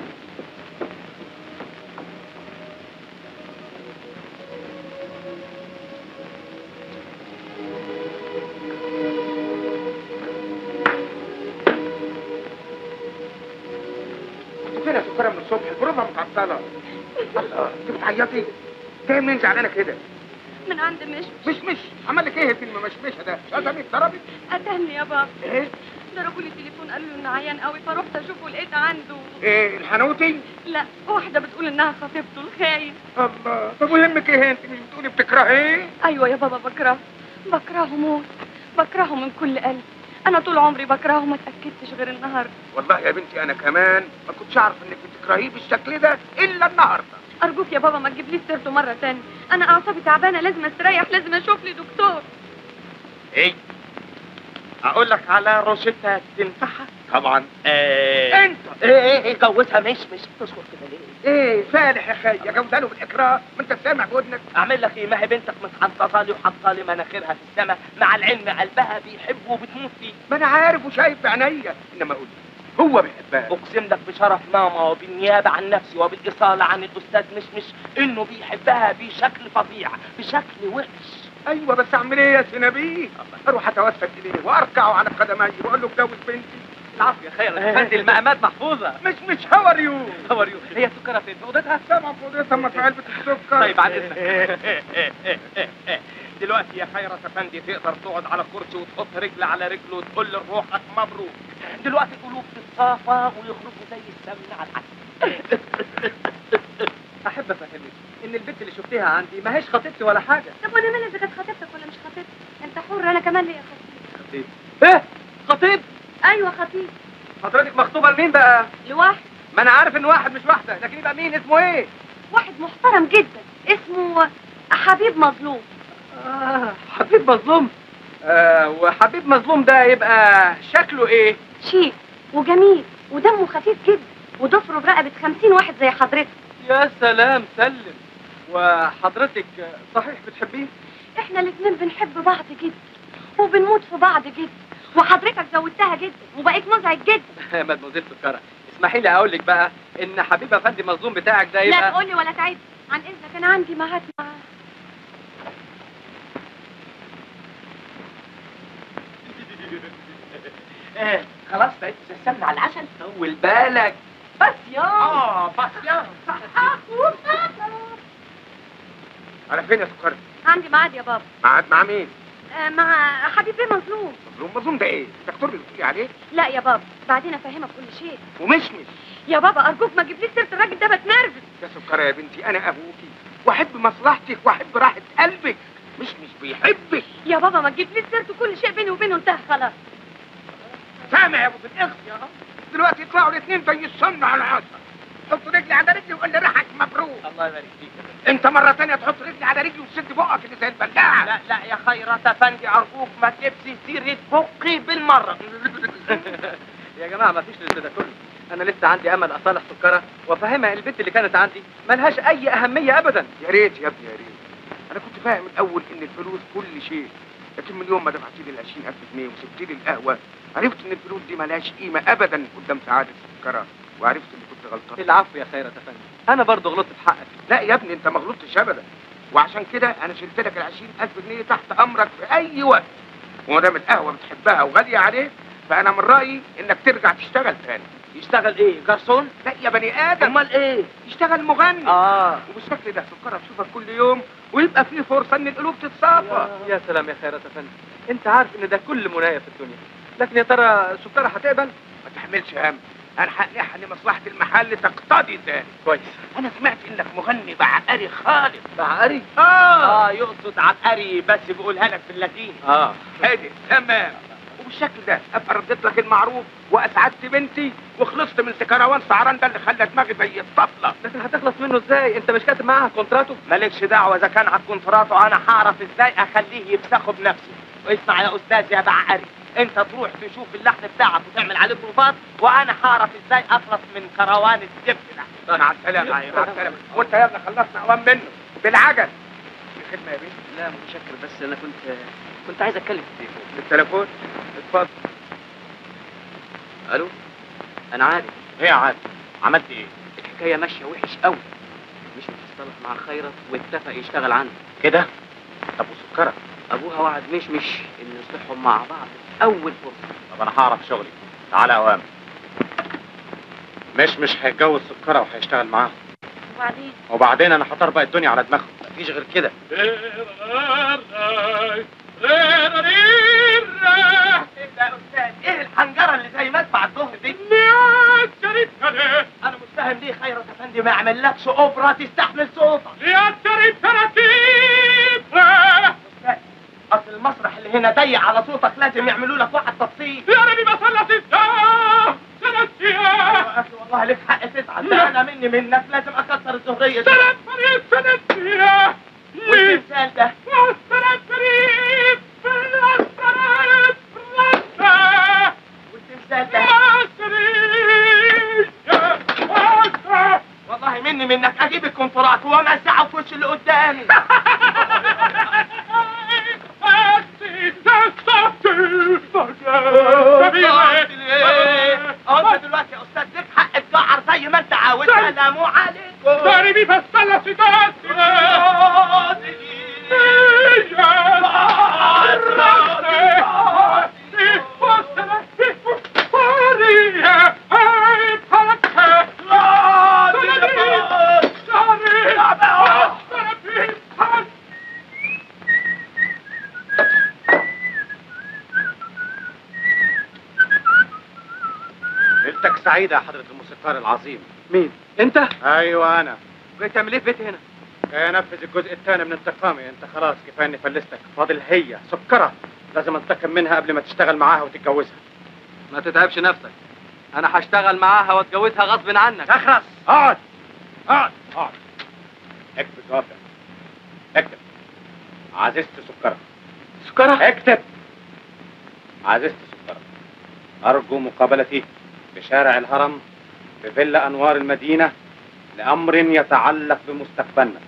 كنت فين يا سكرة من الصبح البروفة متعطلة الله انت بتعيطي جاي منين زعلانة كده من عند مش مش مش عمل لك ايه الفيلم مش مش ده شغلت ضربت قتلني يا بابا ايه ضربوا لي التليفون قالوا له انه عيان قوي فرحت اشوفه لقيت عنده ايه الحنوتي لا واحده بتقول انها خطيبته الخاين الله طب ويهمك ايه انت مش بتقولي بتكرهيه ايوه يا بابا بكرهه بكرهه موت بكرهه من كل قلبي انا طول عمري بكرهه ما اتاكدتش غير النهارده والله يا بنتي انا كمان ما كنتش اعرف انك بتكرهيه بالشكل ده الا النهارده ارجوك يا بابا ما تجيبليش سيرته مره تاني انا اعصابي تعبانه لازم استريح لازم اشوف لي دكتور ايه اقول لك على روشتة تنفعها طبعا ايه انت ايه ايه ايه جوزها مش مش تشكر كده ليه ايه فالح يا خي جوزها له بالاكراه ما انت سامع بودنك اعمل لك ايه ما هي بنتك متحنططه لي وحاطه لي مناخيرها في السماء مع العلم قلبها بيحبه وبتموت فيه ما انا عارف وشايف بعينيا انما اقول هو بيحبها اقسم لك بشرف ماما وبالنيابه عن نفسي وبالاصاله عن الاستاذ مشمش انه بيحبها بشكل فظيع بشكل وحش ايوه بس اعمل ايه يا سنبيه اروح اتوسل اليه واركع على قدمي واقول له اتجوز بنتي العفو يا خير افندي المقامات محفوظة مش مش هاور يو هاور يو هي سكرة فين في اوضتها سامع فضيتها ما في علبه السكر طيب بعد اذنك دلوقتي يا خيرت افندي تقدر تقعد على كرسي وتحط رجل على رجل وتقول لروحك مبروك دلوقتي القلوب تتصافى ويخرجوا زي السمن على العسل احب افهمك ان البنت اللي شفتيها عندي ما هيش خطيبتي ولا حاجة طب وانا مالي اذا كانت خطيبتك ولا مش خطيبتك انت حر انا كمان ليا خطيب خطيب ايه خطيب ايوه خطيب حضرتك مخطوبة لمين بقى لواحد ما انا عارف ان واحد مش واحدة لكن يبقى مين اسمه ايه واحد محترم جدا اسمه حبيب مظلوم آه حبيب مظلوم آه وحبيب مظلوم ده يبقى شكله ايه شيك وجميل ودمه خفيف جدا وضفره برقبة خمسين واحد زي حضرتك يا سلام سلم وحضرتك صحيح بتحبيه احنا الاتنين بنحب بعض جدا وبنموت في بعض جدا وحضرتك زودتها جدا وبقيت مزعج جدا مدموزيل سكرة اسمحي لي اقول لك بقى ان حبيب افندي مظلوم بتاعك ده لا يبقى تقولي ولا تعيد عن اذنك انا عندي ميعاد مع ايه خلاص بقيت السمن على العسل طول بالك بس يا اه بس يا على فين يا سكر عندي ميعاد يا بابا مع مع مين آه، مع حبيبي مظلوم مظلوم مظلوم ده ايه الدكتور اللي بتقولي عليه لا يا بابا بعدين افهمك كل شيء ومشمش يا بابا ارجوك ما تجيبليش سيره الراجل ده بتنرفز يا سكر يا بنتي انا ابوكي واحب مصلحتك واحب راحه قلبك مش مش بيحبك يا بابا ما تجيبليش سيرته كل شيء بيني وبينه انتهى خلاص سامع يا ابو في الاخ يا دلوقتي يطلعوا الاثنين زي السن على العصا حط رجلي على رجلي وقول لي ريحك مبروك الله يبارك فيك انت مره تانية تحط رجلي على رجلي وتسد بقك اللي زي البلاعه لا لا يا خير خيرت افندي ارجوك ما تجيبش سيره بقي بالمره يا جماعه ما فيش لسه ده كله انا لسه عندي امل اصالح سكره وافهمها البنت اللي كانت عندي ملهاش اي اهميه ابدا يا ريت يا ابني يا ريت انا كنت فاهم الاول ان الفلوس كل شيء لكن من يوم ما دفعت لي ال 20000 جنيه وسبت لي القهوه عرفت ان الفلوس دي ملهاش قيمه ابدا قدام سعاده السكره وعرفت اني كنت غلطان العفو يا خيرت افندي انا برضه غلطت في حقك لا يا ابني انت ما غلطتش ابدا وعشان كده انا شلت لك ال 20000 جنيه تحت امرك في اي وقت وما دام القهوه بتحبها وغاليه عليك فانا من رايي انك ترجع تشتغل تاني يشتغل ايه جرسون لا يا بني ادم امال ايه تشتغل مغني اه وبالشكل ده سكره تشوفك كل يوم ويبقى في فرصه ان القلوب تتصافى يا سلام يا خيرت افندي انت عارف ان ده كل منايا في الدنيا لكن يا ترى سكره هتقبل ما تحملش هم انا هقنعها ان مصلحه المحل تقتضي ذلك كويس انا سمعت انك مغني بعقري خالص بعقري اه اه يقصد عبقري بس بيقولها لك في اللاتيني اه هادي تمام وبالشكل ده ابقى رديت لك المعروف واسعدت بنتي وخلصت من سكروان سعران ده اللي خلى دماغي زي الطفله لكن هتخلص منه ازاي انت مش كاتب معاها كونتراتو مالكش دعوه اذا كان على الكونتراتو انا هعرف ازاي اخليه يفسخه بنفسي واسمع يا استاذ يا بعقري انت تروح تشوف اللحن بتاعك وتعمل عليه بروفات وانا هعرف ازاي اخلص من كروان الزفت ده مع السلامه مع السلامه وانت يا ابني خلصنا اوام منه بالعجل في خدمه يا بيه لا متشكر بس انا كنت كنت عايز اتكلم في التليفون التليفون اتفضل الو انا عارف ايه يا عادل عملت ايه الحكايه ماشيه وحش قوي مش متصالح مع خيرت واتفق يشتغل عنده كده طب وسكره ابوها وعد مش مش ان يصلحهم مع بعض في اول فرصه طب انا هعرف شغلي تعالى يا اوام مش مش هيتجوز سكره وهيشتغل معاها وبعدين وبعدين انا هطربق الدنيا على دماغهم مفيش غير كده ايه ده يا استاذ ايه الحنجره اللي زي مدفع الظهر دي انا مش فاهم ليه خيرت افندي ما يعملكش اوبرا تستحمل صوتك استاذ اصل المسرح اللي هنا ضيق على صوتك لازم يعملوا لك واحد تفصيل يا اخي والله لك حق تزعل ده انا مني منك لازم اكسر الظهريه دي والتمثال ده والتمثال ده والله مني منك اجيب الكونترات وامسحه في وش اللي قدامي اه انت دلوقتي يا استاذ لك حق تجعر زي ما انت عاوز سلام عليكم ليلتك سعيده يا حضره الموسيقار العظيم مين انت ايوه انا جاي تعمل ايه في بيتي هنا جاي انفذ الجزء الثاني من انتقامي انت خلاص كفايه اني فلستك فاضل هي سكره لازم انتقم منها قبل ما تشتغل معاها وتتجوزها ما تتعبش نفسك انا هشتغل معاها واتجوزها غصب عنك اخرس اقعد اقعد اقعد اكتب الجواب ده اكتب عززت سكره سكرة اكتب عززت سكره ارجو مقابلتي بشارع الهرم في فيلا انوار المدينه لامر يتعلق بمستقبلنا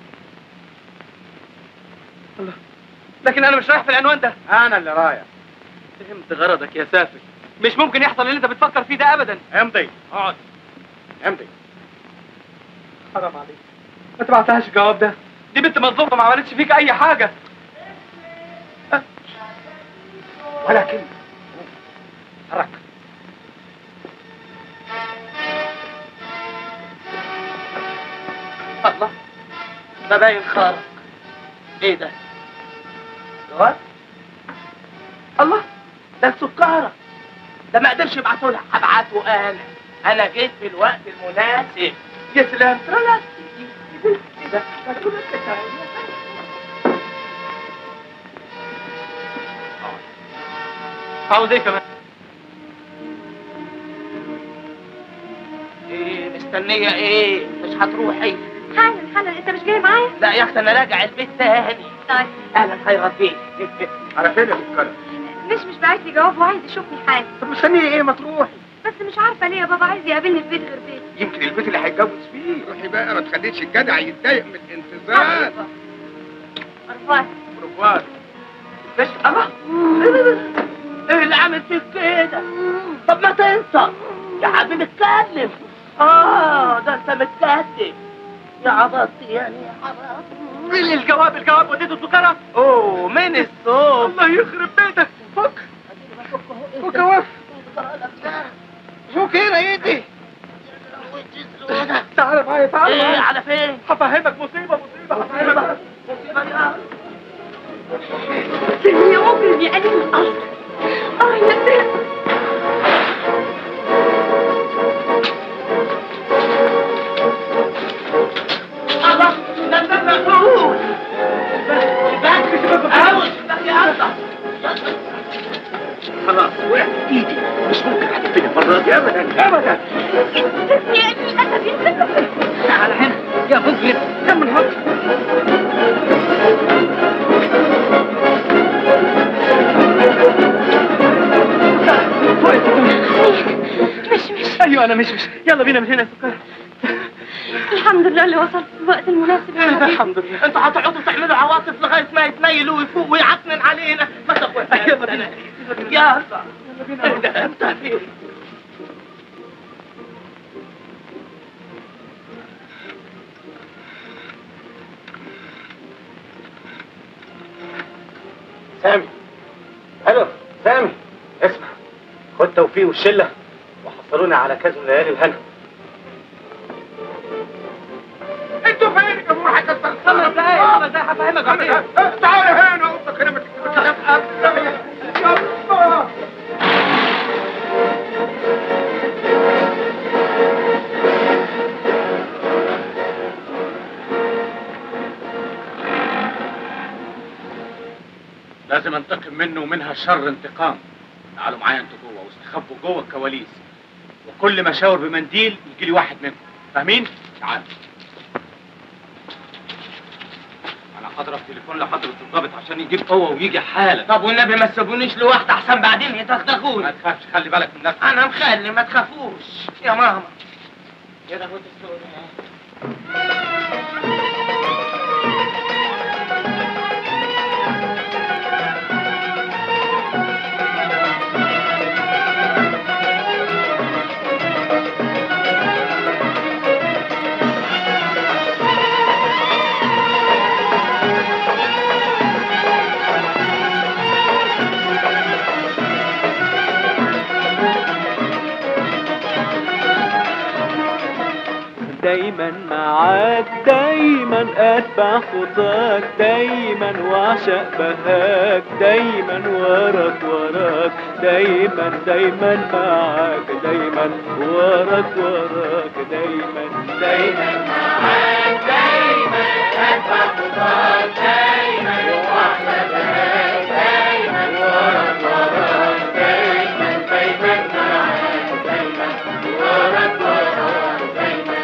لكن انا مش رايح في العنوان ده انا اللي رايح فهمت غرضك يا سافل مش ممكن يحصل اللي انت بتفكر فيه ده ابدا امضي اقعد امضي حرام عليك ما تبعتهاش الجواب ده دي بنت مظلومه ما عملتش فيك اي حاجه ولا كلمه حرك الله ده باين خارق ايه ده؟ جواب؟ الله ده السكارة ده ما قدرش يبعتوا لها هبعته انا انا جيت في الوقت المناسب يا سلام ترى ايه ده؟ ده كل الحكاية. عاوز ايه كمان ايه مستنية ايه؟ مش هتروحي؟ حالا حالا انت مش جاي معايا لا يا اختي انا راجع البيت تاني طيب اهلا خيرت بيه على فين يا سكرة مش مش بعت لي جواب وعايز يشوفني حالا طب مستنيه ايه ما تروحي بس مش عارفه ليه يا بابا عايز يقابلني في بيت غير بيت يمكن البيت اللي هيتجوز فيه روحي بقى ما تخليش الجدع يتضايق من الانتظار أرفعت بروفات بس الله ايه اللي عامل فيك كده طب ما تنسى يا حبيبي اتكلم اه ده انت متكتف يا عبطي يعني يا عبطي مين الجواب الجواب وديته السكرة اوه من الصوت الله يخرب بيتك فك فك وف فوق هنا ايدي تعال معايا تعال ايه معايا على فين هفهمك مصيبة مصيبة هفهمك مصيبة يا سيبني يا مجرم يا قليل الأصل اه يا سيدي الله ده انت مفروض خلاص وقعت في ايدي مش ممكن هتقفل المرة دي ابدا ابدا سيبني يا قليل الأسد يا سيدي تعال هنا يا مجرم كمل هوك مش مش ايوه انا مش مش يلا بينا من هنا يا سكرة الحمد لله اللي وصلت في الوقت المناسب يا حبيبي الحمد لله انتوا هتقعدوا تعملوا عواطف لغايه ما يتميل ويفوق ويعكنن علينا ما تقوى يلا بينا يا ده انت فين سامي الو سامي اسمع خد توفيق والشله وحصلونا على كاس من ليالي الهنا انتوا فين يا جماعه هكسر خمس دقايق خمس دقايق هفهمك عمري تعال هنا قصدك هنا ما تكتبش يلا لازم انتقم منه ومنها شر انتقام تعالوا معايا انتوا جوه واستخبوا جوه الكواليس وكل ما شاور بمنديل يجي لي واحد منكم فاهمين؟ تعالوا انا هضرب تليفون لحضرة الضابط عشان يجيب قوة ويجي حالا طب والنبي ما تسيبونيش لوحدي احسن بعدين ما يدغدغوني تخافش خلي بالك من نفسك انا مخلي ما تخافوش يا ماما يا ده هوت السوري دايما معاك دايما اتبع خطاك دايما واعشق بهاك دايما وراك وراك دايما دايما معاك دايما وراك وراك دايما دايما معاك دايما اتبع خطاك دايما واعشق بهاك دايما وراك وراك دايما دايما معاك دايما وراك وراك دايما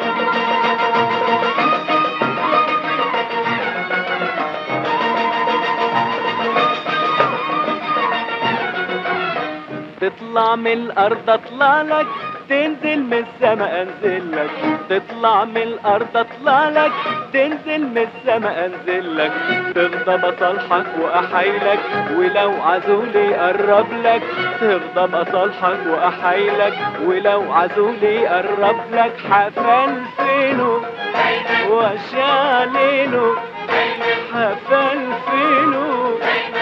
تطلع من الارض اطلع لك تنزل من السما انزل لك تطلع من الارض اطلع لك تنزل من السما انزل لك تغضب اصالحك واحايلك ولو عزولي يقرب لك تغضب اصالحك واحايلك ولو عزولي يقرب لك حفلفله وشعلله حفلفله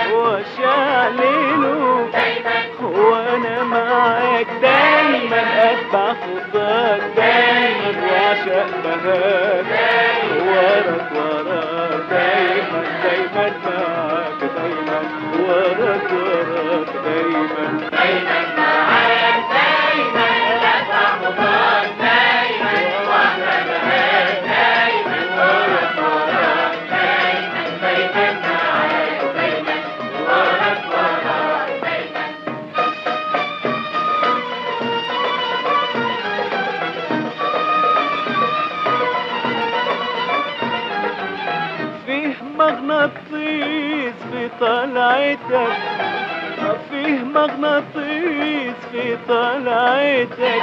وشعلله وانا معاك دايما اتبع خطاك دايما واعشق بهاك وراك وراك دايما دايما معاك دايما وراك وراك دايما دايما معاك دايما اتبع خطاك دايما واعشق بهاك دايما وراك وراك دايما دايما معاك دايما وراك وراك دايما مغناطيس في طلعتك فيه مغناطيس في طلعتك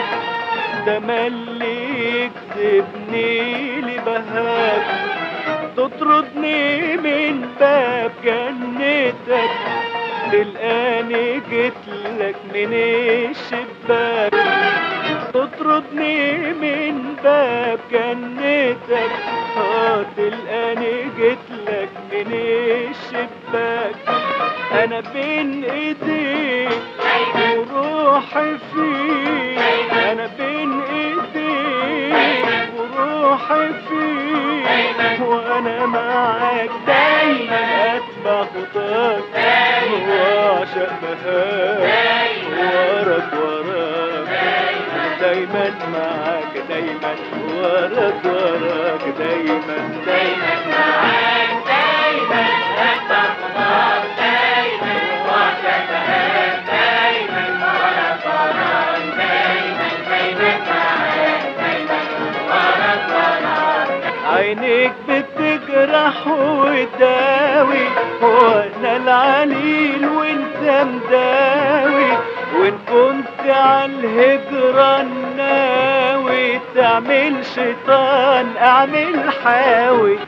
تملي يجذبني لبهاك تطردني من باب جنتك تلقاني جيتلك من الشباك تطردني من باب جنتك اه تلقاني جيتلك من الشباك انا بين ايديك وروحي فيك انا بين ايديك وروحي فيك وانا معاك دايما اتبع خطاك واعشق بهاك وراك وراك دايما معاك دايما وراك وراك دايما دايما معاك دايما اتبع خطاك دايما واعشق بهاك دايما وراك وراك دايما دايما معاك دايما وراك وراك عينيك بتجرح وتداوي وانا العليل وانت مداوي وان كنت عالهجرة ناوي تعمل شيطان اعمل حاوي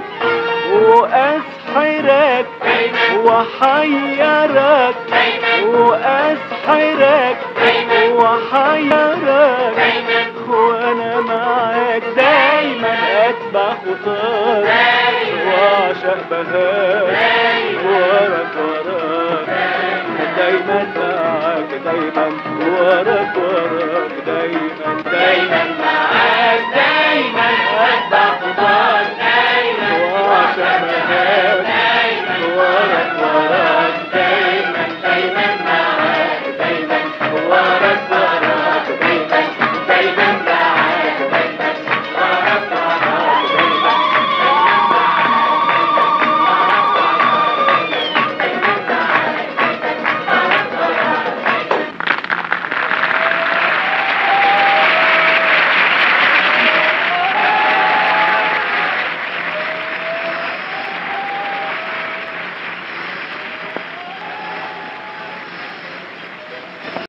واسحرك وحيرك واسحرك وحيرك وانا معاك دايما اتبع خطاك واعشق بهاك وراك وراك دايما معاك دايما وراك وراك